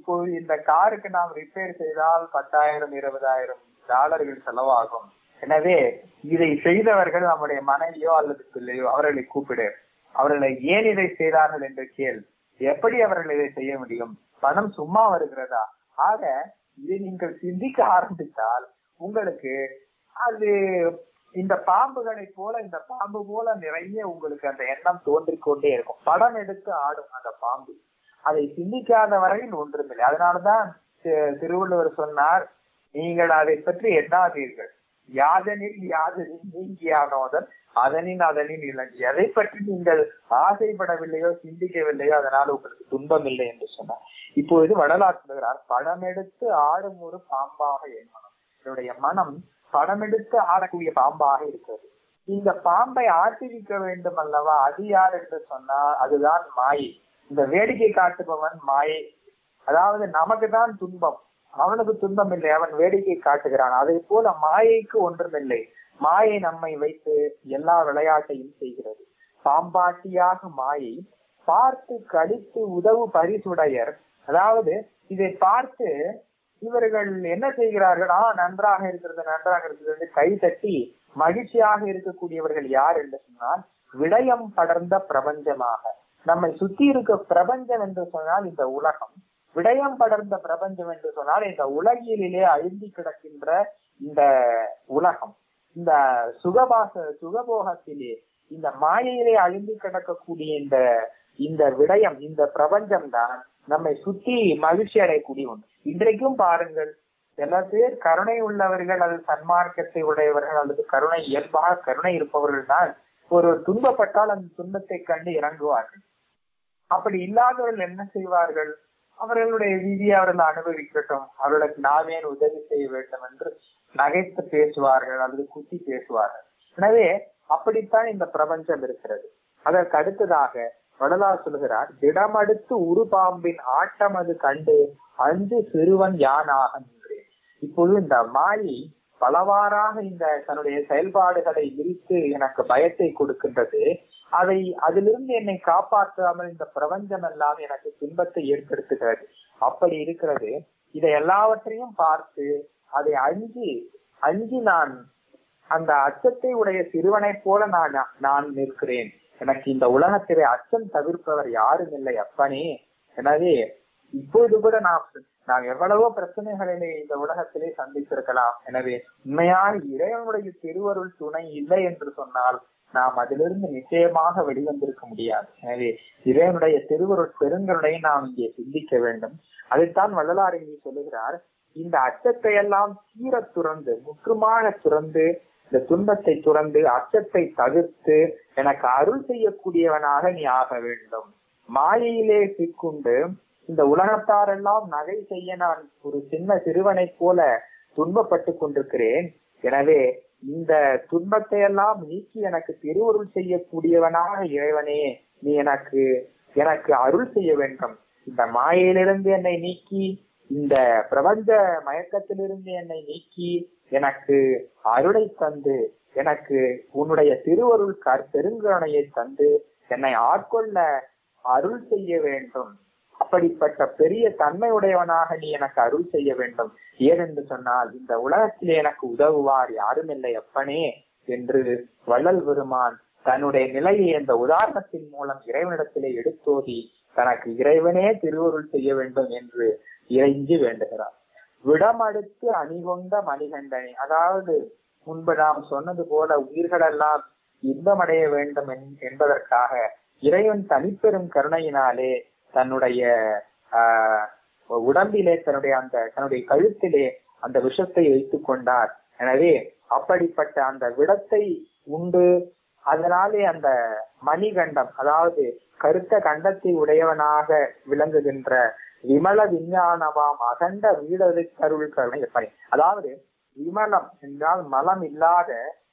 இப்போ இந்த காருக்கு நாம் ரிப்பேர் செய்தால் பத்தாயிரம் இருபதாயிரம் டாலர்கள் செலவாகும் எனவே இதை செய்தவர்கள் நம்முடைய மனைவியோ அல்லது பிள்ளையோ அவர்களை கூப்பிடு அவர்களை ஏன் இதை செய்தார்கள் என்று கேள் எப்படி அவர்கள் இதை செய்ய முடியும் பணம் சும்மா வருகிறதா ஆக இதை நீங்கள் சிந்திக்க ஆரம்பித்தால் உங்களுக்கு அது இந்த பாம்புகளை போல இந்த பாம்பு போல நிறைய உங்களுக்கு அந்த எண்ணம் தோன்றிக் கொண்டே இருக்கும் படம் எடுத்து ஆடும் அந்த பாம்பு அதை சிந்திக்காத வரையில் ஒன்றுமில்லை அதனாலதான் தி- திருவள்ளுவர் சொன்னார் நீங்கள் அதை பற்றி எண்ணாதீர்கள் யாதனில் யாதனில் நீங்கியானோதன் அதனின் அதனின் இலங்கி எதை பற்றி நீங்கள் ஆசைப்படவில்லையோ சிந்திக்கவில்லையோ அதனால் உங்களுக்கு துன்பம் இல்லை என்று சொன்னார் இப்பொழுது வடலார் சொல்கிறார் படம் எடுத்து ஆடும் ஒரு பாம்பாக என் மனம் என்னுடைய மனம் படம் எடுத்து ஆடக்கூடிய பாம்பாக இருக்கிறது இந்த பாம்பை ஆட்டிவிக்க வேண்டும் அல்லவா அது யார் என்று சொன்னால் அதுதான் மாயை இந்த வேடிக்கை காட்டுபவன் மாயை அதாவது நமக்கு தான் துன்பம் அவனுக்கு துன்பம் இல்லை அவன் வேடிக்கை காட்டுகிறான் அதை போல மாயைக்கு ஒன்றுமில்லை மாயை நம்மை வைத்து எல்லா விளையாட்டையும் செய்கிறது பாம்பாட்டியாக மாயை பார்த்து கழித்து உதவு பரிசுடையர் அதாவது இதை பார்த்து இவர்கள் என்ன செய்கிறார்கள் ஆ நன்றாக இருக்கிறது நன்றாக இருக்கிறது என்று கை தட்டி மகிழ்ச்சியாக இருக்கக்கூடியவர்கள் யார் என்று சொன்னால் விடயம் படர்ந்த பிரபஞ்சமாக நம்மை சுத்தி இருக்க பிரபஞ்சம் என்று சொன்னால் இந்த உலகம் விடயம் படர்ந்த பிரபஞ்சம் என்று சொன்னால் இந்த உலகியலிலே அழுந்தி கிடக்கின்ற இந்த உலகம் இந்த சுகபாச சுகபோகத்திலே இந்த மாயையிலே அழுந்தி கிடக்கக்கூடிய இந்த இந்த விடயம் இந்த பிரபஞ்சம் தான் நம்மை சுத்தி மகிழ்ச்சி அடையக்கூடிய ஒன்று இன்றைக்கும் பாருங்கள் சில பேர் கருணை உள்ளவர்கள் அல்லது சன்மார்க்கத்தை உடையவர்கள் அல்லது கருணை இயல்பாக கருணை இருப்பவர்கள் தான் ஒரு துன்பப்பட்டால் அந்த துன்பத்தை கண்டு இறங்குவார்கள் அப்படி இல்லாதவர்கள் என்ன செய்வார்கள் அவர்களுடைய விதியை அவர்கள் அனுபவிக்கட்டும் அவர்களுக்கு நாமே உதவி செய்ய வேண்டும் என்று நகைத்து பேசுவார்கள் அல்லது குத்தி பேசுவார்கள் எனவே அப்படித்தான் இந்த பிரபஞ்சம் இருக்கிறது அதற்கு அடுத்ததாக வடலார் சொல்கிறார் திடமடுத்து உருபாம்பின் ஆட்டம் அது கண்டு அஞ்சு சிறுவன் யானாக நின்றேன் இப்பொழுது இந்த மாயை பலவாறாக இந்த தன்னுடைய செயல்பாடுகளை விரித்து எனக்கு பயத்தை கொடுக்கின்றது அதை அதிலிருந்து என்னை காப்பாற்றாமல் இந்த பிரபஞ்சம் எல்லாம் எனக்கு துன்பத்தை ஏற்படுத்துகிறது அப்படி இருக்கிறது இதை எல்லாவற்றையும் பார்த்து அதை அஞ்சி அஞ்சி நான் அந்த அச்சத்தை உடைய சிறுவனைப் போல நான் நான் நிற்கிறேன் எனக்கு இந்த உலகத்திலே அச்சம் தவிர்ப்பவர் யாரும் இல்லை அப்பனே எனவே இப்போது கூட நாம் நாம் எவ்வளவோ பிரச்சனைகளிலே இந்த உலகத்திலே சந்தித்திருக்கலாம் எனவே உண்மையான இறைவனுடைய திருவருள் துணை இல்லை என்று சொன்னால் நாம் அதிலிருந்து நிச்சயமாக வெளிவந்திருக்க முடியாது எனவே இறைவனுடைய திருவருள் பெருங்கருணை நாம் இங்கே சிந்திக்க வேண்டும் அதைத்தான் வள்ளலார் இங்கே சொல்லுகிறார் இந்த அச்சத்தை எல்லாம் தீர துறந்து முற்றுமாக துறந்து இந்த துன்பத்தை துறந்து அச்சத்தை தவிர்த்து எனக்கு அருள் செய்யக்கூடியவனாக நீ ஆக வேண்டும் மாயையிலே சிக்குண்டு இந்த உலகத்தாரெல்லாம் நகை செய்ய நான் ஒரு சின்ன சிறுவனைப் போல துன்பப்பட்டு கொண்டிருக்கிறேன் எனவே இந்த துன்பத்தை எல்லாம் நீக்கி எனக்கு திருவருள் செய்யக்கூடியவனாக இறைவனே நீ எனக்கு எனக்கு அருள் செய்ய வேண்டும் இந்த மாயையிலிருந்து என்னை நீக்கி இந்த பிரபஞ்ச மயக்கத்திலிருந்து என்னை நீக்கி எனக்கு அருளை தந்து எனக்கு உன்னுடைய திருவருள் கர் பெருங்கருணையை தந்து என்னை ஆட்கொள்ள அருள் செய்ய வேண்டும் அப்படிப்பட்ட பெரிய தன்மை உடையவனாக நீ எனக்கு அருள் செய்ய வேண்டும் ஏனென்று சொன்னால் இந்த உலகத்திலே எனக்கு உதவுவார் யாரும் இல்லை அப்பனே என்று வள்ளல் பெருமான் தன்னுடைய நிலையை இந்த உதாரணத்தின் மூலம் இறைவனிடத்திலே எடுத்தோதி தனக்கு இறைவனே திருவருள் செய்ய வேண்டும் என்று இறைஞ்சி வேண்டுகிறார் விடமடுத்து அணிகொண்ட மணிகண்டனே அதாவது முன்பு நாம் சொன்னது போல உயிர்களெல்லாம் இன்பமடைய வேண்டும் என்பதற்காக இறைவன் தனிப்பெரும் கருணையினாலே தன்னுடைய ஆஹ் உடம்பிலே தன்னுடைய அந்த தன்னுடைய கழுத்திலே அந்த விஷத்தை வைத்துக் கொண்டார் எனவே அப்படிப்பட்ட அந்த விடத்தை உண்டு அதனாலே அந்த மணிகண்டம் அதாவது கருத்த கண்டத்தை உடையவனாக விளங்குகின்ற விமல விஞ்ஞானமாம் அகண்ட வீடது கருள் கருணை எப்படி அதாவது விமலம் என்றால் மலம் இல்லாத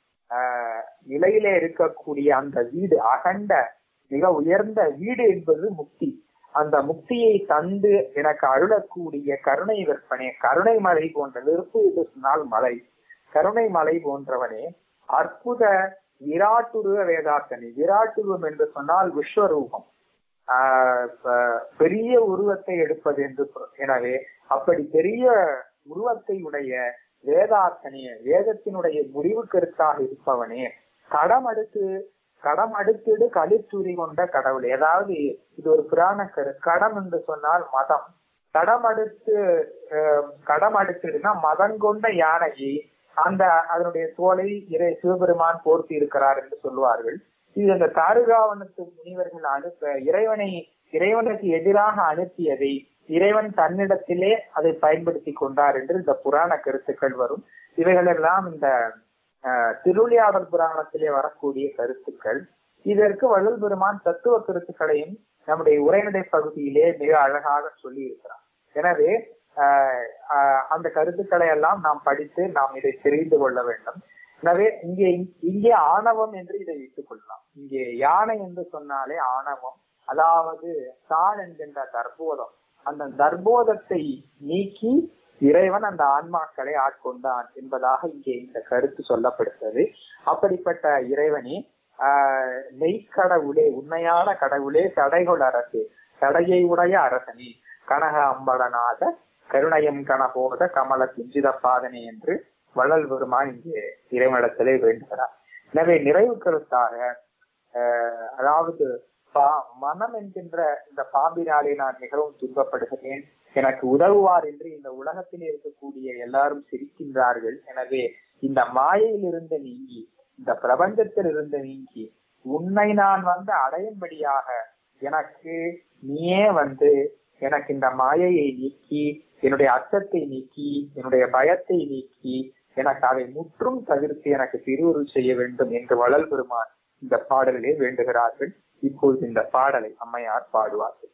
ஆஹ் நிலையிலே இருக்கக்கூடிய அந்த வீடு அகண்ட மிக உயர்ந்த வீடு என்பது முக்தி அந்த முக்தியை தந்து எனக்கு அருளக்கூடிய கருணை விற்பனே கருணை மலை போன்ற நெருப்பு என்று சொன்னால் மலை கருணை மலை போன்றவனே அற்புத விராட்டுருவ வேதார்த்தனி விராட்டுருவம் என்று சொன்னால் விஸ்வரூபம் ஆஹ் ப- பெரிய உருவத்தை எடுப்பது என்று சொல்- எனவே அப்படி பெரிய உருவத்தை உடைய வேதார்த்தனே வேதத்தினுடைய முடிவு கருத்தாக இருப்பவனே கடம் அடுத்து கடம் அடுத்திடு களித்துரி கொண்ட கடவுள் அதாவது இது ஒரு புராண கரு கடம் என்று சொன்னால் மதம் கடம் அடுத்து அஹ், கடம் அடுத்திடுனா மதம் கொண்ட யானையை அந்த அதனுடைய தோலை இறை சிவபெருமான் போர்த்தி இருக்கிறார் என்று சொல்வார்கள் இது அந்த தாருகாவனத்து முனிவர்கள் அனுப்ப இறைவனை இறைவனுக்கு எதிராக அனுப்பியதை இறைவன் தன்னிடத்திலே அதை பயன்படுத்தி கொண்டார் என்று இந்த புராண கருத்துக்கள் வரும் இவைகளெல்லாம் இந்த அஹ், திருவிளையாடல் புராணத்திலே வரக்கூடிய கருத்துக்கள் இதற்கு வள்ளல் பெருமான் தத்துவ கருத்துக்களையும் நம்முடைய உரைநடை பகுதியிலே மிக அழகாக சொல்லி இருக்கிறார் எனவே ஆஹ் ஆஹ் அந்த கருத்துக்களை எல்லாம் நாம் படித்து நாம் இதை தெரிந்து கொள்ள வேண்டும் எனவே இங்கே இங்கே ஆணவம் என்று இதை வைத்துக் கொள்ளலாம் இங்கே யானை என்று சொன்னாலே ஆணவம் அதாவது தான் என்கின்ற தற்போதம் அந்த தர்போதத்தை நீக்கி இறைவன் அந்த ஆன்மாக்களை ஆட்கொண்டான் என்பதாக இங்கே இந்த கருத்து சொல்லப்படுகிறது அப்படிப்பட்ட இறைவனே ஆஹ் மெய்க்கடவுளே உண்மையான கடவுளே தடைகொள் அரசே தடையை உடைய அரசனே கனக அம்பலநாத கருணயம் கனபோத கமல குஞ்சித பாதனே என்று வள்ளல் பெருமான் இங்கே இறைவனிடத்திலே வேண்டுகிறார் எனவே நிறைவு கருத்தாக ஆஹ் அதாவது பா- மனம் என்கின்ற இந்த பாம்பினாலே நான் மிகவும் துன்பப்படுகிறேன் எனக்கு உதவுவார் என்று இந்த உலகத்தில் இருக்கக்கூடிய எல்லாரும் சிரிக்கின்றார்கள் எனவே இந்த மாயையிலிருந்து நீங்கி இந்த பிரபஞ்சத்தில் இருந்து நீங்கி உன்னை நான் வந்து அடையும்படியாக எனக்கு நீயே வந்து எனக்கு இந்த மாயையை நீக்கி என்னுடைய அச்சத்தை நீக்கி என்னுடைய பயத்தை நீக்கி எனக்கு அதை முற்றும் தவிர்த்து எனக்கு திருவுருள் செய்ய வேண்டும் என்று வளல் பெருமான் இந்த பாடலிலே வேண்டுகிறார்கள் இப்பொழுது இந்த பாடலை அம்மையார் பாடுவார்கள்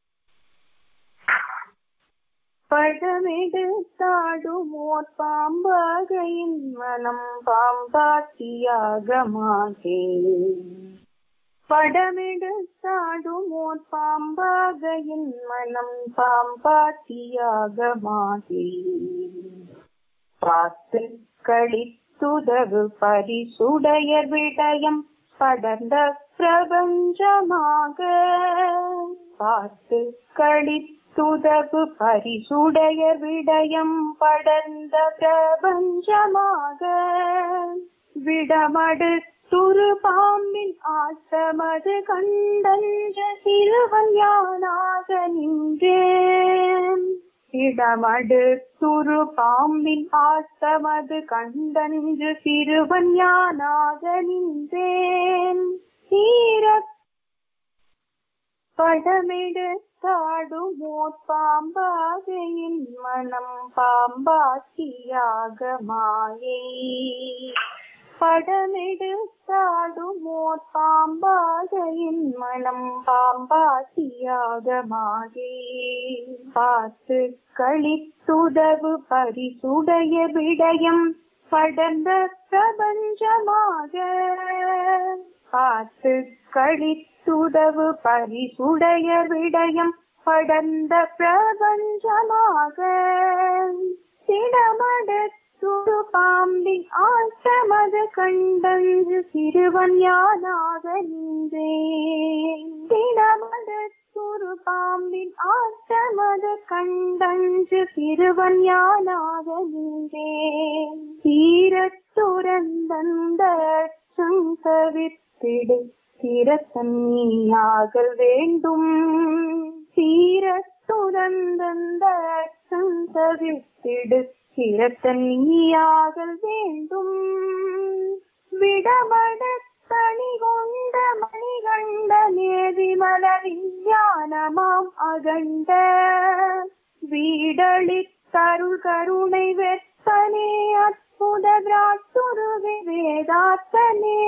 பழமெடுத்தாடுமோர் பாம்பாகையின் மனம் பாம்பாட்டியாக மாட்டே படமெடுத்தாடுமோர் பாம்பாகையின் மனம் பாம்பாட்டியாக மாட்டே பார்த்து களித்துதவு பரிசுடைய விடயம் படர்ந்த பிரபஞ்சமாக பார்த்து களித்துதவு பரிசுடைய விடயம் படர்ந்த பிரபஞ்சமாக விடமடு துரு பாம்பின் ஆட்டமது கண்டஞ்ச சிறுவன் யானாக நின்றேன் இடமடு துரு பாம்பின் ஆட்டமது கண்டஞ்சு சிறுவன் யானாக நின்றேன் தீரப் படமெடுத்தாடுமோ பாம்பாகையின் மனம் பாம்பாட்டியாக மாயை படமெடுத்தாடுமோ பாம்பாகையின் மனம் பாம்பாட்டியாக மாயை பார்த்து களித்துதவு பரிசுடைய விடயம் படர்ந்த பிரபஞ்சமாக பார்த்து களித்துதவு பரிசுடைய விடயம் படர்ந்த பிரபஞ்சமாக திடமடத்துரு பாம்பின் ஆட்டமது கண்டன்று சிறுவன் யானாக நின்றேன் திடமடத்துரு பாம்பின் ஆட்டமது கண்டன்று சிறுவன் யானாக நின்றேன் தீரத்துறந்தந்த சங்கவித்திடு சிரசன்னியாகல் வேண்டும் சீரத்துறந்தந்த சங்கவித்திடு சிரத்தன்னியாகல் வேண்டும் விடமட தனி கொண்ட மணிகண்ட நேதி மலரின் ஞானமாம் அகண்ட வீடளித்தருள் கருணை வெப்பனே அற்புத பிராட்டுருவி வேதாத்தனே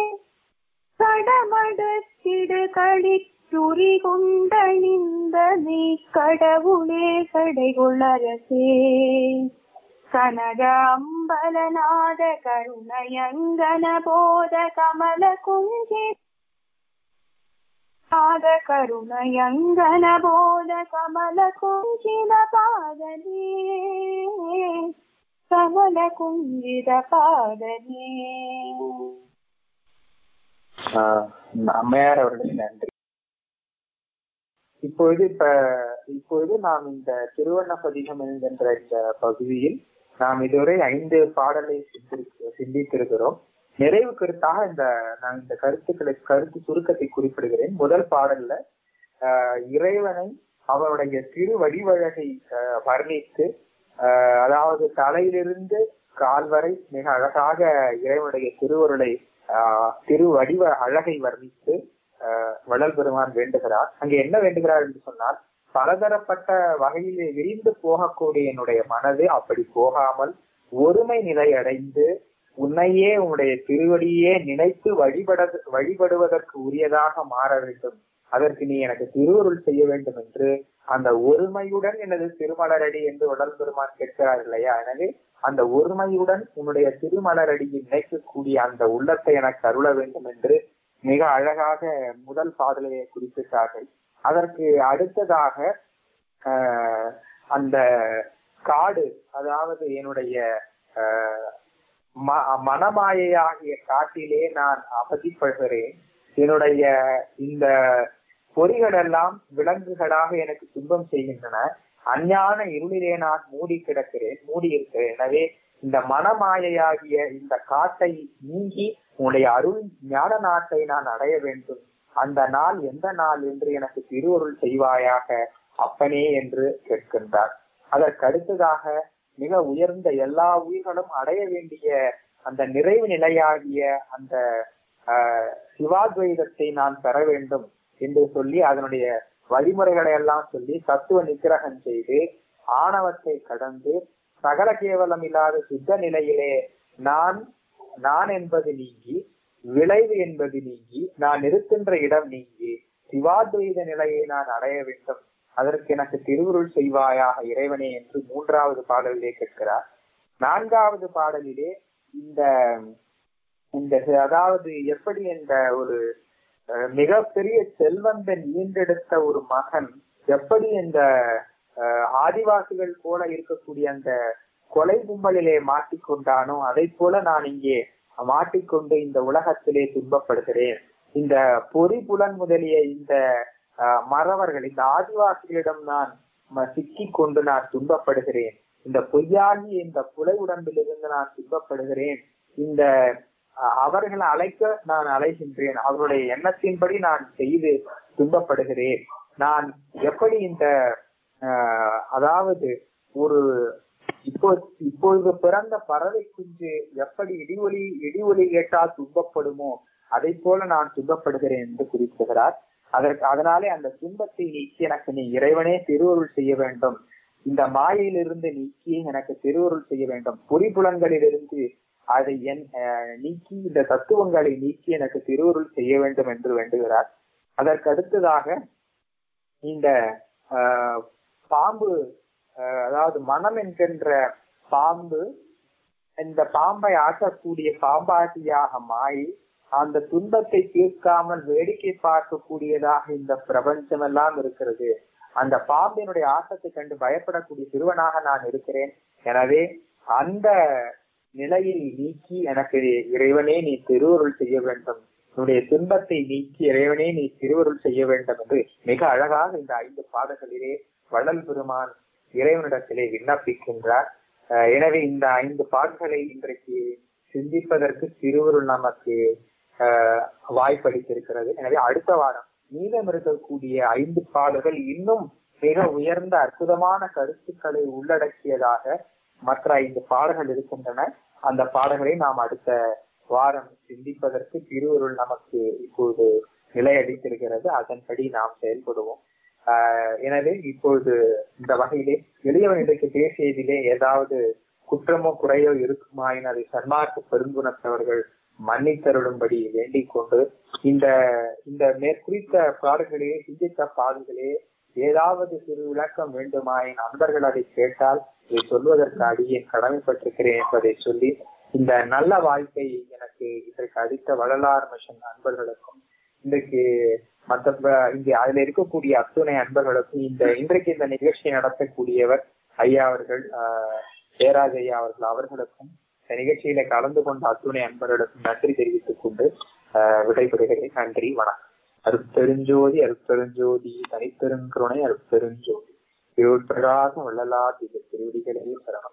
கடமடத்திடு களித்துரி கொண்டணிந்த நீ கடவுளே கடைகுளரசே கனக அம்பலநாத கருணயங்கன போத கமல குஞ்சி பாத கருணயங்கன போத கமல குஞ்சித பாதனே கமல குஞ்சித பாதனே ஆஹ் அம்மையார் அவர்களுக்கு நன்றி இப்பொழுது இப்ப இப்பொழுது நாம் இந்த திருவண்ணபதிகம் என்கின்ற இந்த பகுதியில் நாம் இதுவரை ஐந்து பாடலை சிந்திருக்கு- சிந்தித்திருக்கிறோம் நிறைவு கருத்தாக இந்த நான் இந்த கருத்துக்களை கருத்து சுருக்கத்தை குறிப்பிடுகிறேன் முதல் பாடல்ல ஆஹ், இறைவனை அவருடைய திரு வடிவழகை ஆஹ், வர்ணித்து ஆஹ், அதாவது தலையிலிருந்து கால் வரை மிக அழகாக இறைவனுடைய திருவருளை ஆஹ், திரு வடிவ அழகை வர்ணித்து ஆஹ், வள்ளல் பெருமான் வேண்டுகிறார் அங்கே என்ன வேண்டுகிறார் என்று சொன்னால் பலதரப்பட்ட வகையிலே விரிந்து போகக்கூடிய என்னுடைய மனது அப்படி போகாமல் ஒருமை நிலை அடைந்து உன்னையே உன்னுடைய திருவடியே நினைத்து வழிபட வழிபடுவதற்கு உரியதாக மாற வேண்டும் அதற்கு நீ எனக்கு திருவருள் செய்ய வேண்டும் என்று அந்த ஒருமையுடன் எனது திருமலரடி என்று உடல் பெருமான் கேட்கிறார் இல்லையா எனவே அந்த ஒருமையுடன் உன்னுடைய திருமலரடியை நினைக்கக்கூடிய அந்த உள்ளத்தை எனக்கு அருள வேண்டும் என்று மிக அழகாக முதல் பாடலையை குறிப்பிட்டார்கள் அதற்கு அடுத்ததாக ஆஹ், அந்த காடு அதாவது என்னுடைய ஆஹ், ம- மனமாயையாகிய காட்டிலே நான் அவதிப்படுகிறேன் என்னுடைய இந்த பொறிகள் எல்லாம் விலங்குகளாக எனக்கு துன்பம் செய்கின்றன அஞ்ஞான இருளிலே நான் மூடி கிடக்கிறேன் மூடி இருக்கிறேன் எனவே இந்த மனமாயையாகிய இந்த காட்டை நீங்கி உன்னுடைய அருள் ஞான நாட்டை நான் அடைய வேண்டும் அந்த நாள் எந்த நாள் என்று எனக்கு திருவருள் செய்வாயாக அப்பனே என்று கேட்கின்றார் அதற்கு அடுத்ததாக மிக உயர்ந்த எல்லா உயிர்களும் அடைய வேண்டிய அந்த நிறைவு நிலையாகிய அந்த ஆஹ், சிவாத்வைதத்தை நான் பெற வேண்டும் என்று சொல்லி அதனுடைய வழிமுறைகளை எல்லாம் சொல்லி தத்துவ நிகிரகம் செய்து ஆணவத்தை கடந்து சகல கேவலம் இல்லாத சுத்த நிலையிலே நான் நான் என்பது நீங்கி விளைவு என்பது நீங்கி நான் இருக்கின்ற இடம் நீங்கி சிவாத்வைத நிலையை நான் அடைய வேண்டும் அதற்கு எனக்கு திருவுருள் செய்வாயாக இறைவனே என்று மூன்றாவது பாடலிலே கேட்கிறார் நான்காவது பாடலிலே இந்த இந்த அதாவது எப்படி இந்த ஒரு அஹ், மிகப்பெரிய செல்வந்தன் ஈண்டெடுத்த ஒரு மகன் எப்படி இந்த அஹ், ஆதிவாசிகள் போல இருக்கக்கூடிய அந்த கொலை கும்பலிலே மாட்டிக்கொண்டானோ அதை போல நான் இங்கே மாட்டிக்கொண்டு இந்த உலகத்திலே துன்பப்படுகிறேன் இந்த பொறி புலன் முதலிய இந்த அஹ், மறவர்கள் இந்த ஆதிவாசிகளிடம் நான் ம- சிக்கிக் கொண்டு நான் துன்பப்படுகிறேன் இந்த பொய்யாகி இந்த புலை உடம்பிலிருந்து நான் துன்பப்படுகிறேன் இந்த அஹ், அவர்களை அழைக்க நான் அலைகின்றேன் அவருடைய எண்ணத்தின்படி நான் செய்து துன்பப்படுகிறேன் நான் எப்படி இந்த அஹ், அதாவது ஒரு இப்போ இப்பொழுது பிறந்த பறவை குஞ்சு எப்படி இடிஒலி இடிஒலி கேட்டால் துன்பப்படுமோ அதை போல நான் துன்பப்படுகிறேன் என்று குறிப்பிடுகிறார் அதற்கு அதனாலே அந்த துன்பத்தை நீக்கி எனக்கு நீ இறைவனே திருவருள் செய்ய வேண்டும் இந்த மாயையிலிருந்து நீக்கி எனக்கு திருவருள் செய்ய வேண்டும் பொறிபுலன்களிலிருந்து அதை என் அஹ், நீக்கி இந்த தத்துவங்களை நீக்கி எனக்கு திருவருள் செய்ய வேண்டும் என்று வேண்டுகிறார் அதற்கு அடுத்ததாக இந்த ஆஹ், பாம்பு ஆஹ், அதாவது மனம் என்கின்ற பாம்பு இந்த பாம்பை ஆட்டக்கூடிய பாம்பாட்டியாக மாறி அந்த துன்பத்தை தீர்க்காமல் வேடிக்கை பார்க்கக்கூடியதாக இந்த பிரபஞ்சம் எல்லாம் இருக்கிறது அந்த பாம்பினுடைய ஆட்டத்தை கண்டு பயப்படக்கூடிய சிறுவனாக நான் இருக்கிறேன் எனவே அந்த நிலையை நீக்கி எனக்கு இறைவனே நீ திருவருள் செய்ய வேண்டும் உன்னுடைய துன்பத்தை நீக்கி இறைவனே நீ திருவருள் செய்ய வேண்டும் என்று மிக அழகாக இந்த ஐந்து பாடல்களிலே வள்ளல் பெருமான் இறைவனிடத்திலே விண்ணப்பிக்கின்றார் அஹ் எனவே இந்த ஐந்து பாடல்களை இன்றைக்கு சிந்திப்பதற்கு திருவருள் நமக்கு அஹ், வாய்ப்பளித்திருக்கிறது எனவே அடுத்த வாரம் மீதம் இருக்கக்கூடிய ஐந்து பாடல்கள் இன்னும் மிக உயர்ந்த அற்புதமான கருத்துக்களை உள்ளடக்கியதாக மற்ற ஐந்து பாடல்கள் இருக்கின்றன அந்த பாடல்களை நாம் அடுத்த வாரம் சிந்திப்பதற்கு திருவருள் நமக்கு இப்போது நிலையளித்திருக்கிறது அதன்படி நாம் செயல்படுவோம் ஆஹ் எனவே இப்பொழுது இந்த வகையிலே எளியவன் இன்றைக்கு பேசியதிலே ஏதாவது குற்றமோ குறையோ இருக்குமாயின் அதை சன்மார்க்க பெருங்குணத்தவர்கள் மன்னித்தருளும்படி வேண்டிக் கொண்டு இந்த இந்த மேற்குறித்த பாடல்களே சிந்தித்த பாடல்களே ஏதாவது சிறு விளக்கம் வேண்டுமாயின் அன்பர்கள் அதை கேட்டால் இதை சொல்வதற்கு அடியேன் கடமைப்பட்டிருக்கிறேன் என்பதை சொல்லி இந்த நல்ல வாழ்க்கை எனக்கு இன்றைக்கு அளித்த வள்ளலார் மிஷன் அன்பர்களுக்கும் இன்றைக்கு மற்ற ப- இங்கே அதுல இருக்கக்கூடிய அத்துணை அன்பர்களுக்கும் இந்த இன்றைக்கு இந்த நிகழ்ச்சியை நடத்தக்கூடியவர் ஐயா அவர்கள் ஆஹ் ஜெயராஜ் ஐயா அவர்கள் அவர்களுக்கும் இந்த நிகழ்ச்சியில கலந்து கொண்ட அத்துணை அன்பர்களுக்கும் நன்றி தெரிவித்துக் கொண்டு ஆஹ் விடைபெறுகிறேன் நன்றி வணக்கம் அருட்பெருஞ்சோதி அருட்பெருஞ்சோதி தனிப்பெருங்கருணை அருட்பெருஞ்சோதி இருள் பிரகாசம் வள்ளலா திரு திருவடிகளே சரணம்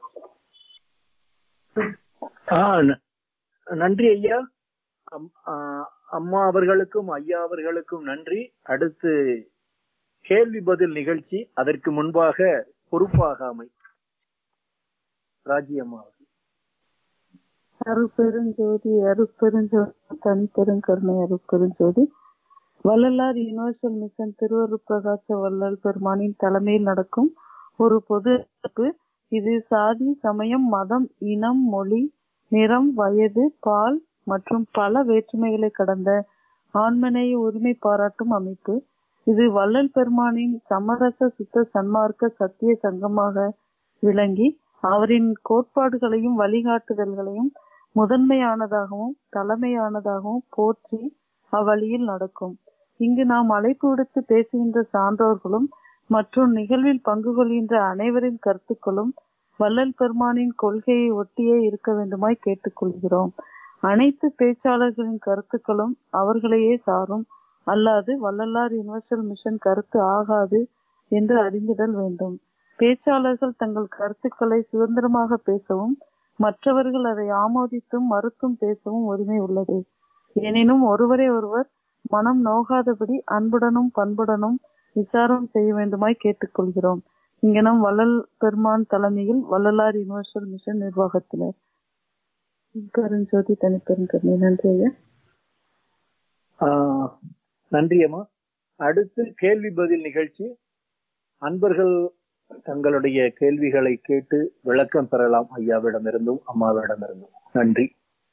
ஆ, ந- நன்றி ஐயா அம்- ஆ, அம்மா அவர்களுக்கும் ஐயா அவர்களுக்கும் நன்றி அடுத்து கேள்வி பதில் நிகழ்ச்சி அதற்கு முன்பாக பொறுப்பாகாமை ராஜி அம்மா அவர்கள். அருட்பெருஞ்சோதி அருட்பெருஞ்சோதி தனிப்பெருங்கருணை அருட்பெருஞ்சோதி வள்ளலார் யுனிவர்சல் மிஷன் திருவருட் பிரகாச வள்ளல் பெருமானின் தலைமையில் நடக்கும் ஒரு பொது அமைப்பு. இது சாதி சமயம் மதம் இனம் மொழி நிறம் வயது பால் மற்றும் பல வேற்றுமைகளை கடந்த ஆண்மநேய உரிமை பாராட்டும் அமைப்பு இது வள்ளல் பெருமானின் சமரச சுத்த சன்மார்க்க சத்திய சங்கமாக விளங்கி அவரின் கோட்பாடுகளையும் வழிகாட்டுதல்களையும் முதன்மையானதாகவும் தலைமையானதாகவும் போற்றி அவ்வழியில் நடக்கும் இங்கு நாம் அழைப்பு விடுத்து பேசுகின்ற சான்றோர்களும் மற்றும் நிகழ்வில் பங்கு கொள்கின்ற அனைவரின் கருத்துக்களும் வள்ளல் பெருமானின் கொள்கையை ஒட்டியே இருக்க வேண்டுமாய் கேட்டுக்கொள்கிறோம் அனைத்து பேச்சாளர்களின் கருத்துக்களும் அவர்களையே சாரும் அல்லாது வள்ளலார் யுனிவர்சல் மிஷன் கருத்து ஆகாது என்று அறிந்திடல் வேண்டும் பேச்சாளர்கள் தங்கள் கருத்துக்களை சுதந்திரமாக பேசவும் மற்றவர்கள் அதை ஆமோதித்தும் மறுத்தும் பேசவும் உரிமை உள்ளது எனினும் ஒருவரை ஒருவர் மனம் நோகாதபடி அன்புடனும் பண்புடனும் விசாரம் செய்ய வேண்டுமாய் கேட்டுக்கொள்கிறோம் இங்கனம் வள்ளல் பெருமான் தலைமையில் வள்ளலார் யுனிவர்சல் மிஷன் நிர்வாகத்தினர் கருஞ்சோதி தனிப்பெருங்கருணை நன்றி ஐயா ஆ, நன்றி அம்மா அடுத்து கேள்வி பதில் நிகழ்ச்சி அன்பர்கள் தங்களுடைய கேள்விகளை கேட்டு விளக்கம் பெறலாம் ஐயாவிடமிருந்தும் அம்மாவிடமிருந்தும் நன்றி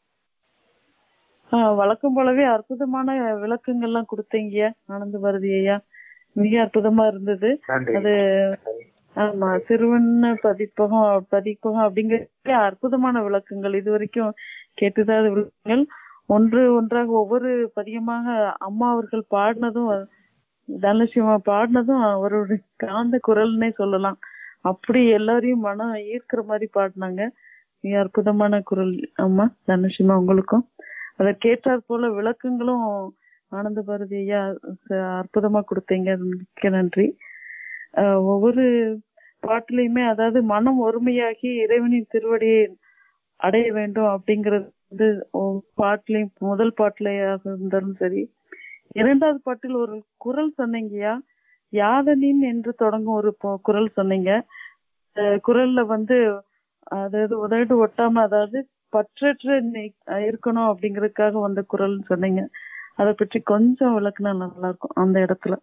ஆஹ் வழக்கம் போலவே அற்புதமான விளக்கங்கள்லாம் கொடுத்தீங்க ஆனந்த பாரதி ஐயா மிக அற்புதமா இருந்தது நன்றி அது ஆமா சிறுவண்ண பதிப்பகம் பதிப்பகம் அப்படிங்கிற அற்புதமான விளக்கங்கள் இது வரைக்கும் கேட்டுதாத விளக்கங்கள் ஒன்று ஒன்றாக ஒவ்வொரு பதியமாக அம்மா அவர்கள் பாடினதும் தனலட்சுமா பாடினதும் அவருடைய காந்த குரல்னே சொல்லலாம் அப்படி எல்லாரையும் மனம் ஈர்க்கிற மாதிரி பாடினாங்க மிக அற்புதமான குரல் அம்மா தனலட்சுமா உங்களுக்கும் அதை கேட்டார் போல விளக்கங்களும் ஆனந்த பாரதி ஐயா ச- அற்புதமா கொடுத்தீங்க மிக்க நன்றி ஆஹ் ஒவ்வொரு பாட்டுலயுமே அதாவது மனம் ஒருமையாகி இறைவனின் திருவடியை அடைய வேண்டும் அப்படிங்கிறது வந்து ஒவ்வொரு பாட்டுலயும் முதல் பாட்டுலயாக இருந்தாலும் சரி இரண்டாவது பாட்டில் ஒரு குரல் சொன்னீங்கயா யாதனின் என்று தொடங்கும் ஒரு பொ- குரல் சொன்னீங்க அஹ் குரல்ல வந்து அதாவது உதடு ஒட்டாம அதாவது பற்றற்ற நி- இருக்கணும் அப்படிங்கறதுக்காக வந்த குரல் சொன்னீங்க அதை பற்றி கொஞ்சம் விளக்குனா நல்லா இருக்கும் அந்த இடத்துல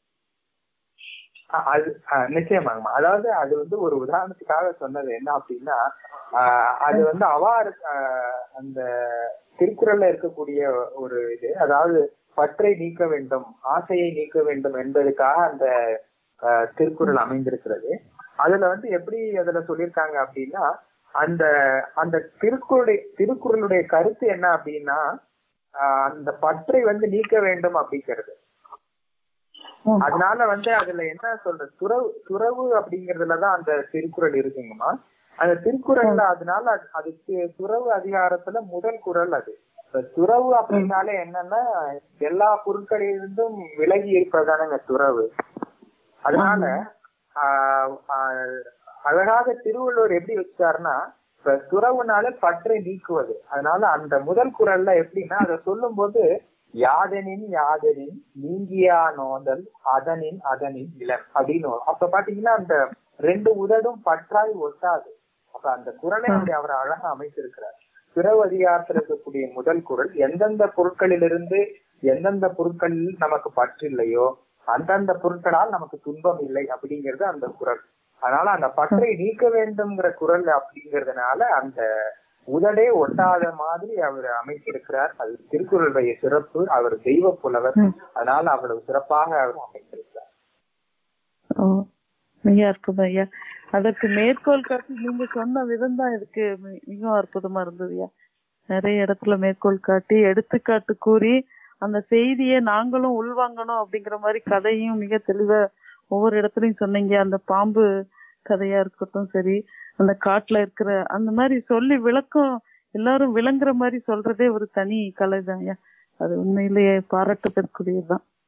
அஹ் அது அஹ் நிச்சயமாங்கம்மா அதாவது அது வந்து ஒரு உதாரணத்துக்காக சொன்னது என்ன அப்படின்னா ஆஹ் அது வந்து அவாறு ஆஹ் அந்த திருக்குறள்ல இருக்கக்கூடிய ஒரு இது அதாவது பற்றை நீக்க வேண்டும் ஆசையை நீக்க வேண்டும் என்பதற்காக அந்த ஆஹ் திருக்குறள் அமைந்திருக்கிறது அதுல வந்து எப்படி அதுல சொல்லியிருக்காங்க அப்படின்னா அந்த அந்த திருக்குறளுடைய திருக்குறளுடைய கருத்து என்ன அப்படின்னா ஆஹ் அந்த பற்றை வந்து நீக்க வேண்டும் அப்படிங்கிறது அதனால வந்து அதுல என்ன சொல்ற துறவு துறவு அப்படிங்கறதுலதான் அந்த திருக்குறள் இருக்குங்கம்மா அந்த திருக்குறள்ல அதனால அது- அது தி- துறவு அதிகாரத்துல முதல் குறள் அது இப்ப துறவு அப்படின்னாலே என்னன்னா எல்லா பொருட்களிலிருந்தும் விலகி இருப்பதுதானங்க துறவு அதனால ஆஹ் ஆஹ் அழகாக திருவள்ளுவர் எப்படி வச்சாருன்னா இப்ப துறவுனால பற்றை நீக்குவது அதனால அந்த முதல் குறள்ல எப்படின்னா அதை சொல்லும் போது யாதனின் யாதனின் நீங்கியா நோதல் அதனின் அதனின் இளம் அப்படின்னு வரும். அப்ப பாத்தீங்கன்னா அந்த ரெண்டு உதடும் பற்றாய் ஒட்டாது அப்ப அந்த குறளை அப்படி அவர் அழகா அமைத்திருக்கிறார் பிறவு அதிகாரத்தில் இருக்கக்கூடிய முதல் குறள் எந்தெந்த பொருட்களிலிருந்து எந்தெந்த பொருட்களில் நமக்கு பற்று இல்லையோ அந்தந்த பொருட்களால் நமக்கு துன்பம் இல்லை அப்படிங்கிறது அந்த குறள் அதனால அந்த பற்றை நீக்க வேண்டும்ங்கிற குறள் அப்படிங்கறதுனால அந்த உதடே ஒட்டாத மாதிரி அவர் அமைத்திருக்கிறார் அது திருக்குறளுடைய சிறப்பு அவர் தெய்வ புலவர் அதனால அவ்வளவு சிறப்பாக அவர் அமைத்திருக்கிறார் ஓ மிக அற்புதம் ஐயா அதற்கு மேற்கோள் காட்டி நீங்க சொன்ன விதம் தான் இதுக்கு மி- மிகவும் அற்புதமா இருந்தது ஐயா நிறைய இடத்துல மேற்கோள் காட்டி எடுத்துக்காட்டு கூறி அந்த செய்தியை நாங்களும் உள்வாங்கணும் அப்படிங்கிற மாதிரி கதையும் மிக தெளிவா ஒவ்வொரு இடத்துலயும் சொன்னீங்க அந்த பாம்பு கதையா இருக்கட்டும் சரி அந்த காட்டுல இருக்கிற அந்த மாதிரி சொல்லி விளக்கம் எல்லாரும் விளங்குற மாதிரி சொல்றதே ஒரு தனி கலை தான் ஐயா அது உண்மையிலேயே பாராட்டத்திற்குரியதுதான்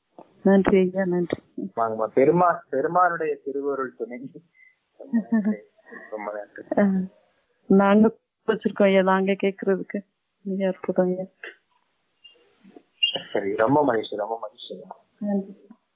நன்றி ஐயா நன்றி வாங்கம்மா பெருமா பெருமானுடைய திருவருள் துணை ரொம்ப நன்றி அஹ், நாங்க வச்சிருக்கோம் ஐயா நாங்க கேக்குறதுக்கு மிக அற்புதம் ஐயா சரி ரொம்ப மகிழ்ச்சி ரொம்ப மகிழ்ச்சி நன்றி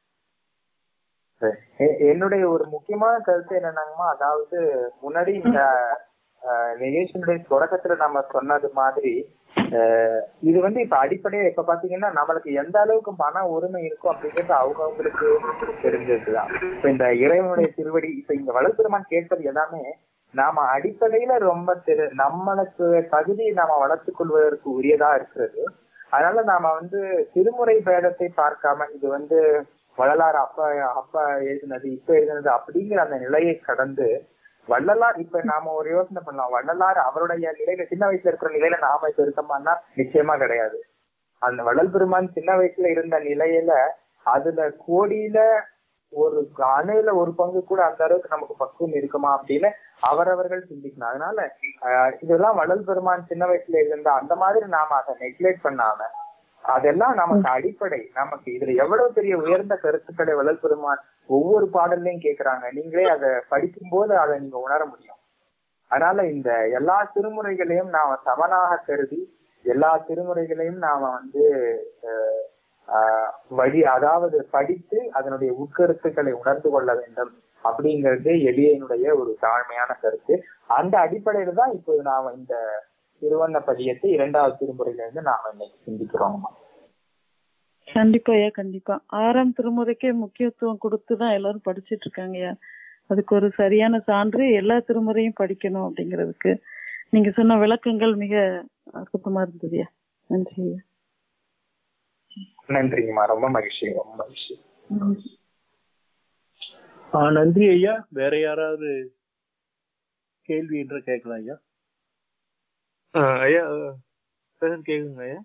எ- என்னுடைய ஒரு முக்கியமான கருத்து என்னன்னாங்கம்மா அதாவது முன்னாடி இந்த அஹ், நிகழ்ச்சியினுடைய தொடக்கத்துல நம்ம சொன்னது மாதிரி அஹ், இது வந்து இப்ப அடிப்படையா இப்ப பாத்தீங்கன்னா நம்மளுக்கு எந்த அளவுக்கு மன உரிமை இருக்கும் அப்படிங்கிறது அவங்க அவங்களுக்கு தெரிஞ்சதுதான் இப்ப இந்த இறைவனுடைய திருவடி இப்ப இங்க வளர்த்துருமான்னு கேட்பது எல்லாமே நாம அடிப்படையில ரொம்ப திரு நம்மளுக்கு தகுதியை நாம வளர்த்துக் கொள்வதற்கு உரியதா இருக்கிறது அதனால நாம வந்து திருமுறை பேதத்தை பார்க்காம இது வந்து வள்ளலார் அப்ப அப்ப எழுதினது இப்ப எழுதினது அப்படிங்கிற அந்த நிலையை கடந்து வள்ளலார் இப்ப நாம ஒரு யோசனை பண்ணலாம் வள்ளலார் அவருடைய நிலையில சின்ன வயசுல இருக்கிற நிலையில நாம இப்ப இருக்கோமான்னா நிச்சயமா கிடையாது அந்த வள்ளல் பெருமான் சின்ன வயசுல இருந்த நிலையில அதுல கோடியில ஒரு அணுல ஒரு பங்கு கூட அந்த அளவுக்கு நமக்கு பக்குவம் இருக்குமா அப்படின்னு அவரவர்கள் சிந்திக்கணும் அதனால ஆஹ் இதெல்லாம் வள்ளல் பெருமான் சின்ன வயசுல இருந்த அந்த மாதிரி நாம அதை நெக்லெக்ட் பண்ணாம அதெல்லாம் நமக்கு அடிப்படை நமக்கு இதுல எவ்வளவு பெரிய உயர்ந்த கருத்துக்களை வள்ளல் பெருமான் ஒவ்வொரு பாடல்லையும் கேக்குறாங்க நீங்களே அதை படிக்கும் போது அதை நீங்க உணர முடியும் அதனால இந்த எல்லா திருமுறைகளையும் நாம சமனாக கருதி எல்லா திருமுறைகளையும் நாம வந்து அஹ், ஆஹ், வழி அதாவது படித்து அதனுடைய உட்கருத்துக்களை உணர்ந்து கொள்ள வேண்டும் அப்படிங்கிறது எளியனுடைய ஒரு தாழ்மையான கருத்து அந்த அடிப்படையில தான் இப்போ நாம இந்த திருவண்ண பதியத்தை இரண்டாவது திருமுறையில இருந்து நாம இன்னைக்கு சிந்திக்கிறோம் கண்டிப்பா ஐயா கண்டிப்பா ஆறாம் திருமுறைக்கே முக்கியத்துவம் கொடுத்து தான் எல்லாரும் படிச்சிட்டு இருக்காங்க ஐயா அதுக்கு ஒரு சரியான சான்று எல்லா திருமுறையும் படிக்கணும் அப்படிங்கிறதுக்கு நீங்க சொன்ன விளக்கங்கள் மிக அற்புதமா இருந்தது ஐயா நன்றி ஐயா நன்றிங்கம்மா ரொம்ப மகிழ்ச்சி ரொம்ப மகிழ்ச்சி நன்றி. ஆ, நன்றி ஐயா வேற யாராவது கேள்வி என்று கேட்கலாம் ஐயா ஆஹ் ஐயா பேசுறது கேக்குதுங்க ஐயா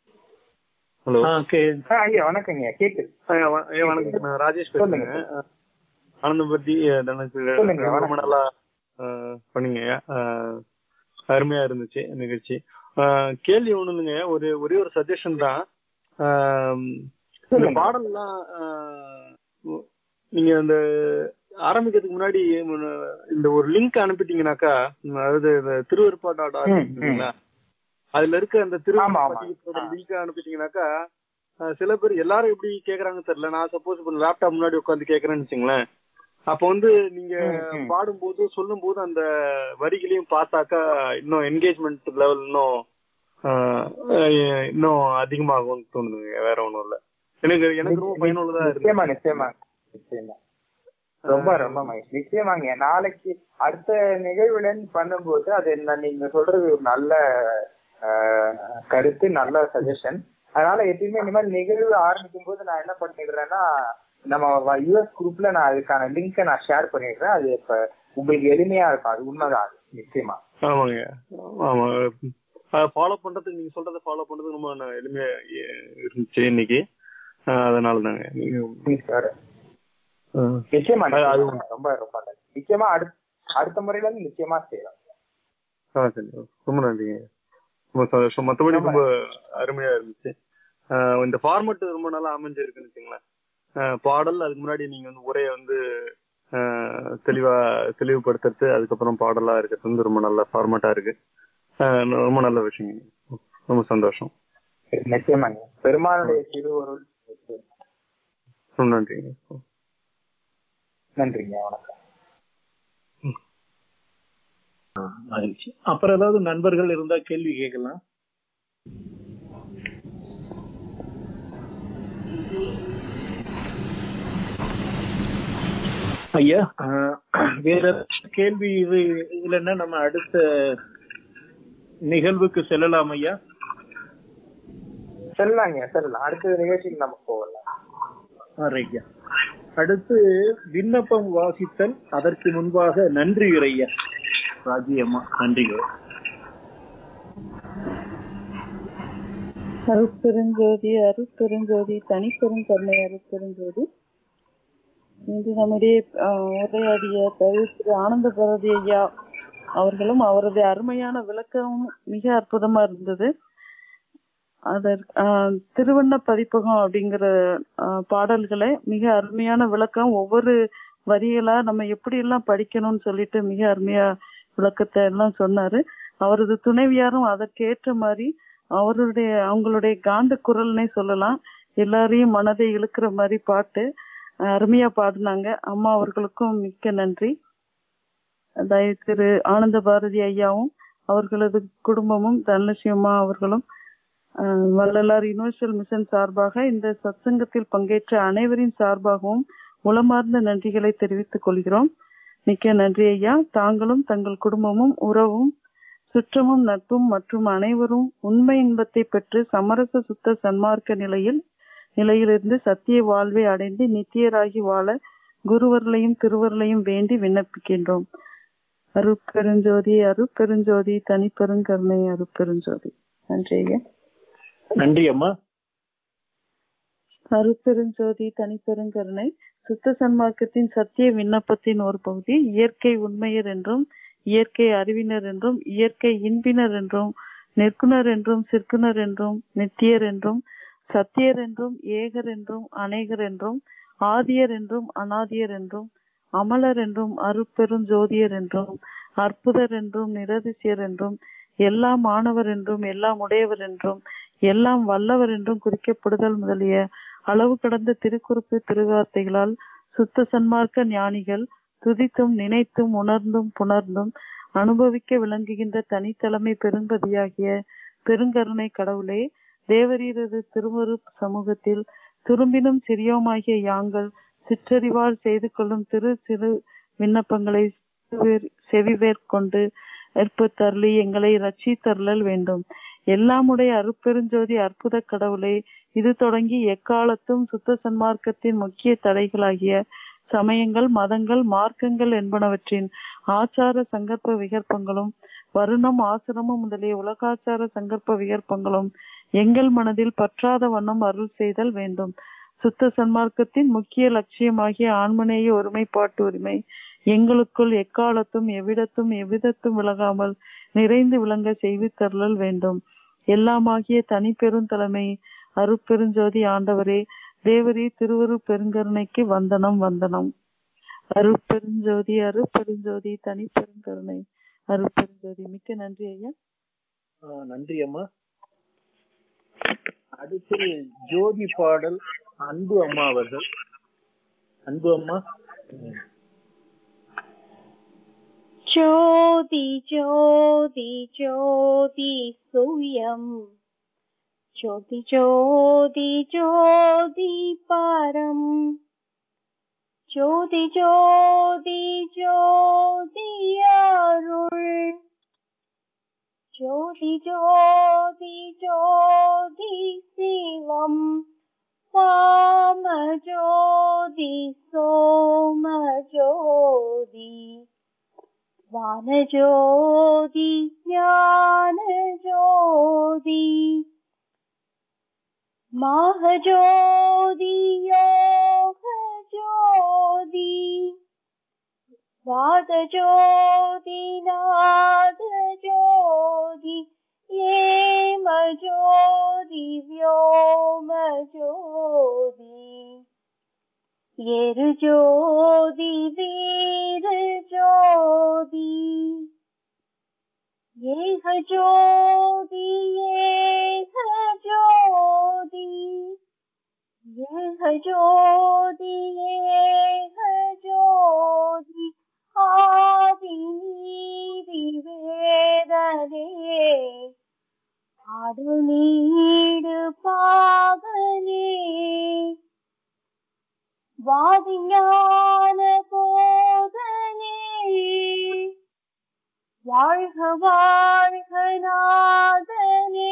ஹலோ ஆ, கே- ஆ, ஐயா வணக்கங்க கேக்குது ஐயா வ- ஐயா வணக்கம் நான் ராஜேஷ் சொல்லுங்க. பேசுறேன் ஆனந்தம் பத்தி எனக்கு சொல்லுங்க, ரொம்ப வணக்கம். நல்லா ஆஹ் பண்ணீங்க ஐயா ஆஹ் அருமையா இருந்துச்சு நிகழ்ச்சி ஆஹ் கேள்வி ஒண்ணு இல்லைங்க ஐயா ஒரு ஒரே ஒரு சஜஷன் தான் ஆஹ் இந்த சொல்லுங்க. பாடல்லாம் ஆஹ் நீங்க இந்த ஆரம்பிக்கிறதுக்கு முன்னாடி முன்ன- இந்த ஒரு லிங்க் அனுப்பிட்டீங்கன்னாக்கா அதாவது இந்த திருவருப்பா டாட் ம், ம். இருக்குங்களா அதுல இருக்க அந்த ஆமா, ஆமா. திருவருப்பா ஆ. லிங்க் அனுப்பிட்டீங்கன்னாக்கா அஹ், சில பேர் எல்லாரும் எப்படி கேக்குறாங்கன்னு தெரியல நான் சப்போஸ் இப்போ லேப்டாப் முன்னாடி உட்காந்து கேக்குறேன்னு வச்சுங்களேன் அப்போ வந்து நீங்க ம், ம். பாடும்போது சொல்லும் போது அந்த வரிகளையும் பார்த்தாக்கா இன்னும் என்கேஜ்மெண்ட் லெவல் இன்னும் ஆஹ், அஹ், இன்னும் அதிகமாகும்னு தோணுதுங்க வேற ஒண்ணும் இல்ல எனக்கு எனக்கு ரொம்ப பயனுள்ளதா நிச்சயமா இருக்கு நிச்சயமா நிச்சயமா ரொம்ப ரொம்ப மகிழ்ச்சி நிச்சயமாங்க நாளைக்கு அடுத்த நிகழ்வுல பண்ணும்போது அது என்ன நீங்க சொல்றது ஒரு நல்ல ஆஹ், கருத்து நல்ல சஜஷன் அதனால எப்பயுமே இந்த மாதிரி நிகழ்வு ஆரம்பிக்கும் போது நான் என்ன பண்ணிடுறேன்னா நம்ம யூஎஸ் குரூப்ல நான் அதுக்கான லிங்கை நான் ஷேர் பண்ணிடுறேன் அது இப்ப உங்களுக்கு எளிமையா இருக்கும் அது உண்மைதான் அது நிச்சயமா ஆமாங்க ஆமா ஃபாலோ பண்றதுக்கு நீங்க சொல்றதை ஃபாலோ பண்றதுக்கு ரொம்ப ந- எளிமையா இ- இருந்துச்சு இன்னைக்கு ஆஹ் அதனால தாங்க நீங்க ஆஹ் நிச்சயமா அது- அது நிச்சயமா. ரொம்ப ரொம்ப நன்றி. நிச்சயமா அடுத்த அடுத்த முறையில இருந்து நிச்சயமா செய்யலாம் ஆ சரி ரொம்ப நன்றிங்க ரொம்ப சந்தோஷம் மற்றபடி ரொம்ப அருமையா இருந்துச்சு ஆஹ் இந்த ஃபார்மட் ரொம்ப நல்லா அமைஞ்சிருக்குன்னு வச்சுங்களேன் ஆஹ் பாடல் அதுக்கு முன்னாடி நீங்க வந்து உரையை வந்து ஆஹ் தெளிவா தெளிவுபடுத்துறது அதுக்கப்புறம் பாடலா இருக்கிறது வந்து ரொம்ப நல்ல ஃபார்மட்டா இருக்கு ஆஹ் ரொம்ப நல்ல விஷயம் ரொம்ப சந்தோஷம் நிச்சயமாங்க பெருமானுடைய திருவருள் நிச்சயம். ரொம்ப நன்றிங்க நன்றிங்க வணக்கம் மகிழ்ச்சி அப்புறம் ஏதாவது நண்பர்கள் இருந்தா கேள்வி கேட்கலாம் ஐயா ஆஹ், வேற ஏதாவது கேள்வி இது இல்லைன்னா நம்ம அடுத்த நிகழ்வுக்கு செல்லலாம் ஐயா செல்லலாங்க செல்லலாம் அடுத்த நிகழ்ச்சிக்கு நம்ம போகலாம் ஆ, ரைட்யா அடுத்து விண்ணப்பம் வாசித்தல் அதற்கு முன்பாக நன்றி ஐயா ராஜி அம்மா நன்றிகள் அருட்பெருஞ்சோதி அருட்பெருஞ்சோதி தனிப்பெருங்கருணை அருட்பெருஞ்சோதி இன்று நம்முடைய ஆஹ், உரையாடிய தவி திரு ஆனந்த பாரதி ஐயா அவர்களும் அவரது அருமையான விளக்கமும் மிக அற்புதமா இருந்தது அதற் ஆஹ் திருவண்ண பதிப்பகம் அப்படிங்கிற ஆஹ் பாடல்களை மிக அருமையான விளக்கம் ஒவ்வொரு வரிகளா நம்ம எப்படி எல்லாம் படிக்கணும்னு சொல்லிட்டு மிக அருமையா விளக்கத்தை எல்லாம் சொன்னாரு அவரது துணைவியாரும் அதற்கேற்ற மாதிரி அவருடைய அவங்களுடைய காந்த குரல்னே சொல்லலாம் எல்லாரையும் மனதை இழுக்கிற மாதிரி பாட்டு ஆஹ் அருமையா பாடினாங்க அம்மா அவர்களுக்கும் மிக்க நன்றி தயவு திரு ஆனந்த பாரதி ஐயாவும் அவர்களது குடும்பமும் தனலட்சுமி அம்மா அவர்களும் ஆஹ் வள்ளலார் யுனிவர்சல் மிஷன் சார்பாக இந்த சத்சங்கத்தில் பங்கேற்ற அனைவரின் சார்பாகவும் உளமார்ந்த நன்றிகளை தெரிவித்துக் கொள்கிறோம் மிக்க நன்றி ஐயா தாங்களும் தங்கள் குடும்பமும் உறவும் சுற்றமும் நட்பும் மற்றும் அனைவரும் உண்மை இன்பத்தை பெற்று சமரச சுத்த சன்மார்க்க நிலையில் நிலையிலிருந்து சத்திய வாழ்வை அடைந்து நித்தியராகி வாழ குருவர்களையும் திருவர்களையும் வேண்டி விண்ணப்பிக்கின்றோம் அருட்பெருஞ்சோதி அருட்பெருஞ்சோதி தனிப்பெருங்கருணை அருட்பெருஞ்சோதி நன்றி ஐயா நன்றி அம்மா அருட்பெருஞ்சோதி தனிப்பெருங்கருணை சுத்த சன்மார்க்கத்தின் சத்திய விண்ணப்பத்தின் ஒரு பகுதி இயற்கை உண்மையர் என்றும் இயற்கை அறிவினர் என்றும் இயற்கை இன்பினர் என்றும் நிற்குணர் என்றும் சிற்குணர் என்றும் நித்தியர் என்றும் சத்தியர் என்றும் ஏகர் என்றும் அநேகர் என்றும் ஆதியர் என்றும் அனாதியர் என்றும் அமலர் என்றும் அருட்பெருஞ்சோதியர் என்றும் அற்புதர் என்றும் நிரதிசியர் என்றும் எல்லாம் மாணவர் என்றும் எல்லாம் உடையவர் என்றும் எல்லாம் வல்லவர் என்றும் குறிக்கப்படுதல் முதலிய அளவு கடந்த திருக்குறிப்பு திருவார்த்தைகளால் சுத்த சன்மார்க்க ஞானிகள் துதித்தும் நினைத்தும் உணர்ந்தும் புணர்ந்தும் அனுபவிக்க விளங்குகின்ற தனித்தலைமை பெருங்கதியாகிய பெருங்கருணை கடவுளே தேவரீரது திருமரு சமூகத்தில் துரும்பினும் சிறியோமாகிய யாங்கள் சிற்றறிவால் செய்து கொள்ளும் திரு சிறு விண்ணப்பங்களை செவிவேற்கொண்டு ஏற்பத்தருளி எங்களை ரட்சித்தருளல் வேண்டும் எல்லாமுடைய அருட்பெருஞ்சோதி அற்புத கடவுளே இது தொடங்கி எக்காலத்தும் சுத்த சன்மார்க்கத்தின் முக்கிய தடைகளாகிய சமயங்கள் மதங்கள் மார்க்கங்கள் என்பனவற்றின் ஆச்சார சங்கற்ப விகற்பங்களும் வருணம் ஆசிரமம் முதலிய உலகாச்சார சங்கற்ப விகற்பங்களும் எங்கள் மனதில் பற்றாத வண்ணம் அருள் செய்தல் வேண்டும் சுத்த சன்மார்க்கத்தின் முக்கிய லட்சியமாகிய ஆன்மநேய ஒருமைப்பாட்டு உரிமை எங்களுக்குள் எக்காலத்தும் எவ்விடத்தும் எவ்விதத்தும் விலகாமல் நிறைந்து விளங்க செய்து தருளல் வேண்டும் எல்லாமாகிய தனி பெருந்தலைமை அருட்பெருஞ்சோதி ஆண்டவரே தேவரே திருவரு பெருங்கருணைக்கு வந்தனம் வந்தனம் அருட்பெருஞ்சோதி அருட்பெருஞ்சோதி தனி பெருங்கருணை அருட்பெருஞ்சோதி மிக்க நன்றி ஐயா ஆஹ் நன்றி அம்மா அடுத்து ஜோதி பாடல் அன்பு அம்மா அவர்கள் அன்பு அம்மா ज्योति ज्योति ज्योति सूयम् ज्योति ज्योति ज्योति परम् ज्योति ज्योति ज्योति अरुள் ज्योति ज्योति ज्योति शिवम् वाम ज्योति सोम ज्योति वानज्योति ज्ञानज्योति महज्योति योगज्योति वादज्योति नादज्योति येमज्योति व्योमज्योति येरुज्योति वीरज्योति येह ज्योति येह ज्योति येह ज्योति येह ज्योति ஆதிநீதி வேதனே ஆடுநீடு பாவனே வாதிஞான போதனே வாழ்க வாழ்க நாதனே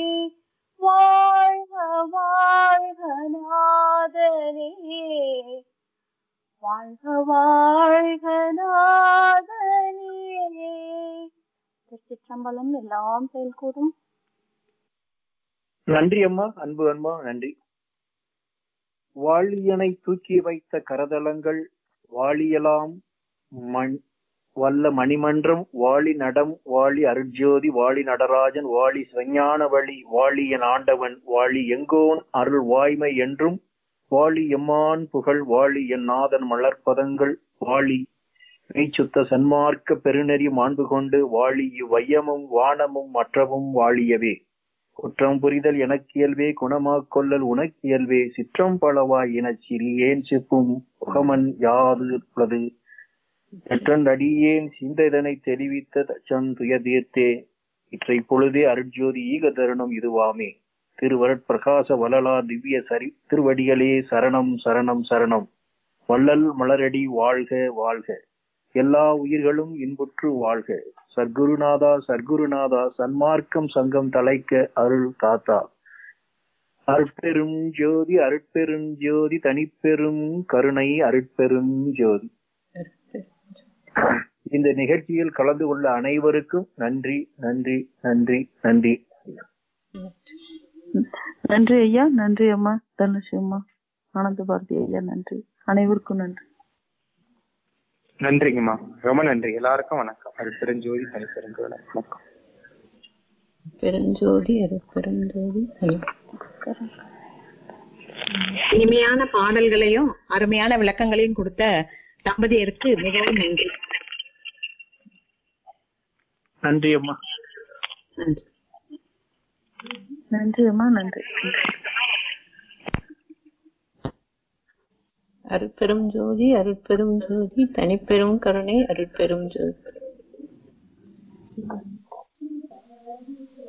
வாழ்க வாழ்க நாதனே வாழ்க வாழ்க நாதனே திருச்சிற்றம்பலம் எல்லாம் செயல்கூடும் நன்றி அம்மா அன்பு அம்மா நன்றி வாழியனை தூக்கி வைத்த கரதலங்கள் வாழியலாம் மண் வல்ல மணிமன்றம் வாழி நடம் வாழி அருட்ஜோதி வாழி நடராஜன் வாழி சிவஞான வழி வாழி என் ஆண்டவன் வாழி எங்கோன் அருள் வாய்மை என்றும் வாழி எம்மான் புகழ் வாழி என் நாதன் மலர்பதங்கள் வாழி மெய்ச்சுத்த சன்மார்க்க பெருநெறி மாண்பு கொண்டு வாழி இவ்வையமும் வானமும் மற்றவும் வாழியவே குற்றம் புரிதல் எனக்கியல்வே குணமாக் கொள்ளல் உனக்கியல்வே சிற்றம் பலவாய் எனச் சிறியேன் சிப்பும் புகமன் யாது உள்ளது எற்றன் அடியேன் சிந்தைதனை தெளிவித்த தச்சன் துயதீர்த்தே இற்றை பொழுதே அருட்ஜோதி ஈக தருணம் இதுவாமே திருவருட் பிரகாச வலலா திவ்ய சரி திருவடிகளே சரணம் சரணம் சரணம் வள்ளல் மலரடி வாழ்க வாழ்க எல்லா உயிர்களும் இன்புற்று வாழ்க சர்க்குருநாதா சர்க்குருநாதா சன்மார்க்கம் சங்கம் தலைக்க அருள் தாத்தா அருட்பெரும் ஜோதி அருட்பெரும் ஜோதி தனிப்பெரும் கருணை அருட்பெரும் ஜோதி இந்த நிகழ்ச்சியில் கலந்து கொள்ள அனைவருக்கும் நன்றி நன்றி நன்றி நன்றி நன்றி ஐயா நன்றி அம்மா தனுஷி அம்மா ஆனந்த பாரதி ஐயா நன்றி அனைவருக்கும் நன்றி நன்றிங்கம்மா ரொம்ப நன்றி எல்லாருக்கும் வணக்கம் அது பெருஞ்சோதி தனி பெருஞ்சோதி வணக்கம் பெருஞ்சோதி அருட்பெருஞ்சோதி இனிமையான பாடல்களையும் அருமையான விளக்கங்களையும் கொடுத்த தம்பதியருக்கு மிகவும் நன்றி நன்றி அம்மா நன்றி நன்றி அம்மா நன்றி அருட்பெரும் ஜோதி அருட்பெரும் ஜோதி தனிப்பெரும் கருணை அருட்பெரும் ஜோதி